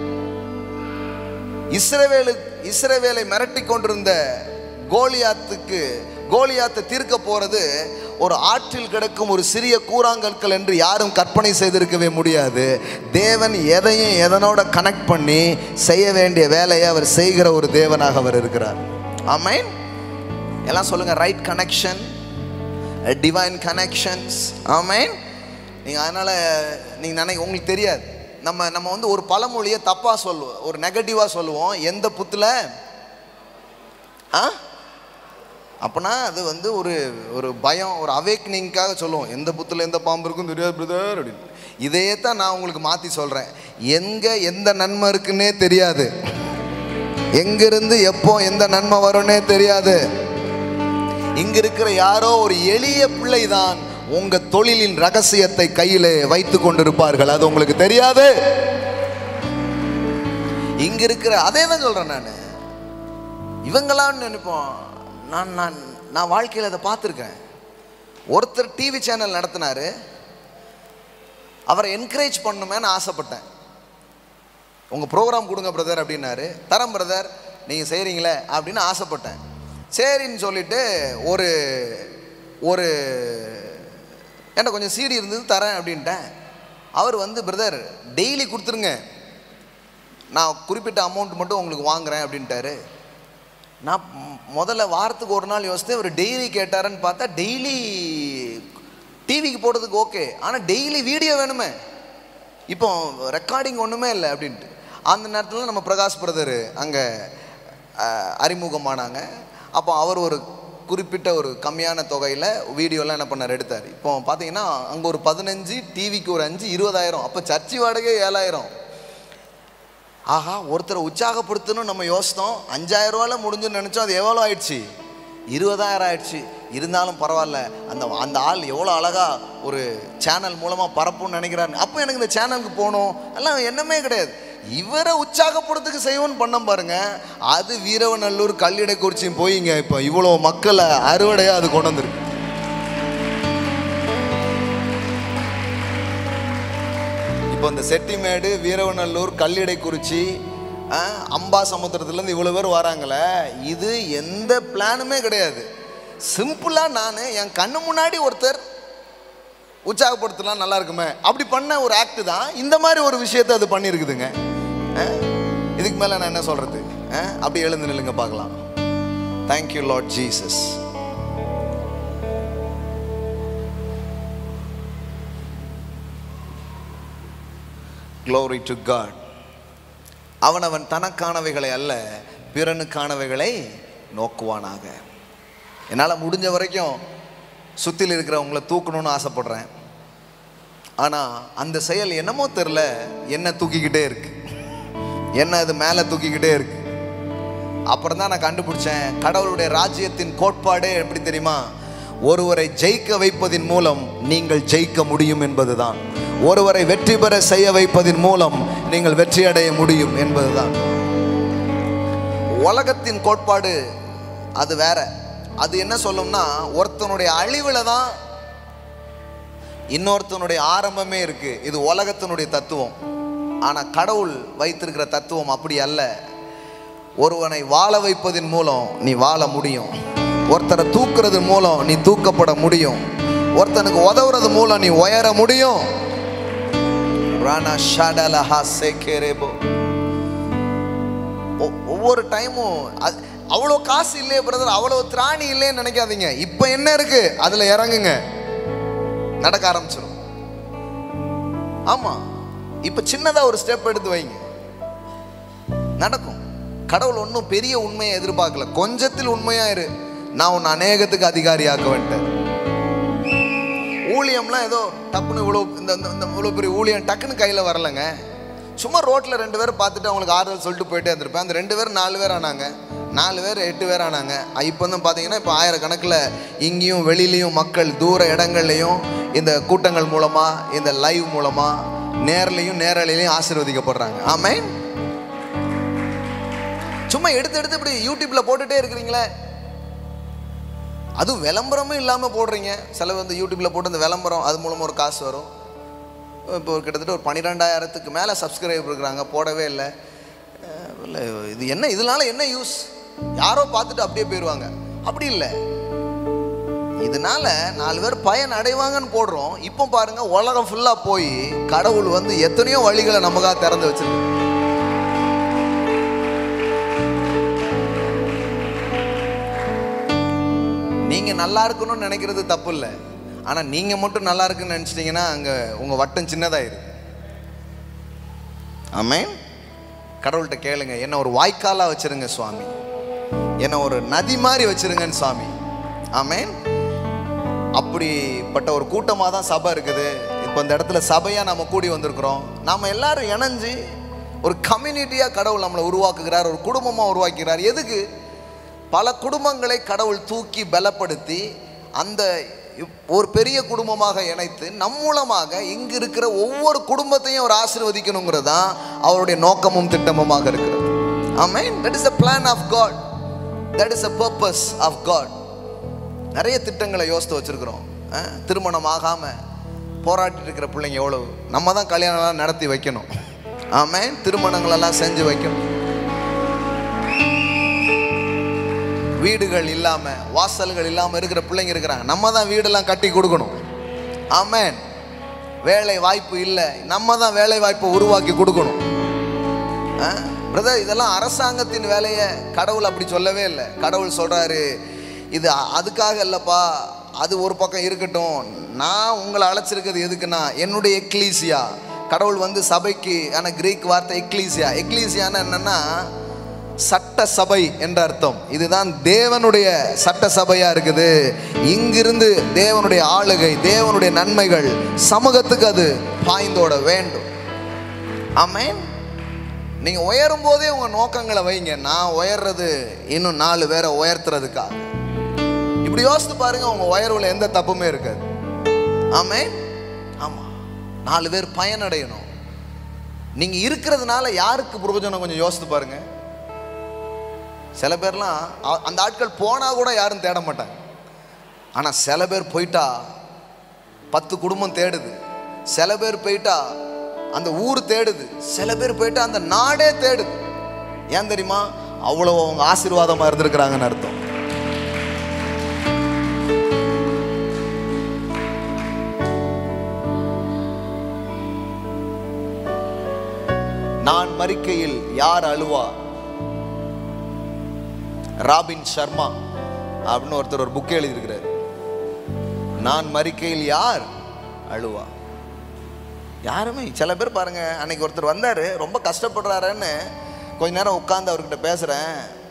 இஸ்ரவேலு இஸ்ரவேலை மிரட்டி கொண்டிருந்த கோலியாத்துக்கு கோலியாத்தை தீர்க்க போறது ஒரு ஆற்றில் கிடக்கும் ஒரு சிறிய கூராங்கற்கள் என்று யாரும் கற்பனை செய்திருக்கவே முடியாது தேவன் எதையும் எதனோட கனெக்ட் பண்ணி செய்ய வேண்டிய வேலையை அவர் செய்கிற ஒரு தேவனாக அவர் இருக்கிறார் ஆமைன் எல்லாம் சொல்லுங்க ரைட் கனெக்ஷன் டிவைன் கனெக்ஷன்ஸ் ஆமேன் நீங்கள் அதனால் நீங்கள் நினை உங்களுக்கு தெரியாது நம்ம நம்ம வந்து ஒரு பழமொழியை தப்பாக சொல்லுவோம் ஒரு நெகட்டிவாக சொல்லுவோம் எந்த புத்தில் ஆ அப்போனா அது வந்து ஒரு ஒரு பயம் ஒரு அவேக்னிங்காக சொல்லுவோம் எந்த புத்தில் எந்த பாம்பு இருக்கும் தெரியாது பிரதர் அப்படின்னு இதையே தான் நான் உங்களுக்கு மாற்றி சொல்கிறேன் எங்கே எந்த நன்மை இருக்குன்னே தெரியாது எங்கிருந்து எப்போ எந்த நன்மை வரும்னே தெரியாது இங்க இருக்கிற யாரோ ஒரு எளிய பிள்ளை தான் உங்க தொழிலின் ரகசியத்தை கையிலே வைத்து கொண்டிருப்பார்கள் அது உங்களுக்கு தெரியாது இங்க இருக்கிற அதே தான் சொல்றேன் நான் இவங்களான்னு நினைப்போம் நான் நான் நான் வாழ்க்கையில் அதை பார்த்துருக்கேன் ஒருத்தர் டிவி சேனல் நடத்தினாரு அவரை என்கரேஜ் பண்ணுமேன்னு ஆசைப்பட்டேன் உங்கள் ப்ரோக்ராம் கொடுங்க பிரதர் அப்படின்னாரு தரம் பிரதர் நீங்கள் செய்கிறீங்களே அப்படின்னு ஆசைப்பட்டேன் சரின்னு சொல்லிட்டு ஒரு ஒரு என்கிட்ட கொஞ்சம் சீடி இருந்தது தரேன் அப்படின்ட்டேன் அவர் வந்து பிரதர் டெய்லி கொடுத்துருங்க நான் குறிப்பிட்ட அமௌண்ட் மட்டும் உங்களுக்கு வாங்குறேன் அப்படின்ட்டாரு நான் ம- முதல்ல வாரத்துக்கு ஒரு நாள் யோசித்தேன் அவர் டெய்லி கேட்டாருன்னு பார்த்தா டெய்லி டிவிக்கு போடுறதுக்கு ஓகே ஆனால் டெய்லி வீடியோ வேணுமே இப்போ ரெக்கார்டிங் ஒன்றுமே இல்லை அப்படின்ட்டு அந்த நேரத்தில் நம்ம பிரகாஷ் பிரதர் அங்கே அறிமுகமானாங்க அப்போ அவர் ஒரு குறிப்பிட்ட ஒரு கம்மியான தொகையில் வீடியோலாம் என்ன பண்ணார் எடுத்தார் இப்போ பார்த்தீங்கன்னா அங்கே ஒரு பதினஞ்சு டிவிக்கு ஒரு அஞ்சு இருபதாயிரம் அப்போ சர்ச்சு வாடகை ஏழாயிரம் ஆஹா ஒருத்தரை உற்சாகப்படுத்தணும் நம்ம யோசித்தோம் அஞ்சாயிரம் ரூபாயில் முடிஞ்சுன்னு நினச்சோம் அது எவ்வளோ ஆயிடுச்சு இருபதாயிரம் ஆயிடுச்சு இருந்தாலும் பரவாயில்ல அந்த அந்த ஆள் எவ்வளோ அழகா ஒரு சேனல் மூலமாக பரப்புன்னு நினைக்கிறாரு அப்போ எனக்கு இந்த சேனலுக்கு போகணும் எல்லாம் என்னமே கிடையாது இவரை உற்சாகப்படுத்துக்கு செய்வோன்னு பண்ண பாருங்க அது வீரவநல்லூர் கல்லிடை குறிச்சியும் போயிங்க இப்போ இவ்வளோ மக்களை அறுவடையாக அது கொண்டு வந்திருக்கு இப்போ இந்த செட்டிமேடு வீரவநல்லூர் கல்லிடைக்குறிச்சி ஆ, அம்பா சமுத்திரத்துலேருந்து இவ்வளோ பேர் வராங்களே இது எந்த பிளானுமே கிடையாது சிம்பிளாக நான் என் கண்ணு முன்னாடி ஒருத்தர் உற்சாகப்படுத்தலாம் நல்லா இருக்குமே அப்படி பண்ண ஒரு ஆக்ட் தான் இந்த மாதிரி ஒரு விஷயத்தை அது பண்ணியிருக்குதுங்க ஆ, இதுக்கு மேலே நான் என்ன சொல்கிறது அப்படி எழுந்து நில்லுங்க பார்க்கலாம் thank you Lord Jesus glory to God அவனவன் தனக்கானவைகளை அல்ல பிறனுக்கானவைகளை நோக்குவானாக என்னால் முடிஞ்ச வரைக்கும் சுற்றில் இருக்கிறவங்கள தூக்கணும்னு ஆசைப்படுறேன் ஆனால் அந்த செயல் என்னமோ தெரில என்ன தூக்கிக்கிட்டே இருக்கு என்ன அது மேலே தூக்கிக்கிட்டே இருக்கு அப்புறம் தான் நான் கண்டுபிடிச்சேன் கடவுளுடைய ராஜ்யத்தின் கோட்பாடே எப்படி தெரியுமா ஒருவரை ஜெயிக்க வைப்பதின் மூலம் நீங்கள் ஜெயிக்க முடியும் என்பதுதான் ஒருவரை வெற்றி பெற செய்ய வைப்பதின் மூலம் நீங்கள் வெற்றி அடைய முடியும் என்பதுதான் உலகத்தின் கோட்பாடு அது வேற அது என்ன சொல்லும்னா ஒருத்தனுடைய அழிவில் தான் இன்னொருத்தனுடைய ஆரம்பமே இருக்கு இது உலகத்தினுடைய தத்துவம் ஆனால் கடவுள் வைத்திருக்கிற தத்துவம் அப்படி அல்ல ஒருவனை வாழ வைப்பதின் மூலம் நீ வாழ முடியும் ஒருத்தரை தூக்குறது மூலம் நீ தூக்கப்பட முடியும் ஒருத்தனுக்கு உதவுறது மூலம் நீ உயர முடியும் ராணா ஷடலஹா சேகேரேபோ ஒ- ஒவ்வொரு டைமும் அது அவ்வளோ காசு இல்லையே பிரதர் அவ்வளோ திராணி இல்லைன்னு நினைக்காதீங்க இப்போ என்ன இருக்கு அதில் இறங்குங்க நடக்க ஆரம்பிச்சிடும் ஆமாம் இப்போ சின்னதாக ஒரு ஸ்டெப் எடுத்து வைங்க நடக்கும் கடவுள் ஒன்றும் பெரிய உண்மையை எதிர்பார்க்கல கொஞ்சத்தில் உண்மையா இரு நான் உன்னை அநேகத்துக்கு அதிகாரியாக்க வேண்டேன் ஊழியம்லாம் ஏதோ டப்புன்னு இவ்வளோ இந்த இந்த- இந்த இவ்வளோ பெரிய ஊழியம் டக்குன்னு கையில் வரலங்க சும்மா ரோட்டில் ரெண்டு பேர் பார்த்துட்டு அவங்களுக்கு ஆறுதல் சொல்லிட்டு போயிட்டே இருந்திருப்பேன் அந்த ரெண்டு பேர் நாலு பேர் ஆனாங்க நாலு பேர் எட்டு பேர் ஆனாங்க இப்போ வந்து பார்த்தீங்கன்னா இப்போ ஆயிரக்கணக்கில் இங்கேயும் வெளியிலையும் மக்கள் தூர இடங்கள்லையும் இந்த கூட்டங்கள் மூலமாக இந்த லைவ் மூலமாக நேர்லையும் நேரலையும் ஆசீர்வதிக்கப்படுறாங்க ஆமென் சும்மா எடுத்து எடுத்து இப்படி யூடியூப்ல போட்டுட்டே இருக்கிறீங்களே அதுவும் விளம்பரமும் இல்லாமல் போடுறீங்க சில வந்து யூடியூப்ல போட்டு அந்த விளம்பரம் அது மூலமாக ஒரு காசு வரும் இப்போ ஒரு கிட்டத்தட்ட ஒரு பன்னிரெண்டாயிரத்துக்கு மேலே சப்ஸ்கிரைப் இருக்கிறாங்க போடவே இல்லை அஹ் இல்ல, இது என்ன இதனால என்ன யூஸ் யாரோ பார்த்துட்டு அப்படியே போயிடுவாங்க அப்படி இல்லை இதனால நாலு பேர் பயன் அடைவாங்கன்னு போடுறோம் இப்போ பாருங்க உலகம் ஃபுல்லாக போய் கடவுள் வந்து எத்தனையோ வழிகளை நமக்காக திறந்து வச்சிருக்கு நீங்க நல்லா இருக்கணும்னு நினைக்கிறது தப்பு இல்லை ஆனா நீங்க மட்டும் நல்லா இருக்குன்னு நினைச்சிட்டீங்கன்னா அங்க உங்க வட்டம் சின்னதாயிரு ஆமென் கடவுள்கிட்ட கேளுங்க என்ன ஒரு வாய்க்காலா வச்சிருங்க சுவாமி என்ன ஒரு நதி மாதிரி வச்சிருங்கன்னு சுவாமி ஆமென் அப்படிப்பட்ட ஒரு கூட்டமாக தான் சபை இருக்குது இப்போ இந்த இடத்துல சபையாக நம்ம கூடி வந்திருக்கிறோம் நாம் எல்லாரும் இணைஞ்சு ஒரு கம்யூனிட்டியாக கடவுள் நம்மளை உருவாக்குகிறார் ஒரு குடும்பமாக உருவாக்குகிறார் எதுக்கு பல குடும்பங்களை கடவுள் தூக்கி பலப்படுத்தி அந்த இப்- ஒரு பெரிய குடும்பமாக இணைத்து நம் மூலமாக இங்கு இருக்கிற ஒவ்வொரு குடும்பத்தையும் அவர் ஆசீர்வதிக்கணுங்கிறது தான் அவருடைய நோக்கமும் திட்டமுமாக இருக்கிறது ஆமென் that is a plan of God that is a purpose of God நிறைய திட்டங்களை யோசித்து வச்சிருக்கிறோம் அஹ், திருமணம் ஆகாம போராடிட்டு இருக்கிற பிள்ளைங்க எவ்வளவு நம்ம தான் கல்யாணம்லாம் நடத்தி வைக்கணும் ஆமென் திருமணங்களெல்லாம் செஞ்சு வைக்கணும் வீடுகள் இல்லாம வாசல்கள் இல்லாம இருக்கிற பிள்ளைங்க இருக்கிறாங்க நம்ம தான் வீடெல்லாம் கட்டி கொடுக்கணும் ஆமென் வேலை வாய்ப்பு இல்லை நம்ம தான் வேலை வாய்ப்பை உருவாக்கி கொடுக்கணும் பிரதர் இதெல்லாம் அரசாங்கத்தின் வேலையை கடவுள் அப்படி சொல்லவே இல்லை கடவுள் சொல்றாரு இது அ- அதுக்காக இல்லப்பா அது ஒரு பக்கம் இருக்கட்டும் நான் உங்களை அழைச்சிருக்கிறது எதுக்குன்னா என்னுடைய எக்லீசியா கடவுள் வந்து சபைக்கு ஆன கிரீக் வார்த்தை எக்லீசியா எக்லீசியான்னு என்னன்னா சட்ட சபை என்ற அர்த்தம் இதுதான் தேவனுடைய சட்ட சபையா இருக்குது இங்கிருந்து தேவனுடைய ஆளுகை தேவனுடைய நன்மைகள் சமூகத்துக்கு அது பாய்ந்தோட வேண்டும் ஆமென் நீங்க உயரும் போதே உங்க நோக்கங்களை வைங்க நான் உயர்றது இன்னும் நாலு பேரை உயர்த்துறதுக்காக இப்படி யோசித்து பாருங்க உங்க உயர்வுல எந்த தப்புமே இருக்காது ஆமென் ஆமா நாலு பேர் பயனடையணும் நீங்க இருக்கிறதுனால யாருக்கு பிரயோஜனம் கொஞ்சம் யோசித்து பாருங்க சில பேர்லாம் அ- அந்த ஆட்கள் போனா கூட யாரும் தேட மாட்டாங்க ஆனா சில பேர் போயிட்டா பத்து குடும்பம் தேடுது சில பேர் போயிட்டா அந்த ஊர் தேடுது சில பேர் போயிட்டா அந்த நாடே தேடுது ஏன் தெரியுமா அவ்வளோ அவங்க ஆசீர்வாதமா இருந்திருக்கிறாங்கன்னு அர்த்தம் நான் மறிக்கையில் யார் அழுவா ராபின் சர்மா அப்படின்னு ஒருத்தர் ஒரு புக் எழுதியிருக்கிறார் நான் மறிக்கையில் யார் அழுவா யாருமே சில பேர் பாருங்க அன்னைக்கு ஒருத்தர் வந்தாரு ரொம்ப கஷ்டப்படுறாருன்னு கொஞ்ச நேரம் உட்கார்ந்து அவர்கிட்ட பேசுறேன்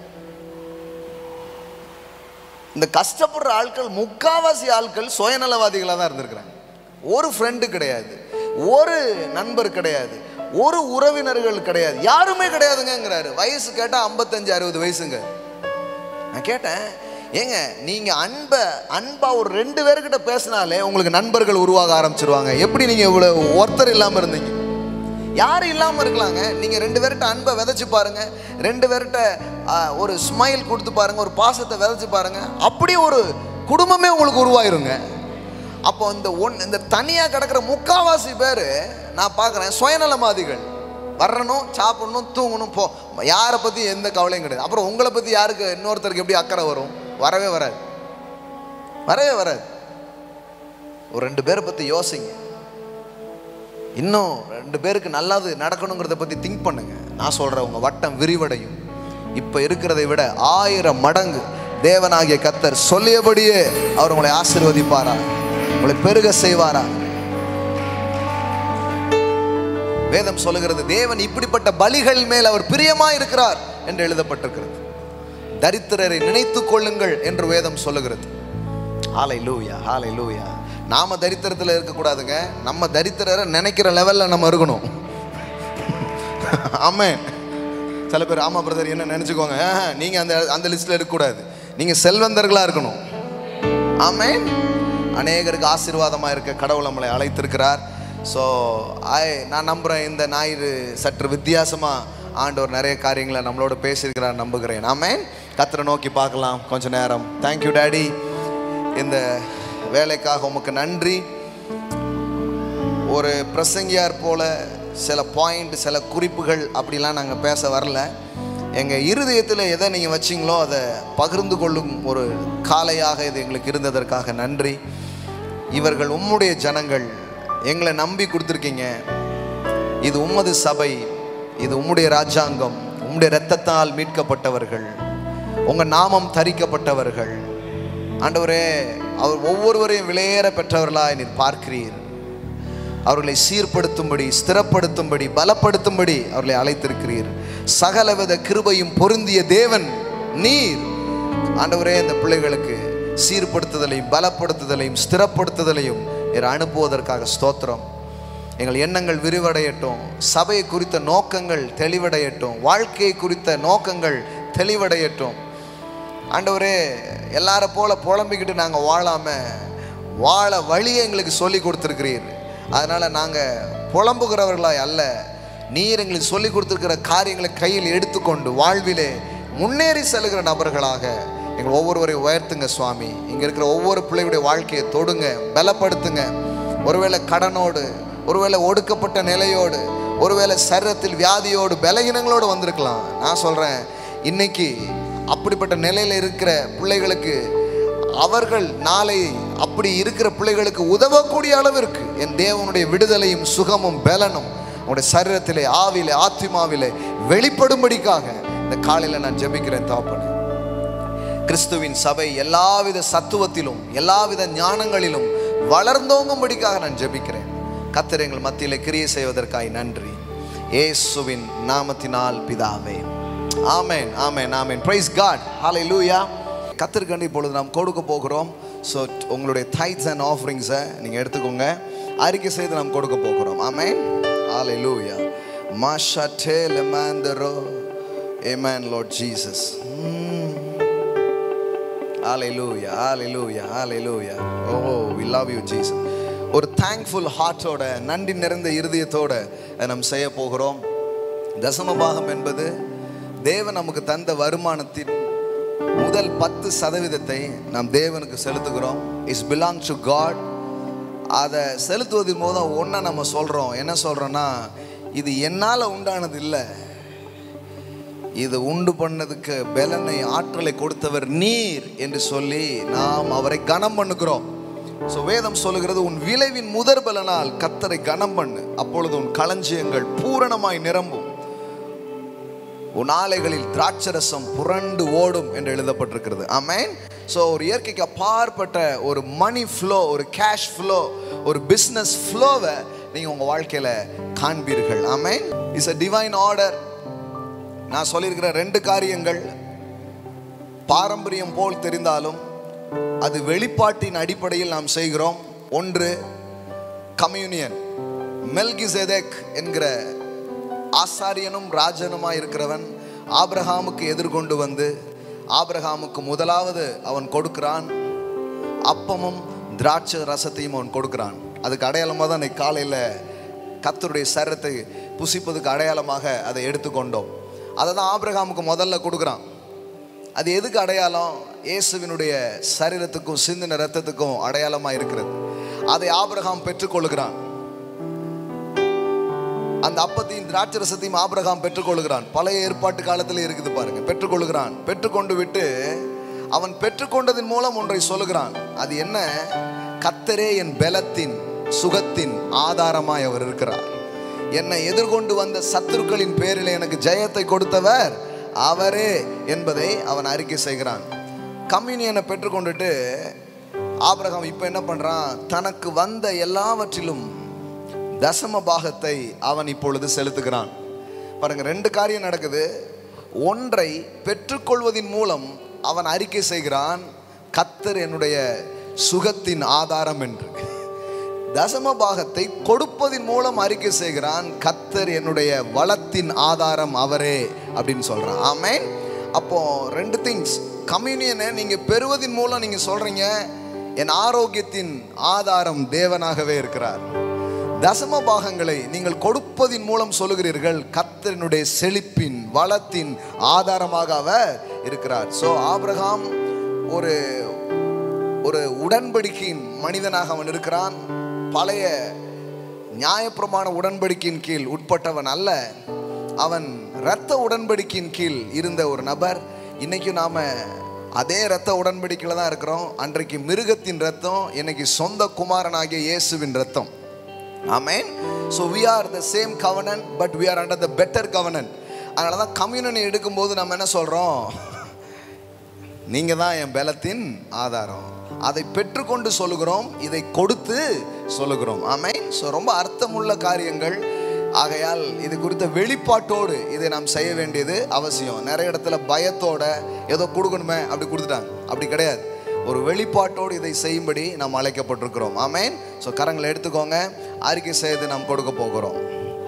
இந்த கஷ்டப்படுற ஆட்கள் முக்காவாசி ஆட்கள் சுயநலவாதிகளாக தான் இருந்திருக்கிறாங்க ஒரு ஃப்ரெண்டு கிடையாது ஒரு நண்பர் கிடையாது ஒரு உறவினர்கள் கிடையாது யாருமே கிடையாதுங்கிறாரு வயசு கேட்டால் ஐம்பத்தஞ்சு அறுபது வயசுங்க நான் கேட்டேன் ஏங்க நீங்க அன்பை அன்பா ஒரு ரெண்டு பேர்கிட்ட பேசினாலே உங்களுக்கு நண்பர்கள் உருவாக ஆரம்பிச்சிருவாங்க எப்படி நீங்க இவ்வளவு ஒருத்தர் இல்லாம இருந்தீங்க யாரும் இல்லாம இருக்கலாங்க நீங்க ரெண்டு பேர்கிட்ட அன்பை விதைச்சு பாருங்க ரெண்டு பேர்கிட்ட ஆ, ஒரு ஸ்மைல் கொடுத்து பாருங்க ஒரு பாசத்தை விதைச்சு பாருங்க அப்படி ஒரு குடும்பமே உங்களுக்கு உருவாயிருங்க அப்போ இந்த ஒன் இந்த தனியாக கிடக்கிற முக்காவாசி பேர் நான் பார்க்குறேன் சுயநலவாதிகள் வரணும் சாப்பிடணும் தூங்கணும் போ யாரை பற்றி எந்த கவலையும் கிடையாது அப்புறம் உங்களை பற்றி யாருக்கு இன்னொருத்தருக்கு எப்படி அக்கறை வரும் வரவே வராது வரவே வராது ஒரு ரெண்டு பேரை பற்றி யோசிங்க இன்னும் ரெண்டு பேருக்கு நல்லது நடக்கணுங்கிறத பற்றி திங்க் பண்ணுங்க நான் சொல்கிறேன் உங்கள் வட்டம் விரிவடையும் இப்போ இருக்கிறதை விட ஆயிரம் மடங்கு தேவனாகிய கத்தர் சொல்லியபடியே அவர் உங்களை ஆசீர்வதிப்பாரா உங்களை பெருக செய்வாரா வேதம் சொல்லுகிறது தேவன் இப்படிப்பட்ட பலிகள் மேல் அவர் பிரியமா இருக்கிறார் என்று எழுதப்பட்டிருக்கிறது தரித்திரரை நினைத்துக் கொள்ளுங்கள் என்று வேதம் சொல்லுகிறது ஹாலை லூயா ஹாலை லூயா நாம தரித்திரத்தில் இருக்கக்கூடாதுங்க நம்ம தரித்திரரை நினைக்கிற லெவல்ல நம்ம இருக்கணும் ஆமென் சில பேர் ஆமா பிரதர் என்ன நினைச்சுக்கோங்க ஆஹா, நீங்க அந்த அந்த லிஸ்ட்ல இருக்கக்கூடாது நீங்க செல்வந்தர்களா இருக்கணும் ஆமென் அநேகருக்கு ஆசீர்வாதமாக இருக்க கடவுள் நம்மளை அழைத்திருக்கிறார் ஸோ ஐ நான் நம்புகிறேன் இந்த ஞாயிறு சற்று வித்தியாசமாக ஆண்டவர் நிறைய காரியங்களை நம்மளோட பேசியிருக்கிறார் நம்புகிறேன் ஆமென் கத்தரை நோக்கி பார்க்கலாம் கொஞ்ச நேரம் தேங்க்யூ டேடி இந்த வேலைக்காக உமக்கு நன்றி ஒரு பிரசங்கியார் போல சில பாயிண்ட் சில குறிப்புகள் அப்படிலாம் நாங்கள் பேச வரல எங்கள் இருதயத்தில் எதை நீங்கள் வச்சிங்களோ அதை பகிர்ந்து கொள்ளும் ஒரு காலையாக இது எங்களுக்கு இருந்ததற்காக நன்றி இவர்கள் உம்முடைய ஜனங்கள் எங்களை நம்பி கொடுத்துருக்கீங்க இது உம்மது சபை இது உம்முடைய ராஜாங்கம் உம்முடைய இரத்தத்தால் மீட்கப்பட்டவர்கள் உங்கள் நாமம் தரிக்கப்பட்டவர்கள் ஆண்டவரே அவர் ஒவ்வொருவரையும் விலையேற பெற்றவர்களாய் நீர் பார்க்கிறீர் அவர்களை சீர்படுத்தும்படி ஸ்திரப்படுத்தும்படி பலப்படுத்தும்படி அவர்களை அழைத்திருக்கிறீர் சகலவித கிருபையும் பொருந்திய தேவன் நீர் ஆண்டவரே இந்த பிள்ளைகளுக்கு சீர்படுத்துதலையும் பலப்படுத்துதலையும் ஸ்திரப்படுத்துதலையும் நீர் அனுப்புவதற்காக ஸ்தோத்திரம் எங்கள் எண்ணங்கள் விரிவடையட்டும் சபையை குறித்த நோக்கங்கள் தெளிவடையட்டும் வாழ்க்கையை குறித்த நோக்கங்கள் தெளிவடையட்டும் ஆண்டவரே எல்லார போல புலம்பிக்கிட்டு நாங்கள் வாழாம வாழ வழியை எங்களுக்கு சொல்லி கொடுத்துருக்கிறீர் அதனால் நாங்கள் புலம்புகிறவர்களாய் அல்ல நீர் எங்களுக்கு சொல்லி கொடுத்துருக்கிற காரியங்களை கையில் எடுத்துக்கொண்டு வாழ்விலே முன்னேறி செல்கிற நபர்களாக எங்கள் ஒவ்வொருவரையும் உயர்த்துங்க சுவாமி இங்கே இருக்கிற ஒவ்வொரு பிள்ளையுடைய வாழ்க்கையை தொடுங்க பலப்படுத்துங்க ஒருவேளை கடனோடு ஒருவேளை ஒடுக்கப்பட்ட நிலையோடு ஒருவேளை சரீரத்தில் வியாதியோடு பலகீனங்களோடு வந்திருக்கலாம் நான் சொல்கிறேன் இன்னைக்கு அப்படிப்பட்ட நிலையில் இருக்கிற பிள்ளைகளுக்கு அவர்கள் நாளை அப்படி இருக்கிற பிள்ளைகளுக்கு உதவக்கூடிய அளவிற்கு என் தேவனுடைய விடுதலையும் சுகமும் பலனும் உங்களுடைய சரீரத்திலே ஆவிலே ஆத்மாவிலே வெளிப்படும்படிக்காக இந்த காலையில் நான் ஜெபிக்கிறேன் தாப்பனே கிறிஸ்துவின் சபை எல்லாவித சத்துவத்திலும் எல்லாவித ஞானங்களிலும் வளர்ந்தோங்கும்படிக்காக நான் ஜெபிக்கிறேன் கத்தர் எங்கள் மத்தியில் கிரியை செய்வதற்காய் நன்றி இயேசுவின் நாமத்தினால் பிதாவே ஆமென் ஆமென் ஆமென் பிரைஸ் காட் ஹalleluya கத்தர்கண்டி இப்பொழுது நாம் கொடுக்க போகிறோம் ஸோ உங்களுடைய தைட்ஸ் அண்ட் ஆஃபரிங்ஸை நீங்கள் எடுத்துக்கோங்க அறிக்கை செய்து நாம் கொடுக்க போகிறோம் ஆமென் ஹalleluya மாஷா டே லெமாந்தரோ Amen, Lord Jesus. Mm. Hallelujah, hallelujah, hallelujah. Oh, we love you, Jesus. ஒரு தேங்க்ஃபுல் ஹார்ட்டோட நன்றி நிறைந்த இருதயத்தோட அதை நாம் செய்ய போகிறோம் தசமபாகம் என்பது தேவன் நமக்கு தந்த வருமானத்தின் முதல் பத்து சதவீதத்தை நாம் தேவனுக்கு செலுத்துகிறோம் இஸ் பிலாங் டு காட் அதை செலுத்துவதன் மூலம் ஒன்றை நம்ம சொல்கிறோம் என்ன சொல்கிறோன்னா இது என்னால் உண்டானது இல்லை இது உண்டு பண்ணதுக்கு பலனை ஆற்றலை கொடுத்தவர் நீர் என்று சொல்லி நாம் அவரை கனம் பண்ணுகிறோம் ஸோ வேதம் சொல்லுகிறது உன் விளைவின் முதற் பலனால் கத்தரை கனம் பண்ணு அப்பொழுது உன் களஞ்சியங்கள் பூரணமாய் நிரம்பும் உன் ஆலைகளில் திராட்சரசம் புரண்டு ஓடும் என்று எழுதப்பட்டிருக்கிறது ஆமேன் ஸோ ஒரு இயற்கைக்கு அப்பாற்பட்ட ஒரு மணி ஃப்ளோ ஒரு கேஷ் ஃப்ளோ ஒரு பிஸ்னஸ் ஃப்ளோவை நீங்கள் உங்கள் வாழ்க்கையில் காண்பீர்கள் ஆமேன் இஸ் அ டிவைன் ஆர்டர் நான் சொல்லியிருக்கிற ரெண்டு காரியங்கள் பாரம்பரியம் போல் தெரிந்தாலும் அது வெளிப்பாட்டின் அடிப்படையில் நாம் செய்கிறோம் ஒன்று கம்யூனியன் மெல்கிசெதேக் என்கிற ஆசாரியனும் ராஜனுமாய் இருக்கிறவன் ஆபிரகாமுக்கு எதிர்கொண்டு வந்து ஆபிரகாமுக்கு முதலாவது அவன் கொடுக்கிறான் அப்பமும் திராட்சை ரசத்தையும் அவன் கொடுக்கிறான் அதுக்கு அடையாளமாக தான் இன்னைக்கு காலையில் கத்தருடைய சரத்தை புசிப்பதுக்கு அடையாளமாக அதை எடுத்துக்கொண்டோம் அதை தான் ஆபிரகாமுக்கு முதல்ல கொடுக்குறான் அது எதுக்கு அடையாளம் இயேசுவினுடைய சரீரத்துக்கும் சிந்தின ரத்தத்துக்கும் அடையாளமாக இருக்கிறது அதை ஆபிரகாம் பெற்றுக்கொள்கிறான் அந்த அப்பத்தையும் திராட்சரசத்தையும் ஆபிரகாம் பெற்றுக்கொள்கிறான் பழைய ஏற்பாட்டு காலத்தில் இருக்குது பாருங்க பெற்றுக்கொள்கிறான் பெற்றுக்கொண்டு விட்டு அவன் பெற்றுக்கொண்டதின் மூலம் ஒன்றை சொல்லுகிறான் அது என்ன கத்தரே என் பலத்தின் சுகத்தின் ஆதாரமாய் அவர் இருக்கிறார் என்னை எதிர்கொண்டு வந்த சத்துருக்களின் பேரில் எனக்கு ஜெயத்தை கொடுத்தவர் அவரே என்பதை அவன் அறிக்கை செய்கிறான் கம்யூனியனை பெற்றுக்கொண்டுட்டு ஆபிரகாம் இப்போ என்ன பண்ணுறான் தனக்கு வந்த எல்லாவற்றிலும் தசம பாகத்தை அவன் இப்பொழுது செலுத்துகிறான் பாருங்க ரெண்டு காரியம் நடக்குது ஒன்றை பெற்றுக்கொள்வதின் மூலம் அவன் அறிக்கை செய்கிறான் கத்தர் என்னுடைய சுகத்தின் ஆதாரம் என்று தசம பாகத்தை கொடுப்பதின் மூலம் அறிக்கை செய்கிறான் கத்தர் என்னுடைய வளத்தின் ஆதாரம் அவரே அப்படின்னு சொல்றான் ஆமேன் அப்போ ரெண்டு திங்ஸ் கம்யூனியனை நீங்க பெறுவதின் மூலம் நீங்க சொல்றீங்க என் ஆரோக்கியத்தின் ஆதாரம் தேவனாகவே இருக்கிறார் தசம பாகங்களை நீங்கள் கொடுப்பதின் மூலம் சொல்லுகிறீர்கள் கத்தரினுடைய செழிப்பின் வளத்தின் ஆதாரமாக அவர் இருக்கிறார் ஸோ ஆபிரகாம் ஒரு ஒரு உடன்படிக்கையின் மனிதனாக அவன் இருக்கிறான் பழைய நியாயப்பிரமாண உடன்படிக்கையின் கீழ் உட்பட்டவன் அல்ல அவன் இரத்த உடன்படிக்கையின் கீழ் இருந்த ஒரு நபர் இன்னைக்கும் நாம அதே இரத்த உடன்படிக்கையில் தான் இருக்கிறோம் அன்றைக்கு மிருகத்தின் ரத்தம் இன்னைக்கு சொந்த குமாரனாகிய இயேசுவின் ரத்தம் ஆமேன் so we are the same covenant but we are under the better covenant அதனால தான் கம்யூனி எடுக்கும்போது நம்ம என்ன சொல்கிறோம் நீங்கள் தான் என் பலத்தின் ஆதாரம் அதை பெற்றுக்கொண்டு சொல்லுகிறோம் இதை கொடுத்து சொல்லுகிறோம் ஆமேன் ஸோ ரொம்ப அர்த்தமுள்ள காரியங்கள் ஆகையால் இது குறித்த வெளிப்பாட்டோடு இதை நாம் செய்ய வேண்டியது அவசியம் நிறைய இடத்துல பயத்தோட ஏதோ கொடுக்கணுமே அப்படி கொடுத்துட்டாங்க அப்படி கிடையாது ஒரு வெளிப்பாட்டோடு இதை செய்யும்படி நாம் அழைக்கப்பட்டிருக்கிறோம் ஆமேன் ஸோ கரங்களை எடுத்துக்கோங்க அறிக்கை செய்து நாம் கொடுக்க போகிறோம்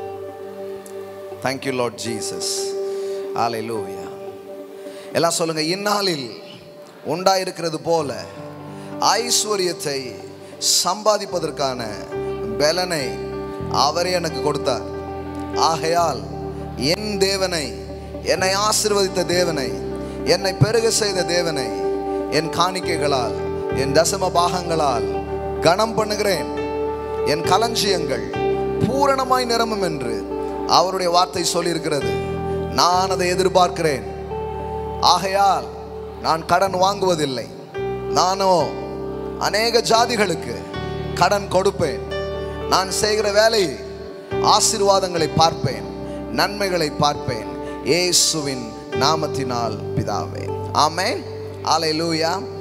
தேங்க்யூ லார்ட் ஜீசஸ் ஆலை லூயா எல்லாம் சொல்லுங்க இந்நாளில் உண்டாயிருக்கிறது போல ஐஸ்வர்யத்தை சம்பாதிப்பதற்கான பலனை அவரே எனக்கு கொடுத்தார் ஆகையால் என் தேவனை என்னை ஆசிர்வதித்த தேவனை என்னை பெருக செய்த தேவனை என் காணிக்கைகளால் என் தசம பாகங்களால் கனம் பண்ணுகிறேன் என் களஞ்சியங்கள் பூரணமாய் நிரம்பும் என்று அவருடைய வார்த்தை சொல்லியிருக்கிறது நான் அதை எதிர்பார்க்கிறேன் ஆகையால் நான் கடன் வாங்குவதில்லை நானோ அநேக ஜாதிகளுக்கு கடன் கொடுப்பேன் நான் செய்கிற வேலையை ஆசீர்வாதங்களை பார்ப்பேன் நன்மைகளை பார்ப்பேன் இயேசுவின் நாமத்தினால் பிதாவே ஆமென் ஆலை லூயா